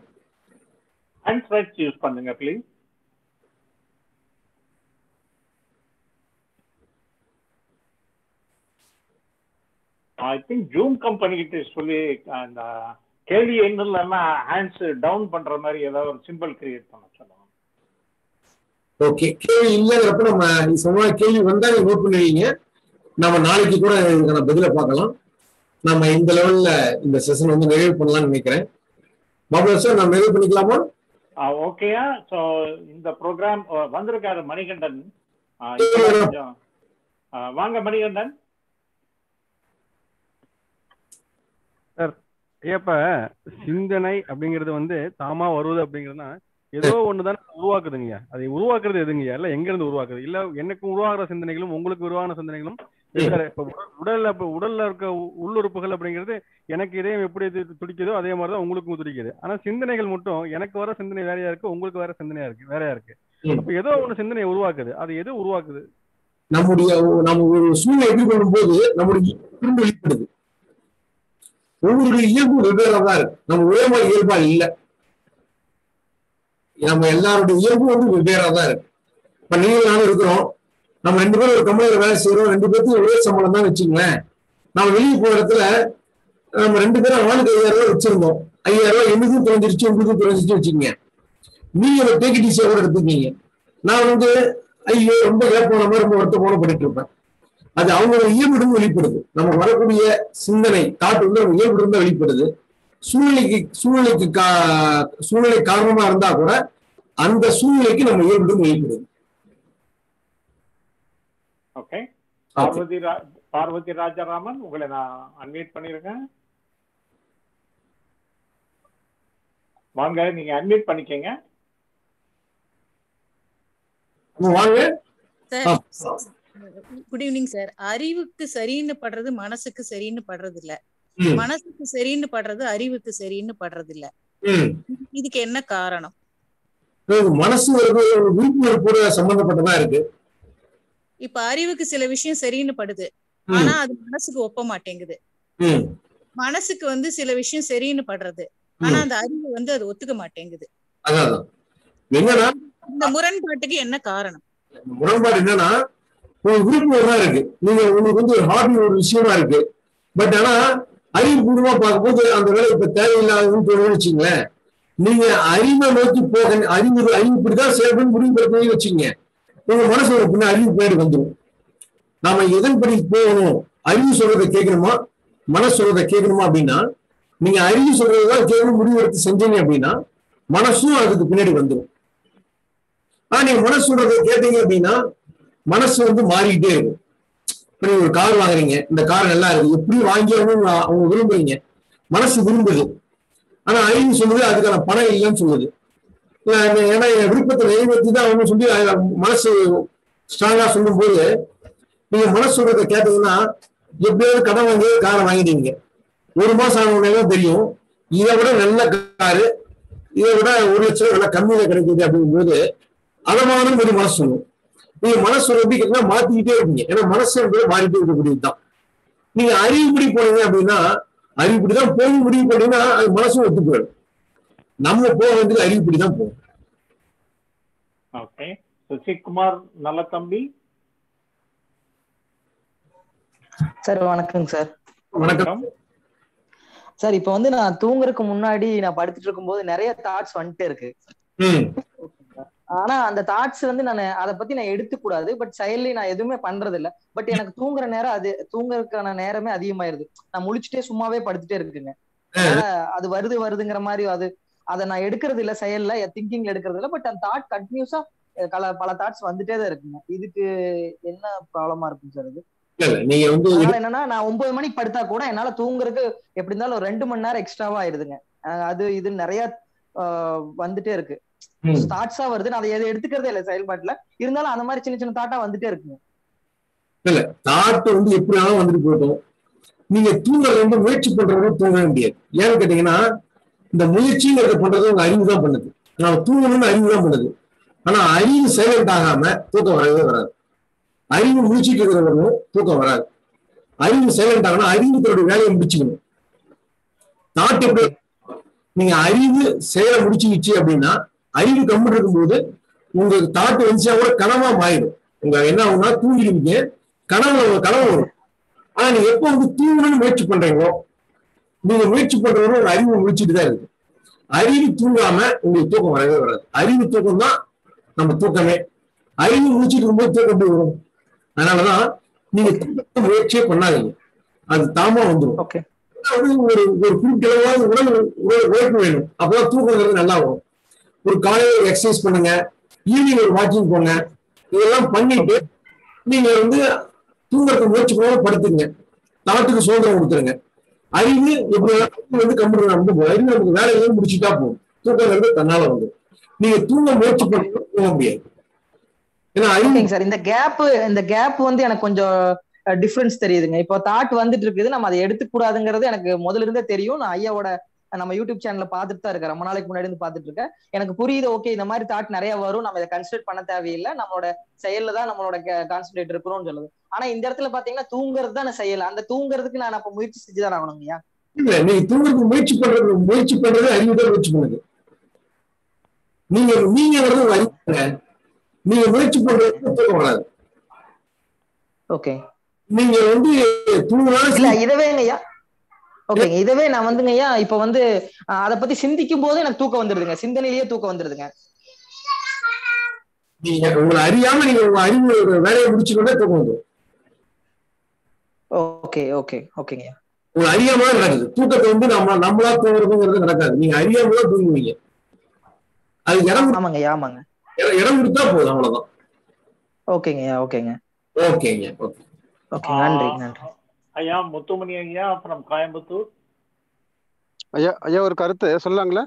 ஹேண்ட் ரைட்ஸ் யூஸ் பண்ணுங்க please I think Zoom company கிட்ட சொல்லி அந்த கேள்வி என்ன இல்லைன்னா ஹேண்ட்ஸ் டவுன் பண்ற மாதிரி ஏதாவது ஒரு சிம்பிள் கிரியேட் பண்ண சொல்லுவாங்க ஓகே கேள்வி இல்லைங்கிறப்ப நம்ம நீ சொன்ன கேள்வி வந்தா நீங்க நோட் பண்ணுவீங்க நம்ம நாளைக்கு கூட இதுக்கான பதில பார்க்கலாம் நம்ம இந்த லெவல்ல இந்த செஷன் வந்து நிறைவு பண்ணலாம்னு நினைக்கிறேன் பாபு சார் நம்ம நிறைவு பண்ணிக்கலாமா ஓகேயா ஸோ இந்த ப்ரோக்ராம் வந்திருக்காரு மணிகண்டன் ஆ, இப்பதான் கொஞ்சம் ஆ, வாங்க மணிகண்டன் ஏப்ப சிந்தனை அப்படிங்கிறது வந்து தாமா வருவது அப்படிங்கிறதுனா ஏதோ ஒண்ணுதானே உருவாக்குதுங்க அதை உருவாக்குறது எதுங்க இல்ல எங்க இருந்து உருவாக்குது இல்ல எனக்கு உருவாகிற சிந்தனைகளும் உங்களுக்கு உருவான சிந்தனைகளும் வெவ்வேறு. இப்ப உடல்- உடல்ல இப்ப உடல்ல இருக்க உ- உள்ளுறுப்புகள் அப்படிங்கிறது எனக்கு இதயம் எப்படி து- துடிக்குதோ அதே மாதிரிதான் உங்களுக்கும் துடிக்குது ஆனா சிந்தனைகள் மட்டும் எனக்கு வர சிந்தனை வேறையா இருக்கு உங்களுக்கு வேற சிந்தனையா இருக்கு வேறையா இருக்கு ம். அப்ப ஏதோ ஒண்ணு சிந்தனையை உருவாக்குது அது எது உருவாக்குது நம்முடைய நம்ம ஒரு சூழ்நிலை எதிர்கொள்ளும் போது நம்முடைய இயல்பு வெளிப்படுது ஒவ்வொருடைய இயல்பு வெவ்வேறா தான் இருக்கு நம்ம ஒரே மாதிரி இயல்பா இல்ல நம்ம எல்லாருடைய இயல்பு வந்து வெவ்வேறா தான் இருக்கு இப்ப நீங்க நானும் இருக்கிறோம் நம்ம ரெண்டு பேரும் ஒரு கம்பெனியில வேலை செய்யறோம் ரெண்டு பேருக்கும் ஒரே சம்பளம் தான் வச்சுங்களேன் நம்ம வெளியே போற இடத்துல நம்ம ரெண்டு பேரும் ஆளுக்கு ஐயாயிரம் ரூபாய் வச்சிருந்தோம் ஐயாயிரம் ரூபாய் என்னதும் தொலைஞ்சிருச்சு உங்களுக்கும் தொலைஞ்சிருச்சு வச்சுக்கோங்க நீங்க ஒரு டேக் டிசியா கூட எடுத்துக்கீங்க நான் வந்து ஐயோ ரொம்ப கேப் போன மாதிரி ரொம்ப வருத்த போன பண்ணிட்டு இருப்பேன் அது அவங்களோட இயல்புடன் வெளிப்படுது நமக்கு வரக்கூடிய சிந்தனை தாட் வந்து அவங்க இயல்புடன் தான் வெளிப்படுது சூழ்நிலைக்கு சூழ்நிலைக்கு கா சூழ்நிலை காரணமா இருந்தா கூட அந்த சூழ்நிலைக்கு நம்ம இயல்புடன் வெளிப்படுது ஓகே பார்வதி ரா- பார்வதி ராஜாராமன் உங்களை நான் அன்மியூட் பண்ணிருக்கேன் வாங்க நீங்க அன்மியூட் பண்ணிக்கங்க வாங்க சார் குட் ஈவினிங் சார் அறிவுக்கு சரின்னு படுறது மனசுக்கு சரின்னு படுறது இல்ல ம். மனசுக்கு சரின்னு படுறது அறிவுக்கு சரின்னு படுறது இல்ல ம். இதுக்கு என்ன காரணம் அதாவது மனசு ஒரு ஒரு விழிப்புணர்வோட சம்பந்தப்பட்டதா இருக்கு இப்ப அறிவுக்கு சில விஷயம் சரின்னு படுது ம். ஆனா அது மனசுக்கு ஒப்ப மாட்டேங்குது ம். மனசுக்கு வந்து சில விஷயம் சரின்னு படுறது ஆனா அந்த அறிவு வந்து அது ஒத்துக்க மாட்டேங்குது அதான் அதான். என்னன்னா இந்த முரண்பாட்டுக்கு என்ன காரணம் முரண்பாடு என்னன்னா உங்களுக்கு விருப்பம் தான் இருக்கு நீங்க உங்களுக்கு வந்து ஒரு ஹாபி ஒரு விஷயமா இருக்கு பட் ஆனா அறிவுபூர்வமா பார்க்கும்போது அந்த வேலை இப்ப தேவையில்லாததுன்னு தோணுன்னு வச்சுங்களேன் நீங்க அறிவை நோக்கி போக அறிவு அறிவு இப்படிதான் செயல்படும் முடிவு பெறணும் வச்சுங்க உங்க மனசு ஒரு பின்ன அறிவு பேர் வந்துடும் நாம எதன்படி போகணும் அறிவு சொல்றதை கேட்கணுமா மனசு சொல்றதை கேட்கணுமா அப்படின்னா நீங்க அறிவு சொல்றதுதான் கேட்கணும் முடிவு எடுத்து செஞ்சீங்க அப்படின்னா மனசும் அதுக்கு பின்னாடி வந்துடும் ஆனா நீங்க மனசு சொல்றதை கேட்டீங்க அப்படின்னா மனசு வந்து மாறிக்கிட்டே இருக்கும் இப்ப நீங்க ஒரு கார் வாங்குறீங்க இந்த கார் நல்லா இருக்கு எப்படி வாங்கி அவங்க அவங்க விரும்புறீங்க மனசு விரும்புது ஆனா அறிவு சொல்லுது அதுக்கான பணம் இல்லைன்னு சொல்லுது இல்ல, இந்த- ஏன்னா என் விருப்பத்தை நிறைவேற்றி தான் அவங்க சொல்லி அதுல மனசு ஸ்ட்ராங்கா சொல்லும் போது நீங்க மனசு சொல்றதை கேட்டீங்கன்னா எப்படியாவது கடன் வாங்கி காரை வாங்கிடுவீங்க ஒரு மாசம் ஆன உடனே தான் தெரியும் இதை விட நல்ல காரு இதை விட ஒரு லட்சம் ரூபாய் விலை கம்மியில கிடைக்குது அப்படிங்கும்போது அதமானம் ஒரு மனசு சொல்லும் நீங்க மனசு சொல்றது எப்படி கேட்டீங்கன்னா மாத்திக்கிட்டே இருப்பீங்க ஏன்னா மனசு என்பது மாறிட்டே இருக்கக்கூடியதுதான் நீங்க அறிவுப்படி போனீங்க அப்படின்னா அறிவுப்படி தான் போக முடிவு பண்ணீங்கன்னா அது மனசும் ஒத்து போயிடும் நம்ம போக வேண்டியது அறிவுப்படி தான் போகும் ஓகே சசிகுமார் நல்ல தம்பி சார் வணக்கங்க சார் வணக்கம் சார் இப்போ வந்து நான் தூங்குறதுக்கு முன்னாடி நான் படுத்துட்டு இருக்கும்போது நிறைய தாட்ஸ் வந்துட்டே இருக்கு ம் ஆனா அந்த தாட்ஸ் வந்து நான் அதை பத்தி நான் எடுத்துக்கூடாது பட் செயல்லி நான் எதுவுமே பண்றது இல்ல பட் எனக்கு தூங்குற நேரம் அது தூங்குறதுக்கான நேரமே அதிகமாயிருது நான் முழிச்சுட்டே சும்மாவே படுத்துட்டே இருக்குங்க அதனால அது வருது வருதுங்கிற மாதிரி அது அதை நான் எடுக்கிறது இல்ல செயல்ல திங்கிங்ல எடுக்கிறது இல்ல பட் அந்த தாட் கண்டினியூஸா பல பல தாட்ஸ் வந்துட்டே தான் இருக்குங்க இதுக்கு என்ன ப்ராப்ளமா இருக்கும் சார் இது இல்ல இல்ல நீங்க வந்து அதனால என்னன்னா நான் ஒன்பது மணிக்கு படுத்தா கூட என்னால தூங்குறதுக்கு எப்படி இருந்தாலும் ஒரு ரெண்டு மணி நேரம் எக்ஸ்ட்ராவா ஆயிடுதுங்க அஹ் அது இது நிறைய ஆஹ் வந்துட்டே இருக்கு ம். தாட்ஸா வருது நான் அதை எதை எடுத்துக்கிறதே இல்லை செயல்பாட்டுல இருந்தாலும் அந்த மாதிரி சின்ன சின்ன தாட்டா வந்துட்டே இருக்குங்க இல்ல தாட்டு வந்து எப்படி வேணாலும் வந்துட்டு போகட்டும் நீங்க தூங்குறது வந்து முயற்சி பண்றது தூங்கவே முடியாது ஏன்னு கேட்டீங்கன்னா இந்த முயற்சிங்கிறத பண்றது உங்க அறிவு தான் பண்ணுது நம்ம தூங்கணும்னு அறிவு தான் பண்ணுது ஆனா அறிவு சைலண்ட் ஆகாம தூக்கம் வரவே வராது அறிவு முடிச்சிட்டு இருக்கிறவங்களும் தூக்கம் வராது அறிவு சைலண்ட் ஆகணும் அறிவு தன்னுடைய வேலையை முடிச்சுக்கணும் தாட் எப்படி நீங்க அறிவு செயலை முடிச்சுக்கிச்சு அப்படின்னா அறிவு கம்மிட்டு இருக்கும்போது உங்க தாட்டு வந்துச்சா கூட கனவா மாறிடும் உங்க என்ன ஆகும்னா தூங்கிடுவீங்க கனவு கனவு வரும் ஆனா நீங்க எப்போ வந்து தூங்கணும்னு முயற்சி பண்றீங்களோ நீங்க முயற்சி பண்றவங்க உங்க அறிவு முடிச்சுட்டு தான் இருக்கு அறிவு தூங்காம உங்களுக்கு தூக்கம் வரவே வராது அறிவு தூக்கம் தான் நம்ம தூக்கமே அறிவு முடிச்சிட்டு இருக்கும்போது தூக்கம் எப்படி வரும் அதனாலதான் நீங்க தூக்கத்தை முயற்சியே பண்ணாதீங்க அது தாமா வந்துடும் ஓகே வந்து ஒரு ஒரு குறிப்பிட்ட அளவாவது உடல் உடல் உழைப்பு வேணும் அப்பதான் தூக்கங்கிறது நல்லா வரும் ஒரு காலையில எக்ஸசைஸ் பண்ணுங்க ஈவினிங் ஒரு வாக்கிங் போங்க இதெல்லாம் பண்ணிட்டு நீங்க வந்து தூங்குறதுக்கு முயற்சி பண்ணாம படுத்துங்க தாட்டுக்கு சுதந்திரம் கொடுத்துருங்க அறிவு எப்படி வேணாலும் வந்து கம்ப்யூட்டர் வந்து போகும் அறிவு நமக்கு வேலையெல்லாம் முடிச்சுட்டா போகும் தூக்கங்கிறது தன்னால வந்து நீங்க தூங்க முயற்சி பண்ணி தூங்க முடியாது ஏன்னா அறிவு ஓகேங்க சார் இந்த கேப் இந்த கேப் வந்து எனக்கு கொஞ்சம் டிஃபரன்ஸ் தெரியுதுங்க இப்போ தாட் வந்துட்டு இருக்குது நம்ம அதை எடுத்துக்கூடாதுங்கிறது எனக்கு முதல்ல இருந்தே தெரியும் நான் ஐயாவோட நம்ம யூடியூப் சேனல்ல பார்த்துட்டு தான் இருக்கேன் ரொம்ப நாளைக்கு முன்னாடி இருந்து பார்த்துட்டு இருக்கேன் எனக்கு புரியுது ஓகே இந்த மாதிரி தாட் நிறைய வரும் நம்ம இதை கன்சிடர் பண்ண தேவையில்லை நம்மளோட செயல்ல தான் நம்மளோட கான்சென்ட்ரேட் இருக்கணும்னு சொல்லுது ஆனா இந்த இடத்துல பாத்தீங்கன்னா தூங்குறது தான் செயல் அந்த தூங்குறதுக்கு நான் அப்ப முயற்சி செஞ்சுதான் ஆகணும் ஐயா இல்ல நீங்க தூங்குறதுக்கு முயற்சி பண்றது முயற்சி பண்றது அறிவு தான் முயற்சி பண்ணுது நீங்க நீங்க வந்து உங்க அறிவுங்க நீங்க முயற்சி பண்றது தூக்கம் வராது ஓகே நீங்க வந்து தூங்கினாலும் இல்ல இதவேங்க ஐயா ஓகேங்க இதவே நான் வந்துங்க ஐயா இப்ப வந்து அஹ், அத பத்தி சிந்திக்கும் போது எனக்கு தூக்கம் வந்துருதுங்க சிந்தனையிலேயே தூக்கம் வந்துருதுங்க நீங்க உங்களை அறியாம நீங்க உங்க அறிவு வேலையை முடிச்சுக்கொண்டே தூக்கம் வந்துடும் ஓகே ஓகே ஓகேங்க ஐயா உங்களை அறியாம தான் நடக்குது தூக்கத்தை வந்து நம்ம நம்மளா தூங்குறதுங்கிறது நடக்காது நீங்க அறியாம தான் தூங்குவீங்க அது இடம் கொடு- ஆமாங்க ஐயா ஆமாங்க இடம் இடம் கொடுத்தா போதும் அவ்வளவுதான் ஓகேங்க ஐயா ஓகேங்க ஓகேங்க ஓகே ஓகே நன்றி நன்றி ஐயா முத்துமணி ஐயா அப்புறம் கோயம்புத்தூர் ஐயா ஐயா ஒரு கருத்து சொல்லாங்களா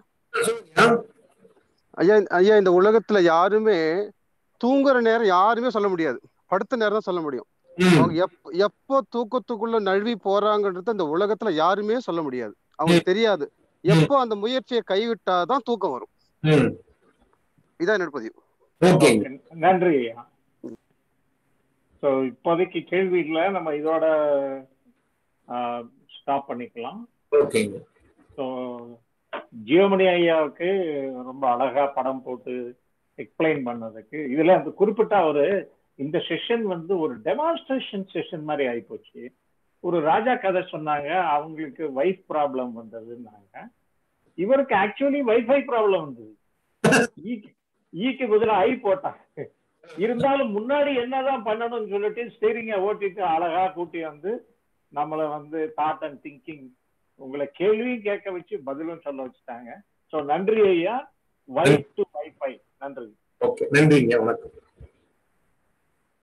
ஐயா ஐயா இந்த உலகத்துல யாருமே தூங்குற நேரம் யாருமே சொல்ல முடியாது படுத்த நேரம் தான் சொல்ல முடியும் அவங்க எப் எப்போ தூக்கத்துக்குள்ள நழுவி போறாங்கன்றது அந்த உலகத்துல யாருமே சொல்ல முடியாது அவங்களுக்கு தெரியாது எப்போ அந்த முயற்சியை கைவிட்டாதான் தூக்கம் வரும் ம் இதான் என்னோட பதிவு ஓகேங்க நன்றி ஐயா ஸோ இப்போதைக்கு கேள்வி இல்லை நம்ம இதோட ஸ்டாப் பண்ணிக்கலாம் ஓகேங்க ஸோ ஜியோமணி ஐயாவுக்கு ரொம்ப அழகா படம் போட்டு எக்ஸ்பிளைன் பண்ணதுக்கு இதுல அந்த குறிப்பிட்ட ஒரு இந்த செஷன் வந்து ஒரு டெமான்ஸ்ட்ரேஷன் செஷன் மாதிரி ஆயிப்போச்சு ஒரு ராஜா கதை சொன்னாங்க அவங்களுக்கு வைஃப் ப்ராப்ளம் வந்ததுன்னாங்க இவருக்கு ஆக்சுவலி வைஃபை ப்ராப்ளம் வந்தது ஈக்கு ஈக்கு பதிலா ஐ போட்டாங்க இருந்தாலும் முன்னாடி என்னதான் பண்ணணும்னு சொல்லிட்டு ஸ்டீரிங்கை ஓட்டிட்டு அழகா கூட்டி வந்து நம்மளை வந்து தாட் அண்ட் திங்கிங் உங்களை கேள்வியும் கேட்க வச்சு பதிலும் சொல்ல வச்சுட்டாங்க ஸோ நன்றி ஐயா வைஃப் டு வைஃபை நன்றி ஓகே நன்றிங்க வணக்கம்